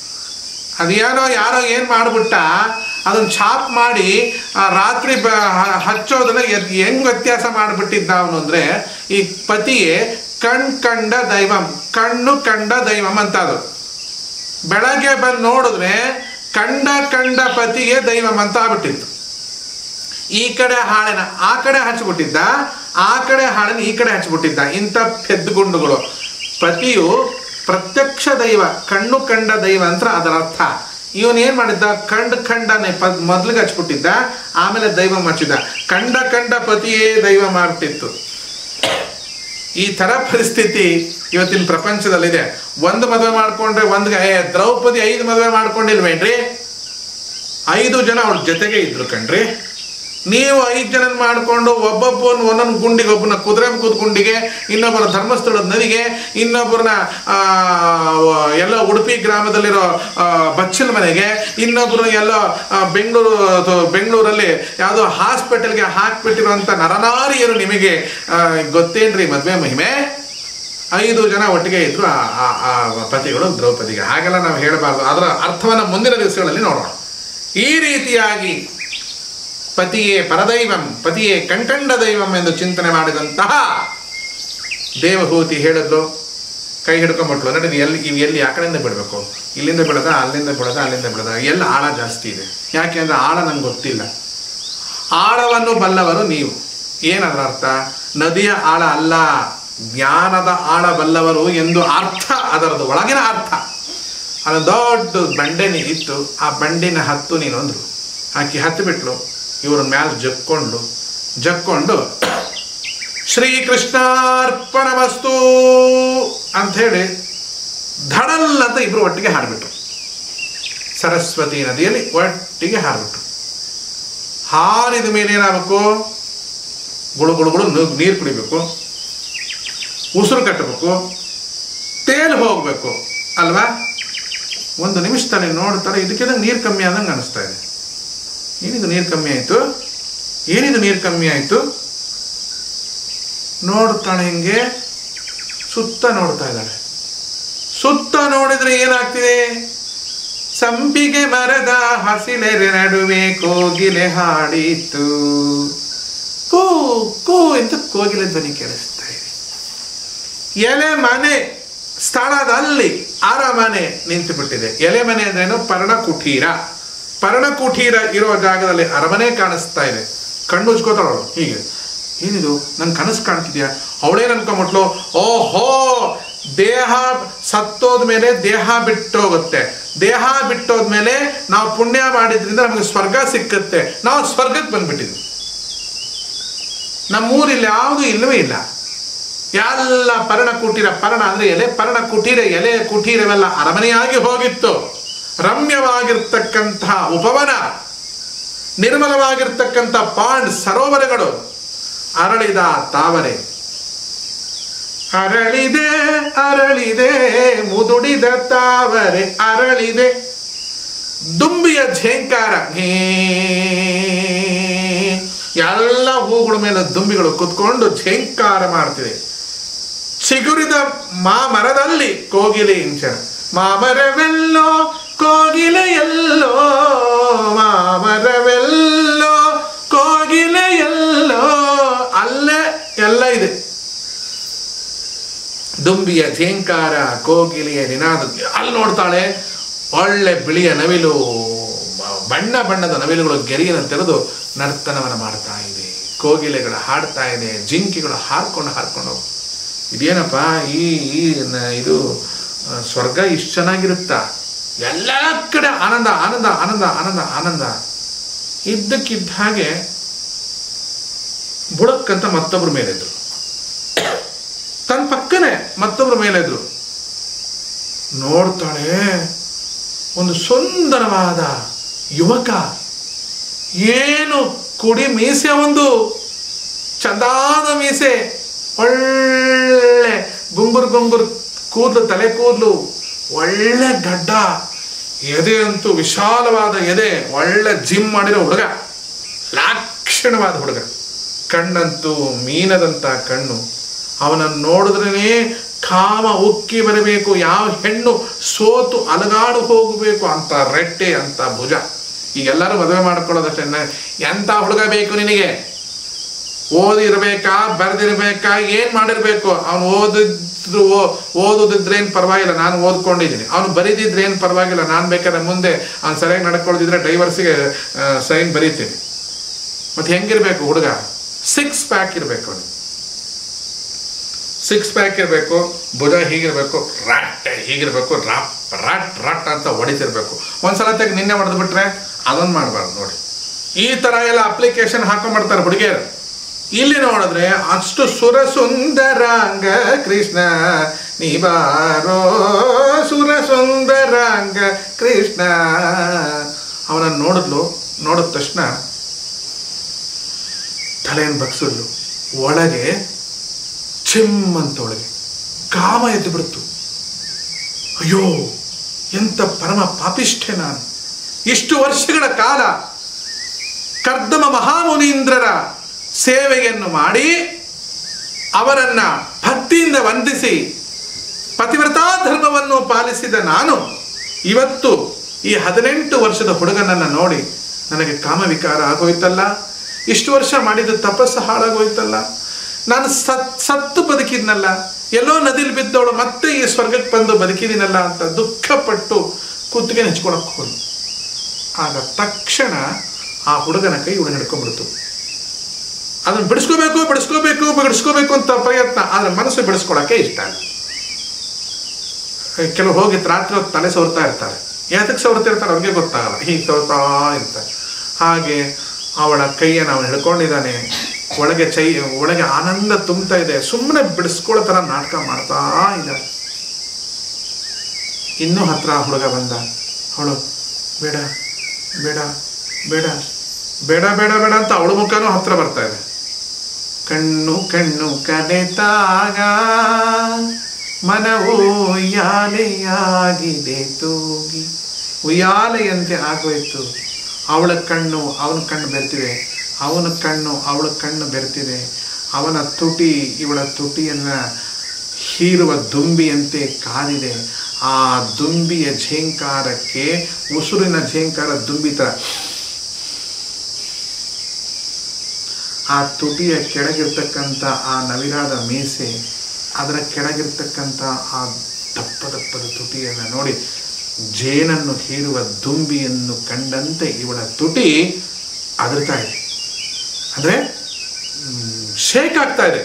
ಅದೇನೋ ಯಾರೋ ಏನು ಮಾಡ್ಬಿಟ್ಟ ಅದನ್ನ ಛಾಪ್ ಮಾಡಿ ಆ ರಾತ್ರಿ ಬ ಹ- ಹಚ್ಚೋದನ್ನ ಎದ್ ಹೆಂಗ್ ವ್ಯತ್ಯಾಸ ಮಾಡಿಬಿಟ್ಟಿದ್ದ ಅವನು ಅಂದರೆ ಈ ಪತಿಯೇ ಕಣ್ ಕಂಡ ದೈವಂ ಕಣ್ಣು ಕಂಡ ದೈವಂ ಅಂತ ಅದು ಬೆಳಗ್ಗೆ ಬಂದು ನೋಡಿದ್ರೆ ಕಂಡ ಕಂಡ ಪತಿಗೆ ದೈವಂ ಅಂತ ಆಗ್ಬಿಟ್ಟಿತ್ತು ಈ ಕಡೆ ಹಾಳೆನ ಆ ಕಡೆ ಹಚ್ಬಿಟ್ಟಿದ್ದ ಆ ಕಡೆ ಹಾಳನ್ನ ಈ ಕಡೆ ಹಚ್ಬಿಟ್ಟಿದ್ದ ಇಂಥ ಪೆದ್ದುಗುಂಡುಗಳು ಪತಿಯು ಪ್ರತ್ಯಕ್ಷ ದೈವ ಕಣ್ಣು ಕಂಡ ದೈವ ಅಂತ ಅದರ ಅರ್ಥ ಇವನ್ ಏನ್ ಮಾಡಿದ್ದ ಕಂಡ ಖಂಡನೆ ಪದ್ ಮೊದ್ಲಿಗೆ ಹಚ್ಬಿಟ್ಟಿದ್ದ ಆಮೇಲೆ ದೈವ ಹಚ್ಚಿದ್ದ ಕಂಡ ಕಂಡ ಪತಿಯೇ ದೈವ ಮಾಡ್ತಿತ್ತು ಈ ಥರ ಪರಿಸ್ಥಿತಿ ಇವತ್ತಿನ ಪ್ರಪಂಚದಲ್ಲಿದೆ ಒಂದು ಮದುವೆ ಮಾಡ್ಕೊಂಡ್ರೆ ಒಂದ್ಗೆ ಏ, ದ್ರೌಪದಿ ಐದು ಮದುವೆ ಮಾಡ್ಕೊಂಡಿಲ್ವೇನ್ರಿ ಐದು ಜನ ಅವ್ರ ಜೊತೆಗೆ ಇದ್ರು ಕಣ್ರಿ ನೀವು ಐದು ಜನ ಮಾಡಿಕೊಂಡು ಒಬ್ಬೊಬ್ಬನ ಒಂದೊಂದು ಗುಂಡಿಗೆ ಒಬ್ಬನ ಕುದುರೆ ಮುಖದ ಗುಂಡಿಗೆ ಇನ್ನೊಬ್ಬರ ಧರ್ಮಸ್ಥಳದ ನದಿಗೆ ಇನ್ನೊಬ್ಬರನ್ನ ಆ, ಎಲ್ಲೋ ಉಡುಪಿ ಗ್ರಾಮದಲ್ಲಿರೋ ಆ, ಬಚ್ಚಲ ಮನೆಗೆ ಇನ್ನೊಬ್ಬರು ಎಲ್ಲೋ ಆ, ಬೆಂಗಳೂರು ಅಥವಾ ಬೆಂಗಳೂರಲ್ಲಿ ಯಾವುದೋ ಹಾಸ್ಪಿಟಲ್ಗೆ ಹಾಕ್ಬಿಟ್ಟಿರುವಂಥ ನರನಾರಿಯರು ನಿಮಗೆ ಆ, ಗೊತ್ತೇನ್ರಿ ಮದುವೆ ಮಹಿಮೆ ಐದು ಜನ ಒಟ್ಟಿಗೆ ಇದ್ರು ಆ ಆ- ಆ ಪತಿಗಳು ದ್ರೌಪದಿಗೆ ಹಾಗೆಲ್ಲ ನಾವು ಹೇಳಬಾರ್ದು ಅದರ ಅರ್ಥವನ್ನು ಮುಂದಿನ ದಿವಸಗಳಲ್ಲಿ ನೋಡೋಣ ಈ ರೀತಿಯಾಗಿ ಪತಿಯೇ ಪರದೈವಂ ಪತಿಯೇ ಕಣ್ಕಂಡ ದೈವಂ ಎಂದು ಚಿಂತನೆ ಮಾಡಿದಂತಹ ದೇವಹೂತಿ ಹೇಳಿದ್ಲು ಕೈ ಹಿಡ್ಕೊಂಡ್ಬಿಟ್ಲು ನಡಿ ಎಲ್ಲಿ ಇವು ಎಲ್ಲಿ ಆ ಕಡೆಯಿಂದ ಬಿಡಬೇಕು ಇಲ್ಲಿಂದ ಬಿಡದ ಅಲ್ಲಿಂದ ಬಿಡದ ಅಲ್ಲಿಂದ ಬಿಡದ ಎಲ್ಲ ಆಳ ಜಾಸ್ತಿ ಇದೆ ಯಾಕೆ ಅಂದರೆ ಆಳ ನಂಗೆ ಗೊತ್ತಿಲ್ಲ ಆಳವನ್ನು ಬಲ್ಲವರು ನೀವು ಏನದರ ಅರ್ಥ ನದಿಯ ಆಳ ಅಲ್ಲ ಜ್ಞಾನದ ಆಳ ಬಲ್ಲವರು ಎಂದು ಅರ್ಥ ಅದರದು ಒಳಗಿನ ಅರ್ಥ ಅದು ದೊಡ್ಡ ಬಂಡೆನಿ ಇತ್ತು ಆ ಬಂಡಿನ ಹತ್ತು ನೀನು ಅಂದ್ರು ಆಕಿ ಹತ್ತು ಬಿಟ್ಲು ಇವ್ರ ಮ್ಯಾಲ ಜಕ್ಕೊಂಡು ಜಕ್ಕೊಂಡು ಶ್ರೀಕೃಷ್ಣಾರ್ಪಣಮಸ್ತು ಅಂತ ಹೇಳಿ ಧಡಲ್ ಅಂತ ಇಬ್ರು ಒಟ್ಟಿಗೆ ಹಾಡ್ಬಿಟ್ರು ಸರಸ್ವತಿ ನದಿಯಲ್ಲಿ ಒಟ್ಟಿಗೆ ಹಾರ್ಬಿಟ್ರು ಹಾರಿದ ಮೇಲೆ ಏನಾಗಬೇಕು ಗುಳು ಗುಳು ಗುಳು ನು- ನೀರು ಕುಡಿಬೇಕು ಉಸಿರು ಕಟ್ಟಬೇಕು ತೇಲ್ ಹೋಗಬೇಕು ಅಲ್ವಾ ಒಂದು ನಿಮಿಷದಲ್ಲಿ ನೋಡ್ತಾರೆ ಇದಕ್ಕಿಂತ ನೀರು ಕಮ್ಮಿ ಆದಂಗೆ ಅನಿಸ್ತಾ ಇದೆ ಏನಿದು ನೀರು ಕಮ್ಮಿ ಆಯಿತು ಏನಿದು ನೀರು ಕಮ್ಮಿ ಆಯಿತು ನೋಡ್ತಾಳೆ ಹಿಂಗೆ ಸುತ್ತ ನೋಡ್ತಾ ಇದ್ದಾಳೆ ಸುತ್ತ ನೋಡಿದ್ರೆ ಏನಾಗ್ತಿದೆ ಸಂಪಿಗೆ ಮರದ ಹಸಿಳೆರೆ ನಡುವೆ ಕೋಗಿಲೆ ಹಾಡಿತು ಕೂ ಕೂ ಅಂತ ಕೋಗಿಲೆ ಧ್ವನಿ ಕೇಳಿಸ್ತಾ ಇದೆ ಎಲೆ ಮನೆ ಸ್ಥಳದಲ್ಲಿ ಅರಮನೆ ನಿಂತು ಬಿಟ್ಟಿದೆ ಎಲೆ ಮನೆ ಅಂದ್ರೇನು ಪರ್ಣ ಕುಟೀರ ಪರ್ಣ ಕುಟೀರ ಇರೋ ಜಾಗದಲ್ಲಿ ಅರಮನೆ ಕಾಣಿಸ್ತಾ ಇದೆ ಕಣ್ಣು ಉಜ್ಕೋತಾಳವಳು ಹೀಗೆ ಏನಿದು ನನ್ ಕನಸು ಕಾಣ್ತಿದ್ಯಾ ಅವಳೇನ್ ಅನ್ಕೊಂಬಿಟ್ಲು ಓಹೋ ದೇಹ ಸತ್ತೋದ ಮೇಲೆ ದೇಹ ಬಿಟ್ಟೋಗುತ್ತೆ ದೇಹ ಬಿಟ್ಟೋದ್ಮೇಲೆ ನಾವು ಪುಣ್ಯ ಮಾಡಿದ್ರಿಂದ ನಮಗೆ ಸ್ವರ್ಗ ಸಿಕ್ಕತ್ತೆ ನಾವು ಸ್ವರ್ಗಕ್ಕೆ ಬಂದ್ಬಿಟ್ಟಿದ್ವಿ ನಮ್ಮೂರಿಲ್ಲಿ ಯಾವುದು ಇಲ್ಲವೇ ಇಲ್ಲ ಎಲ್ಲ ಪರ್ಣ ಕುಟೀರ ಪರ್ಣ ಅಂದ್ರೆ ಎಲೆ ಪರ್ಣ ಕುಟೀರ ಎಲೆ ಕುಟೀರವೆಲ್ಲ ಅರಮನೆಯಾಗಿ ಹೋಗಿತ್ತು ರಮ್ಯವಾಗಿರ್ತಕ್ಕಂತಹ ಉಪವನ ನಿರ್ಮಲವಾಗಿರ್ತಕ್ಕಂಥ ಪಾಂಡ್ ಸರೋವರಗಳು ಅರಳಿದ ತಾವರೆ ಅರಳಿದೆ ಅರಳಿದೆ ಮುದುಡಿದ ತಾವರೆ ಅರಳಿದೆ ದುಂಬಿಯ ಝೇಂಕಾರ ಘೇ ಎಲ್ಲ ಹೂಗಳ ಮೇಲೆ ದುಂಬಿಗಳು ಕುತ್ಕೊಂಡು ಝೇಂಕಾರ ಮಾಡ್ತಿದೆ ಚಿಗುರಿದ ಮಾಮರದಲ್ಲಿ ಕೋಗಿಲೆ ಇಂಚನ ಮಾಮರವೆಲ್ಲೋ ಕೋಗಿಲೆ ಎಲ್ಲೋ ಮಾಮರವೆಲ್ಲೋ ಕೋಗಿಲೆ ಎಲ್ಲೋ ಅಲ್ಲೇ ಎಲ್ಲ ಇದೆ ದುಂಬಿಯ ಝೇಂಕಾರ ಕೋಗಿಲೆಯ ನಿನಾದ ಅಲ್ಲಿ ನೋಡ್ತಾಳೆ ಒಳ್ಳೆ ಬಿಳಿಯ ನವಿಲು ಬಣ್ಣ ಬಣ್ಣದ ನವಿಲುಗಳು ಗೆರೆಯನ್ನು ತೆರೆದು ನರ್ತನವನ್ನು ಮಾಡ್ತಾ ಇದೆ ಕೋಗಿಲೆಗಳು ಹಾಡ್ತಾ ಇದೆ ಜಿಂಕಿಗಳು ಹಾರ್ಕೊಂಡು ಹಾರ್ಕೊಂಡು ಇದೇನಪ್ಪ ಈ ಈ ನ- ಇದು ಆ, ಸ್ವರ್ಗ ಇಷ್ಟು ಚೆನ್ನಾಗಿರುತ್ತಾ ಎಲ್ಲ ಕಡೆ ಆನಂದ ಆನಂದ ಆನಂದ ಆನಂದ ಆನಂದ ಇದ್ದಕ್ಕಿದ್ದ ಹಾಗೆ ಬುಡಕ್ಕಂತ ಮತ್ತೊಬ್ರ ಮೇಲಿದ್ರು ತನ್ನ ಪಕ್ಕನೆ ಮತ್ತೊಬ್ರ ಮೇಲಿದ್ರು ನೋಡ್ತಾಳೆ ಒಂದು ಸುಂದರವಾದ ಯುವಕ ಏನು ಕುಡಿ ಮೀಸೆ ಒಂದು ಚಂದಾದ ಮೀಸೆ ಒಳ್ಳೆ ಗುಂಗುರು ಗುಂಗುರು ಕೂದಲು ತಲೆ ಕೂದಲು ಒಳ್ಳೆ ಗಡ್ಡ ಎದೆ ಅಂತೂ ವಿಶಾಲವಾದ ಎದೆ ಒಳ್ಳೆ ಜಿಮ್ ಮಾಡಿರೋ ಹುಡುಗ ಲಾಕ್ಷಣವಾದ ಹುಡುಗ ಕಣ್ಣಂತೂ ಮೀನದಂತ ಕಣ್ಣು ಅವನನ್ನು ನೋಡಿದ್ರೇ ಕಾಮ ಉಕ್ಕಿ ಬರಬೇಕು ಯಾವ ಹೆಣ್ಣು ಸೋತು ಅಲಗಾಡು ಹೋಗಬೇಕು ಅಂತ ರೆಟ್ಟೆ ಅಂತ ಭುಜ ಈಗೆಲ್ಲರೂ ಮದುವೆ ಮಾಡ್ಕೊಳ್ಳೋದಷ್ಟೇ ಎಂತ ಹುಡುಗ ಬೇಕು ನಿನಗೆ ಓದಿರ್ಬೇಕಾ ಬರ್ದಿರ್ಬೇಕಾ ಏನ್ ಮಾಡಿರ್ಬೇಕು ಅವನು ಓದಿದ್ರು ಓ- ಓದುದಿದ್ರೆ ಏನ್ ಪರವಾಗಿಲ್ಲ ನಾನು ಓದ್ಕೊಂಡಿದ್ದೀನಿ ಅವನು ಬರೀದಿದ್ರೆ ಏನ್ ಪರವಾಗಿಲ್ಲ ನಾನು ಬೇಕಾದ್ರೆ ಮುಂದೆ ಅವ್ನು ಸರಿಯಾಗಿ ನಡ್ಕೊಳ್ದಿದ್ರೆ ಡೈವರ್ಸಿಗೆ ಸೈನ್ ಬರೀತೀನಿ ಮತ್ತೆ ಹೆಂಗಿರ್ಬೇಕು ಹುಡುಗ ಸಿಕ್ಸ್ ಪ್ಯಾಕ್ ಇರ್ಬೇಕು ಅವನು ಸಿಕ್ಸ್ ಪ್ಯಾಕ್ ಇರಬೇಕು ಭುಜ ಹೀಗಿರ್ಬೇಕು ರಾಟ್ ಹೀಗಿರ್ಬೇಕು ರಾಪ್ ರಾಟ್ ರಾಟ್ ಅಂತ ಹೊಡಿತಿರ್ಬೇಕು ಒಂದ್ಸಲ ತೆಗೆ ನಿನ್ನೆ ಹೊಡೆದು ಬಿಟ್ರೆ ಅದೊಂದು ಮಾಡಬಾರ್ದು ನೋಡಿ ಈ ತರ ಎಲ್ಲ ಅಪ್ಲಿಕೇಶನ್ ಹಾಕೊಂಡ್ಬಿಡ್ತಾರೆ ಹುಡುಗಿಯರು ಇಲ್ಲಿ ನೋಡಿದ್ರೆ ಅಷ್ಟು ಸುರ ಸುಂದರಾಂಗ ಕೃಷ್ಣ ನೀ ಬಾರೋ ಸುರ ಸುಂದರಾಂಗ ಕೃಷ್ಣ ಅವನನ್ನು ನೋಡಿದ್ಲು ನೋಡಿದ ತಕ್ಷಣ ತಲೆಯನ್ನು ಬಗ್ಸಿದ್ಲು ಒಳಗೆ ಚಿಮ್ ಅಂತ ಒಳಗೆ ಕಾಮ ಎದ್ದು ಬಿಡ್ತು ಅಯ್ಯೋ ಎಂತ ಪರಮ ಪಾಪಿಷ್ಠೆ ನಾನು ಇಷ್ಟು ವರ್ಷಗಳ ಕಾಲ ಕರ್ದಮ ಮಹಾಮುನೀಂದ್ರರ ಸೇವೆಯನ್ನು ಮಾಡಿ ಅವರನ್ನ ಭಕ್ತಿಯಿಂದ ವಂದಿಸಿ ಪತಿವ್ರತಾ ಧರ್ಮವನ್ನು ಪಾಲಿಸಿದ ನಾನು ಇವತ್ತು ಈ ಹದಿನೆಂಟು ವರ್ಷದ ಹುಡುಗನನ್ನ ನೋಡಿ ನನಗೆ ಕಾಮವಿಕಾರ ಆಗೋಯ್ತಲ್ಲ ಇಷ್ಟು ವರ್ಷ ಮಾಡಿದ ತಪಸ್ಸು ಹಾಳಾಗೋಯ್ತಲ್ಲ ನಾನು ಸತ್ ಸತ್ತು ಬದುಕಿದ್ನಲ್ಲ ಎಲ್ಲೋ ನದಿಲಿ ಬಿದ್ದವಳು ಮತ್ತೆ ಈ ಸ್ವರ್ಗಕ್ಕೆ ಬಂದು ಬದುಕಿದ್ದೀನಲ್ಲ ಅಂತ ದುಃಖಪಟ್ಟು ಕುತ್ತಿಗೆ ನೆಚ್ಕೊಳಕ್ ಹೋದ ಆಗ ತಕ್ಷಣ ಆ ಹುಡುಗನ ಕೈ ಹುಡುಗ ಹಿಡ್ಕೊಂಡ್ಬಿಡ್ತು ಅದನ್ನು ಬಿಡಿಸ್ಕೋಬೇಕು ಬಿಡಿಸ್ಕೋಬೇಕು ಬಿಡಿಸ್ಕೋಬೇಕು ಅಂತ ಪ್ರಯತ್ನ ಆದ್ರೆ ಮನಸ್ಸು ಬಿಡಿಸ್ಕೊಳಕ್ಕೆ ಇಷ್ಟ ಇಲ್ಲ ಕೆಲವು ಹೋಗಿ ರಾತ್ರಿ ಹೊತ್ತು ತಲೆ ಸವರ್ತಾ ಇರ್ತಾರೆ ಯಾತಕ್ಕೆ ಸವರ್ತಿರ್ತಾರೆ ಅವ್ರಿಗೆ ಗೊತ್ತಾಗಲ್ಲ ಹೀಗೆ ಸವರ್ತಾ ಇರ್ತಾರೆ ಹಾಗೆ ಅವಳ ಕೈಯನ್ನು ಅವನು ಹಿಡ್ಕೊಂಡಿದ್ದಾನೆ ಒಳಗೆ ಚೈ ಒಳಗೆ ಆನಂದ ತುಂಬ್ತಾ ಇದೆ ಸುಮ್ಮನೆ ಬಿಡಿಸ್ಕೊಳ್ಳೋ ಥರ ನಾಟಕ ಮಾಡ್ತಾ ಇದ್ದಾರೆ ಇನ್ನೂ ಹತ್ರ ಹುಡುಗ ಬಂದ ಅವಳು ಬೇಡ ಬೇಡ ಬೇಡ ಬೇಡ ಬೇಡ ಬೇಡ ಅಂತ ಅವಳ ಮುಖನೂ ಹತ್ರ ಬರ್ತಾ ಇದೆ ಕಣ್ಣು ಕಣ್ಣು ಕನೆತಾಗ ಮನವು ಉಯ್ಯಾಲೆಯಾಗಿದೆ ತೂಗಿ ಉಯ್ಯಾಲೆಯಂತೆ ಆಗೋಯ್ತು ಅವಳ ಕಣ್ಣು ಅವನ ಕಣ್ಣು ಬೆರ್ತಿದೆ ಅವನ ಕಣ್ಣು ಅವಳ ಕಣ್ಣು ಬೆರ್ತಿದೆ ಅವನ ತುಟಿ ಇವಳ ತುಟಿಯನ್ನ ಹೀರುವ ದುಂಬಿಯಂತೆ ಕಾದಿದೆ ಆ ದುಂಬಿಯ ಝೇಂಕಾರಕ್ಕೆ ಉಸುರಿನ ಝೇಂಕಾರ ದುಂಬಿ ಥರ ಆ ತುಟಿಯ ಕೆಳಗಿರ್ತಕ್ಕಂಥ ಆ ನವಿರಾದ ಮೀಸೆ ಅದರ ಕೆಳಗಿರ್ತಕ್ಕಂಥ ಆ ದಪ್ಪ ದಪ್ಪದ ತುಟಿಯನ್ನು ನೋಡಿ ಜೇನನ್ನು ಹೀರುವ ದುಂಬಿಯನ್ನು ಕಂಡಂತೆ ಇವಳ ತುಟಿ ಅದರ್ತಾ ಇದೆ ಅಂದರೆ ಶೇಕ್ ಆಗ್ತಾ ಇದೆ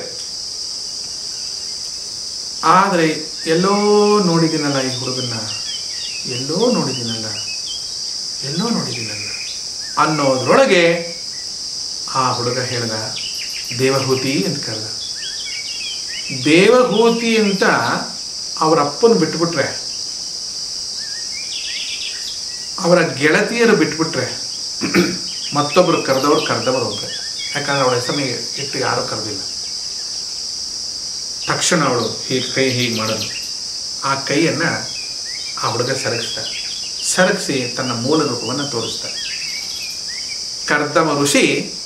ಆದರೆ ಎಲ್ಲೋ ನೋಡಿದ್ದೀನಲ್ಲ ಈ ಹುಡುಗನ್ನ ಎಲ್ಲೋ ನೋಡಿದ್ದೀನಲ್ಲ ಎಲ್ಲೋ ನೋಡಿದ್ದೀನಲ್ಲ ಅನ್ನೋದ್ರೊಳಗೆ ಆ ಹುಡುಗ ಹೇಳ್ದ ದೇವಹೂತಿ ಅಂತ ಕರೆದ ದೇವಹೂತಿ ಅಂತ ಅವರ ಅಪ್ಪನ ಬಿಟ್ಬಿಟ್ರೆ ಅವರ ಗೆಳತಿಯರು ಬಿಟ್ಬಿಟ್ರೆ ಮತ್ತೊಬ್ಬರು ಕರೆದವ್ರು ಕರೆದವರು ಒಬ್ಬರೇ ಯಾಕಂದ್ರೆ ಅವಳ ಹೆಸರಿಗೆ ಇಟ್ಟು ಯಾರೂ ಕರೆದಿಲ್ಲ ತಕ್ಷಣ ಅವಳು ಹೀಗೆ ಕೈ ಹೀಗೆ ಮಾಡೋದು ಆ ಕೈಯನ್ನು ಆ ಹುಡುಗ ಸರಗಿಸ್ತಾರೆ ಸರಗಿಸಿ ತನ್ನ ಮೂಲ ರೂಪವನ್ನು ತೋರಿಸ್ತಾರೆ ಕರ್ದಮ ಋಷಿ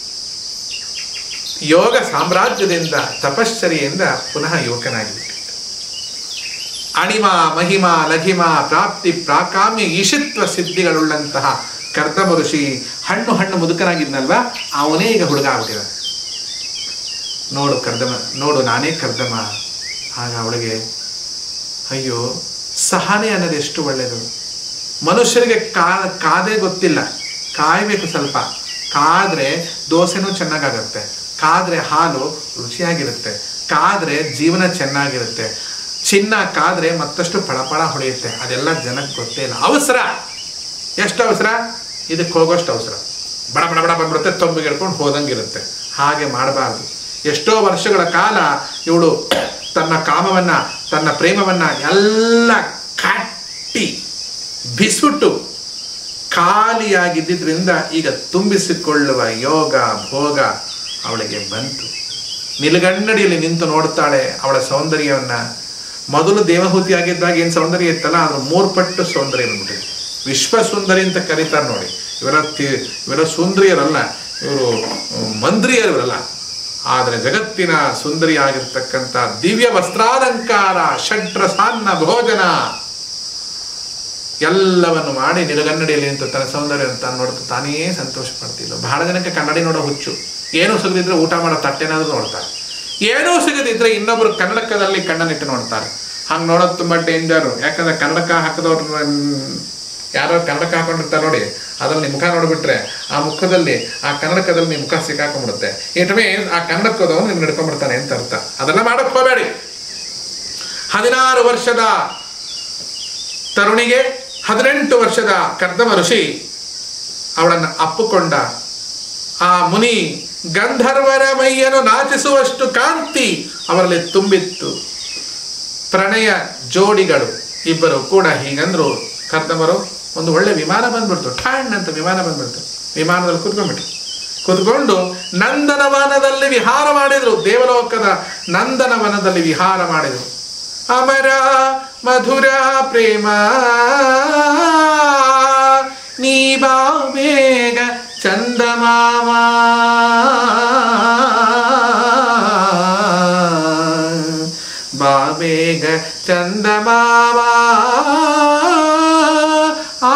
ಯೋಗ ಸಾಮ್ರಾಜ್ಯದಿಂದ ತಪಶ್ಚರ್ಯೆಯಿಂದ ಪುನಃ ಯುವಕನಾಗಿಬಿಟ್ಟಿದ್ದ ಅಣಿಮ ಮಹಿಮ ಲಘಿಮ ಪ್ರಾಪ್ತಿ ಪ್ರಾಕಾಮ್ಯ ಈಶಿತ್ವ ಸಿದ್ಧಿಗಳುಳ್ಳಂತಹ ಕರ್ದಮ ಋಷಿ ಹಣ್ಣು ಹಣ್ಣು ಮುದುಕನಾಗಿದ್ನಲ್ವಾ ಅವನೇ ಈಗ ಹುಡುಗ ಆಗ್ಬಿಟ್ಟಿದ ನೋಡು ಕರ್ದಮ ನೋಡು ನಾನೇ ಕರ್ದಮ ಆಗ ಅವಳಿಗೆ ಅಯ್ಯೋ ಸಹನೆ ಅನ್ನೋದು ಎಷ್ಟು ಒಳ್ಳೆಯದು ಮನುಷ್ಯರಿಗೆ ಕಾ ಕಾದೇ ಗೊತ್ತಿಲ್ಲ ಕಾಯಬೇಕು ಸ್ವಲ್ಪ ಕಾದ್ರೆ ದೋಸೆನೂ ಚೆನ್ನಾಗಾಗತ್ತೆ ಕಾದ್ರೆ ಹಾಲು ರುಚಿಯಾಗಿರುತ್ತೆ ಕಾದ್ರೆ ಜೀವನ ಚೆನ್ನಾಗಿರುತ್ತೆ ಚಿನ್ನ ಕಾದ್ರೆ ಮತ್ತಷ್ಟು ಫಳಫಳ ಹೊಳೆಯುತ್ತೆ ಅದೆಲ್ಲ ಜನಕ್ಕೆ ಗೊತ್ತೇ ಇಲ್ಲ ಅವಸರ ಎಷ್ಟು ಅವಸರ ಇದಕ್ಕೆ ಹೋಗೋಷ್ಟು ಅವಸರ ಬಡ ಬಡ ಬಡ ಬಂದ್ಬಿಡುತ್ತೆ ತೊಂಬಿಗೆ ಹಿಡ್ಕೊಂಡು ಹೋದಂಗಿರುತ್ತೆ ಹಾಗೆ ಮಾಡಬಾರ್ದು ಎಷ್ಟೋ ವರ್ಷಗಳ ಕಾಲ ಇವಳು ತನ್ನ ಕಾಮವನ್ನ ತನ್ನ ಪ್ರೇಮವನ್ನ ಎಲ್ಲ ಕಟ್ಟಿ ಬಿಸ್ಬಿಟ್ಟು ಖಾಲಿಯಾಗಿದ್ದರಿಂದ ಈಗ ತುಂಬಿಸಿಕೊಳ್ಳುವ ಯೋಗ ಭೋಗ ಅವಳಿಗೆ ಬಂತು ನಿಲುಗನ್ನಡಿಯಲ್ಲಿ ನಿಂತು ನೋಡ್ತಾಳೆ ಅವಳ ಸೌಂದರ್ಯವನ್ನ ಮೊದಲು ದೇವಹೂತಿ ಆಗಿದ್ದಾಗ ಏನು ಸೌಂದರ್ಯ ಇತ್ತಲ್ಲ ಅದ್ರ ಮೂರು ಪಟ್ಟು ಸೌಂದರ್ಯ ಬಂದ್ಬಿಟ್ಟಿದೆ ವಿಶ್ವ ಸುಂದರಿ ಅಂತ ಕರೀತಾರೆ ನೋಡಿ ಇವರ ತಿ- ಇವರ ಸುಂದರಿಯರಲ್ಲ ಇವರು ಮಂದ್ರಿಯರು ಇವರಲ್ಲ ಆದರೆ ಜಗತ್ತಿನ ಸುಂದರಿ ಆಗಿರ್ತಕ್ಕಂಥ ದಿವ್ಯ ವಸ್ತ್ರಾಲಂಕಾರ ಷಡ್ರಸಾನ್ನ ಭೋಜನ ಎಲ್ಲವನ್ನು ಮಾಡಿ ನಿಲುಗನ್ನಡಿಯಲ್ಲಿ ನಿಂತು ತನ್ನ ಸೌಂದರ್ಯ ತಾನು ನೋಡ್ತಾ ತಾನೇ ಸಂತೋಷ ಪಡ್ತಿಲ್ಲ ಬಹಳ ಜನಕ್ಕೆ ಕನ್ನಡಿ ನೋಡೋ ಹುಚ್ಚು ಏನೂ ಸಿಗದಿದ್ರೆ ಊಟ ಮಾಡೋ ತಟ್ಟೆನಾದ್ರೂ ನೋಡ್ತಾರೆ ಏನೂ ಸಿಗದಿದ್ರೆ ಇನ್ನೊಬ್ರು ಕನ್ನಡಕದಲ್ಲಿ ಕಣ್ಣನಿಟ್ಟು ನೋಡ್ತಾರೆ ಹಂಗೆ ನೋಡೋದು ತುಂಬ ಡೇಂಜರು ಯಾಕಂದ್ರೆ ಕನ್ನಡಕ ಹಾಕಿದವ್ರು ಯಾರೋ ಕನ್ನಡಕ ಹಾಕೊಂಡಿರ್ತಾರೆ ನೋಡಿ ಅದ್ರಲ್ಲಿ ನಿಮ್ಮ ಮುಖ ನೋಡಿಬಿಟ್ರೆ ಆ ಮುಖದಲ್ಲಿ ಆ ಕನ್ನಡಕದಲ್ಲಿ ನಿಮ್ಮ ಮುಖ ಸಿಕ್ಕಾಕೊಂಡ್ಬಿಡುತ್ತೆ ಏಟಮೇ ಆ ಕನ್ನಡಕದವನು ನಿಮ್ಗೆ ನಡ್ಕೊಂಡ್ಬಿಡ್ತಾನೆ ಅಂತ ಅರ್ಥ ಅದೆಲ್ಲ ಮಾಡಕ್ ಹೋಗಬೇಡಿ ಹದಿನಾರು ವರ್ಷದ ತರುಣಿಗೆ ಹದಿನೆಂಟು ವರ್ಷದ ಕರ್ದಮ ಋಷಿ ಅವಳನ್ನು ಅಪ್ಪುಕೊಂಡ ಆ ಮುನಿ ಗಂಧರ್ವರ ಮೈಯನ್ನು ನಾಚಿಸುವಷ್ಟು ಕಾಂತಿ ಅವರಲ್ಲಿ ತುಂಬಿತ್ತು ಪ್ರಣಯ ಜೋಡಿಗಳು ಇಬ್ಬರು ಕೂಡ ಹೀಗಂದ್ರು ಕರ್ದಮರು ಒಂದು ಒಳ್ಳೆ ವಿಮಾನ ಬಂದ್ಬಿಡ್ತು ಠಾಣ್ ಅಂತ ವಿಮಾನ ಬಂದ್ಬಿಡ್ತು ವಿಮಾನದಲ್ಲಿ ಕೂತ್ಕೊಂಡ್ಬಿಟ್ರು ಕೂತ್ಕೊಂಡು ನಂದನವನದಲ್ಲಿ ವಿಹಾರ ಮಾಡಿದ್ರು ದೇವಲೋಕದ ನಂದನವನದಲ್ಲಿ ವಿಹಾರ ಮಾಡಿದ್ರು ಅಮರ ಮಧುರ ಪ್ರೇಮ ನೀ ಬಾ ಬೇಗ ಚಂದಮಾಮ ಬಾ ಬೇಗ ಚಂದಮಾಮ ಆ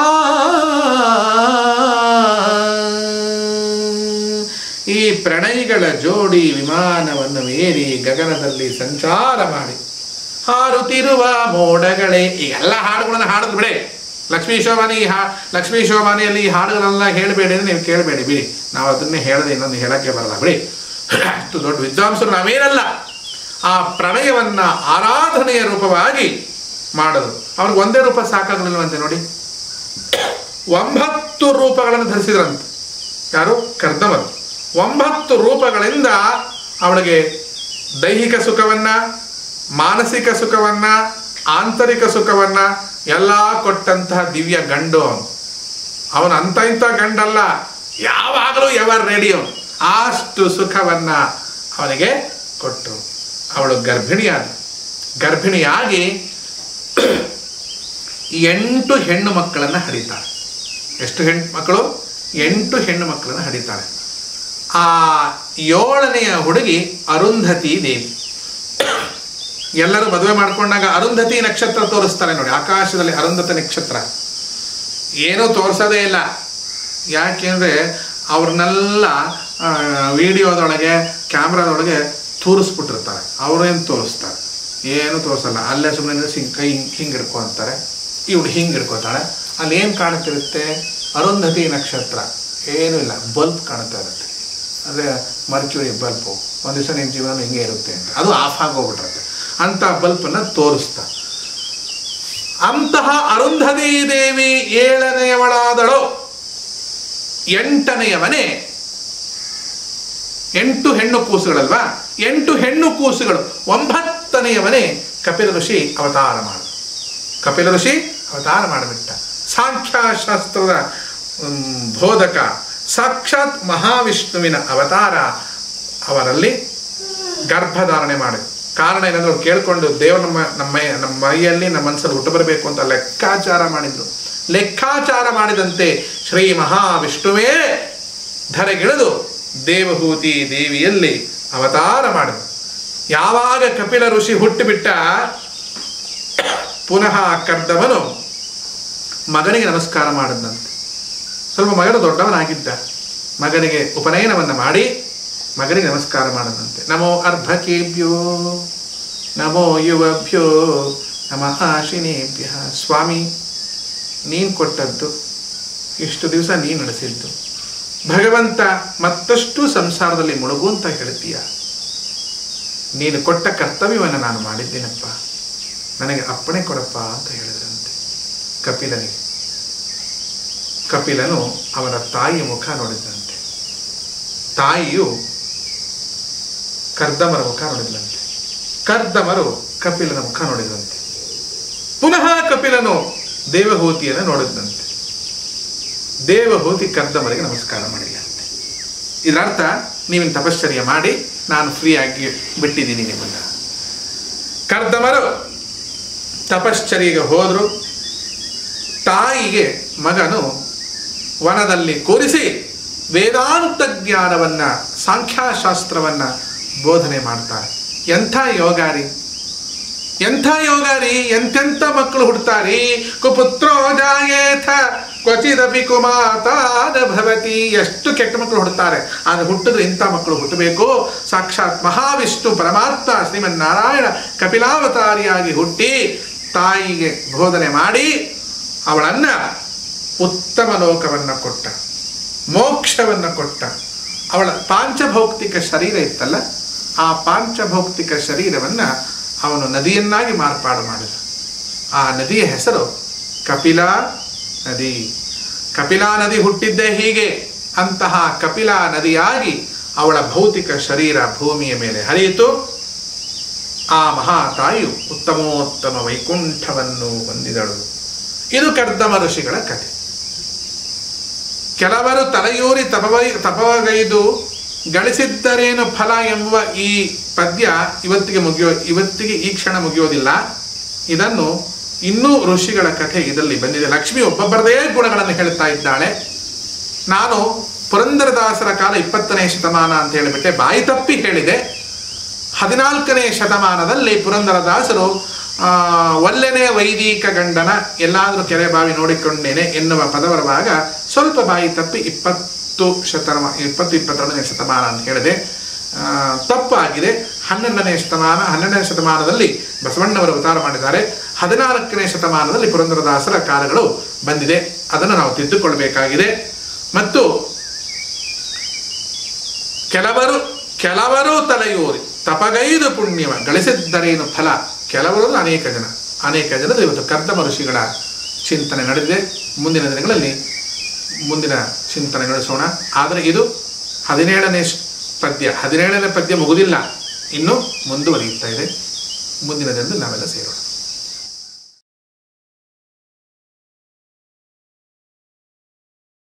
ಈ ಪ್ರಣಯಿಗಳ ಜೋಡಿ ವಿಮಾನವನ್ನು ಏರಿ ಗಗನದಲ್ಲಿ ಸಂಚಾರ ಮಾಡಿ ಹಾರುತ್ತಿರುವ ಮೋಡಗಳೇ ಈ ಎಲ್ಲ ಹಾಡುಗಳನ್ನು ಹಾಡಿದ್ರು ಬಿಡಿ ಲಕ್ಷ್ಮೀ ಶೋಭಾನಿ ಈ ಹಾ ಲಕ್ಷ್ಮೀ ಶೋಭಾನಿಯಲ್ಲಿ ಈ ಹಾಡುಗಳೆಲ್ಲ ಹೇಳಬೇಡಿ ಅಂದ್ರೆ ನೀವು ಕೇಳಬೇಡಿ ಬಿಡಿ ನಾವು ಅದನ್ನೇ ಹೇಳದೆ ಇನ್ನೊಂದು ಹೇಳಕ್ಕೆ ಬರಲ್ಲ ಬಿಡಿ ಅಷ್ಟು ದೊಡ್ಡ ವಿದ್ವಾಂಸರು ನಾವೇನಲ್ಲ ಆ ಪ್ರಣಯವನ್ನ ಆರಾಧನೆಯ ರೂಪವಾಗಿ ಮಾಡಿದ್ರು ಅವ್ರಿಗೆ ಒಂದೇ ರೂಪ ಸಾಕಾಗಲಿಲ್ವಂತೆ ನೋಡಿ ಒಂಬತ್ತು ರೂಪಗಳನ್ನು ಧರಿಸಿದ್ರಂತೆ ಯಾರು ಕರ್ದಮರು ಒಂಬತ್ತು ರೂಪಗಳಿಂದ ಅವಳಿಗೆ ದೈಹಿಕ ಸುಖವನ್ನ ಮಾನಸಿಕ ಸುಖವನ್ನ ಆಂತರಿಕ ಸುಖವನ್ನ ಎಲ್ಲ ಕೊಟ್ಟಂತಹ ದಿವ್ಯ ಗಂಡು ಅವನು ಅವನು ಅಂತ ಇಂಥ ಗಂಡಲ್ಲ ಯಾವಾಗಲೂ ಎವರ್ ರೇಡಿಯೋ ಅಷ್ಟು ಸುಖವನ್ನ ಅವನಿಗೆ ಕೊಟ್ಟರು ಅವಳು ಗರ್ಭಿಣಿಯಾದ ಗರ್ಭಿಣಿಯಾಗಿ ಎಂಟು ಹೆಣ್ಣು ಮಕ್ಕಳನ್ನು ಹಡಿತಾಳೆ ಎಷ್ಟು ಹೆಣ್ಣು ಮಕ್ಕಳು ಎಂಟು ಹೆಣ್ಣು ಮಕ್ಕಳನ್ನು ಹಡಿತಾಳೆ ಆ ಏಳನೆಯ ಹುಡುಗಿ ಅರುಂಧತಿ ದೇವಿ ಎಲ್ಲರೂ ಮದುವೆ ಮಾಡ್ಕೊಂಡಾಗ ಅರುಂಧತಿ ನಕ್ಷತ್ರ ತೋರಿಸ್ತಾರೆ ನೋಡಿ ಆಕಾಶದಲ್ಲಿ ಅರುಂಧತಿ ನಕ್ಷತ್ರ ಏನೂ ತೋರಿಸೋದೇ ಇಲ್ಲ ಯಾಕೆಂದರೆ ಅವ್ರನ್ನೆಲ್ಲ ವಿಡಿಯೋದೊಳಗೆ ಕ್ಯಾಮ್ರಾದೊಳಗೆ ತೋರಿಸ್ಬಿಟ್ಟಿರ್ತಾರೆ ಅವ್ರೇನು ತೋರಿಸ್ತಾರೆ ಏನು ತೋರಿಸಲ್ಲ ಅಲ್ಲೇ ಸುಮ್ಮನೆ ಹಿಂಗೆ ಕೈ ಹಿಂಗೆ ಹಿಡ್ಕೊ ಅಂತಾರೆ ಇವಳು ಹಿಂಗೆ ಹಿಡ್ಕೋತಾಳೆ ಅಲ್ಲಿ ಏನು ಕಾಣ್ತಿರುತ್ತೆ ಅರುಂಧತಿ ನಕ್ಷತ್ರ ಏನೂ ಇಲ್ಲ ಬಲ್ಬ್ ಕಾಣ್ತಾ ಇರುತ್ತೆ ಅಂದರೆ ಮರ್ಕ್ಯೂರಿ ಬಲ್ಬು ಒಂದು ದಿವಸ ನಿಮ್ಮ ಜೀವನ ಹಿಂಗೆ ಇರುತ್ತೆ ಅಂತ ಅದು ಆಫ್ ಆಗೋಗ್ಬಿಟ್ಟಿರುತ್ತೆ ಅಂಥ ಬಲ್ಬನ್ನು ತೋರಿಸ್ತಾ ಅಂತಹ ಅರುಂಧತಿ ದೇವಿ ಏಳನೆಯವಳಾದಳು ಎಂಟನೆಯವನೇ ಎಂಟು ಹೆಣ್ಣು ಕೂಸುಗಳಲ್ವಾ ಎಂಟು ಹೆಣ್ಣು ಕೂಸುಗಳು ಒಂಬತ್ತನೆಯವನೇ ಕಪಿಲ ಋಷಿ ಅವತಾರ ಮಾಡ ಕಪಿಲ ಋಷಿ ಅವತಾರ ಮಾಡಿಬಿಟ್ಟ ಸಾಂಖ್ಯಾಶಾಸ್ತ್ರದ ಮ್, ಬೋಧಕ ಸಾಕ್ಷಾತ್ ಮಹಾವಿಷ್ಣುವಿನ ಅವತಾರ ಅವರಲ್ಲಿ ಗರ್ಭಧಾರಣೆ ಮಾಡಿದ ಕಾರಣ ಏನಂದ್ರೆ ಅವ್ರು ಕೇಳ್ಕೊಂಡು ದೇವರು ನಮ್ಮ ನಮ್ಮ ನಮ್ಮ ಮೈಯಲ್ಲಿ ನಮ್ಮ ಮನಸ್ಸಲ್ಲಿ ಹುಟ್ಟು ಬರಬೇಕು ಅಂತ ಲೆಕ್ಕಾಚಾರ ಮಾಡಿದ್ರು ಲೆಕ್ಕಾಚಾರ ಮಾಡಿದಂತೆ ಶ್ರೀ ಮಹಾವಿಷ್ಣುವೇ ಧರೆಗಿಳಿದು ದೇವಹೂತಿ ದೇವಿಯಲ್ಲಿ ಅವತಾರ ಮಾಡಿದ ಯಾವಾಗ ಕಪಿಲ ಋಷಿ ಹುಟ್ಟುಬಿಟ್ಟ ಪುನಃ ಕರ್ದವನು ಮಗನಿಗೆ ನಮಸ್ಕಾರ ಮಾಡಿದಂತೆ ಸ್ವಲ್ಪ ಮಗನು ದೊಡ್ಡವನಾಗಿದ್ದ ಮಗನಿಗೆ ಉಪನಯನವನ್ನು ಮಾಡಿ ಮಗನಿಗೆ ನಮಸ್ಕಾರ ಮಾಡದಂತೆ ನಮೋ ಅರ್ಭಕೇಭ್ಯೋ ನಮೋ ಯುವಭ್ಯೋ ನಮ ಆಶಿನೇಭ್ಯ ಸ್ವಾಮಿ ನೀನು ಕೊಟ್ಟದ್ದು ಇಷ್ಟು ದಿವಸ ನೀನು ನಡೆಸಿದ್ದು ಭಗವಂತ ಮತ್ತಷ್ಟು ಸಂಸಾರದಲ್ಲಿ ಮುಳುಗು ಅಂತ ಹೇಳ್ತೀಯ ನೀನು ಕೊಟ್ಟ ಕರ್ತವ್ಯವನ್ನು ನಾನು ಮಾಡಿದ್ದೇನಪ್ಪ ನನಗೆ ಅಪ್ಪಣೆ ಕೊಡಪ್ಪ ಅಂತ ಹೇಳಿದ್ರಂತೆ ಕಪಿಲನಿಗೆ ಕಪಿಲನು ಅವನ ತಾಯಿಯ ಮುಖ ನೋಡಿದಂತೆ ತಾಯಿಯು ಕರ್ದಮರ ಮುಖ ನೋಡಿದಂತೆ ಕರ್ದಮರು ಕಪಿಲನ ಮುಖ ನೋಡಿದಂತೆ ಪುನಃ ಕಪಿಲನು ದೇವಹೂತಿಯನ್ನು ನೋಡಿದಂತೆ ದೇವಹೂತಿ ಕರ್ದಮರಿಗೆ ನಮಸ್ಕಾರ ಮಾಡಿದಂತೆ ಇದರರ್ಥ ನೀವಿನ ತಪಶ್ಚರ್ಯ ಮಾಡಿ ನಾನು ಫ್ರೀ ಆಗಿ ಬಿಟ್ಟಿದ್ದೀನಿ ನಿಮ್ಮನ್ನ ಕರ್ದಮರು ತಪಶ್ಚರ್ಯೆಗೆ ಹೋದರು ತಾಯಿಗೆ ಮಗನು ವನದಲ್ಲಿ ಕೂರಿಸಿ ವೇದಾಂತ ಜ್ಞಾನವನ್ನ ಸಾಂಖ್ಯಾಶಾಸ್ತ್ರವನ್ನ ಬೋಧನೆ ಮಾಡ್ತಾರೆ ಎಂಥ ಯೋಗಾರಿ ಎಂಥ ಯೋಗಾರಿ ಎಂತೆಂಥ ಮಕ್ಕಳು ಹುಡ್ತಾರಿ ಕುಪುತ್ರೋ ಜಾಯೇಥ ಕ್ವಚಿದಪಿ ಕುಮಾತಾದ ಭವತಿ ಎಷ್ಟು ಕೆಟ್ಟ ಮಕ್ಕಳು ಹುಡ್ತಾರೆ ಆದರೆ ಹುಟ್ಟಿದ್ರೆ ಇಂಥ ಮಕ್ಕಳು ಹುಟ್ಟಬೇಕು ಸಾಕ್ಷಾತ್ ಮಹಾವಿಷ್ಣು ಪರಮಾತ್ಮ ಶ್ರೀಮನ್ನಾರಾಯಣ ಕಪಿಲಾವತಾರಿಯಾಗಿ ಹುಟ್ಟಿ ತಾಯಿಗೆ ಬೋಧನೆ ಮಾಡಿ ಅವಳನ್ನ ಉತ್ತಮ ಲೋಕವನ್ನು ಕೊಟ್ಟ ಮೋಕ್ಷವನ್ನು ಕೊಟ್ಟ ಅವಳ ಪಾಂಚಭೌಕ್ತಿಕ ಶರೀರ ಇತ್ತಲ್ಲ ಆ ಪಾಂಚಭೌಕ್ತಿಕ ಶರೀರವನ್ನು ಅವನು ನದಿಯನ್ನಾಗಿ ಮಾರ್ಪಾಡು ಮಾಡಿದ ಆ ನದಿಯ ಹೆಸರು ಕಪಿಲಾ ನದಿ ಕಪಿಲಾ ನದಿ ಹುಟ್ಟಿದ್ದೇ ಹೀಗೆ ಅಂತಹ ಕಪಿಲಾ ನದಿಯಾಗಿ ಅವಳ ಭೌತಿಕ ಶರೀರ ಭೂಮಿಯ ಮೇಲೆ ಹರಿಯಿತು ಆ ಮಹಾತಾಯಿಯು ಉತ್ತಮೋತ್ತಮ ವೈಕುಂಠವನ್ನು ಹೊಂದಿದಳು ಇದು ಕರ್ದಮ ಋಷಿಗಳ ಕಥೆ ಕೆಲವರು ತಲೆಯೂರಿ ತಪವೈ ತಪವಗೈದು ಗಳಿಸಿದ್ದರೇನು ಫಲ ಎಂಬುವ ಈ ಪದ್ಯ ಇವತ್ತಿಗೆ ಮುಗಿಯೋ ಇವತ್ತಿಗೆ ಈ ಕ್ಷಣ ಮುಗಿಯೋದಿಲ್ಲ ಇದನ್ನು ಇನ್ನೂ ಋಷಿಗಳ ಕಥೆ ಇದರಲ್ಲಿ ಬಂದಿದೆ ಲಕ್ಷ್ಮಿ ಒಬ್ಬೊಬ್ಬರದೇ ಗುಣಗಳನ್ನು ಹೇಳ್ತಾ ಇದ್ದಾಳೆ ನಾನು ಪುರಂದರದಾಸರ ಕಾಲ ಇಪ್ಪತ್ತನೇ ಶತಮಾನ ಅಂತ ಹೇಳಿಬಿಟ್ಟೆ ಬಾಯಿ ತಪ್ಪಿ ಹೇಳಿದೆ ಹದಿನಾಲ್ಕನೇ ಶತಮಾನದಲ್ಲಿ ಪುರಂದರದಾಸರು ಆ, ಒಲ್ಲೆನೆ ವೈದಿಕ ಗಂಡನ ಎಲ್ಲಾದರೂ ಕೆರೆ ಬಾವಿ ನೋಡಿಕೊಂಡೇನೆ ಎನ್ನುವ ಪದ ಬರುವಾಗ ಸ್ವಲ್ಪ ಬಾಯಿ ತಪ್ಪಿ ಇಪ್ಪತ್ತು ಶತಮ ಇಪ್ಪತ್ತು ಇಪ್ಪತ್ತೆರಡನೇ ಶತಮಾನ ಅಂತ ಹೇಳಿದೆ ಆ, ತಪ್ಪಾಗಿದೆ ಹನ್ನೆರಡನೇ ಶತಮಾನ ಹನ್ನೆರಡನೇ ಶತಮಾನದಲ್ಲಿ ಬಸವಣ್ಣವರು ಅವತಾರ ಮಾಡಿದ್ದಾರೆ ಹದಿನಾಲ್ಕನೇ ಶತಮಾನದಲ್ಲಿ ಪುರಂದರದಾಸರ ಕಾಲಗಳು ಬಂದಿದೆ ಅದನ್ನು ನಾವು ತಿದ್ದುಕೊಳ್ಬೇಕಾಗಿದೆ ಮತ್ತು ಕೆಲವರು ಕೆಲವರು ತಲೆಯೂರಿ ತಪಗೈದು ಪುಣ್ಯವ ಗಳಿಸಿದ್ದರೇನು ಫಲ ಕೆಲವರು ಅಂದ್ರೆ ಅನೇಕ ಜನ ಅನೇಕ ಜನರು ಇವತ್ತು ಕರ್ದಮ ಋಷಿಗಳ ಚಿಂತನೆ ನಡೆದಿದೆ ಮುಂದಿನ ದಿನಗಳಲ್ಲಿ ಮುಂದಿನ ಚಿಂತನೆ ನಡೆಸೋಣ ಆದರೆ ಇದು ಹದಿನೇಳನೇ ಶ್- ಪದ್ಯ ಹದಿನೇಳನೇ ಪದ್ಯ ಮುಗುದಿಲ್ಲ ಇನ್ನು ಮುಂದುವರಿಯುತ್ತಾ ಇದೆ ಮುಂದಿನದೆಂದು ನಾವೆಲ್ಲ ಸೇರೋಣ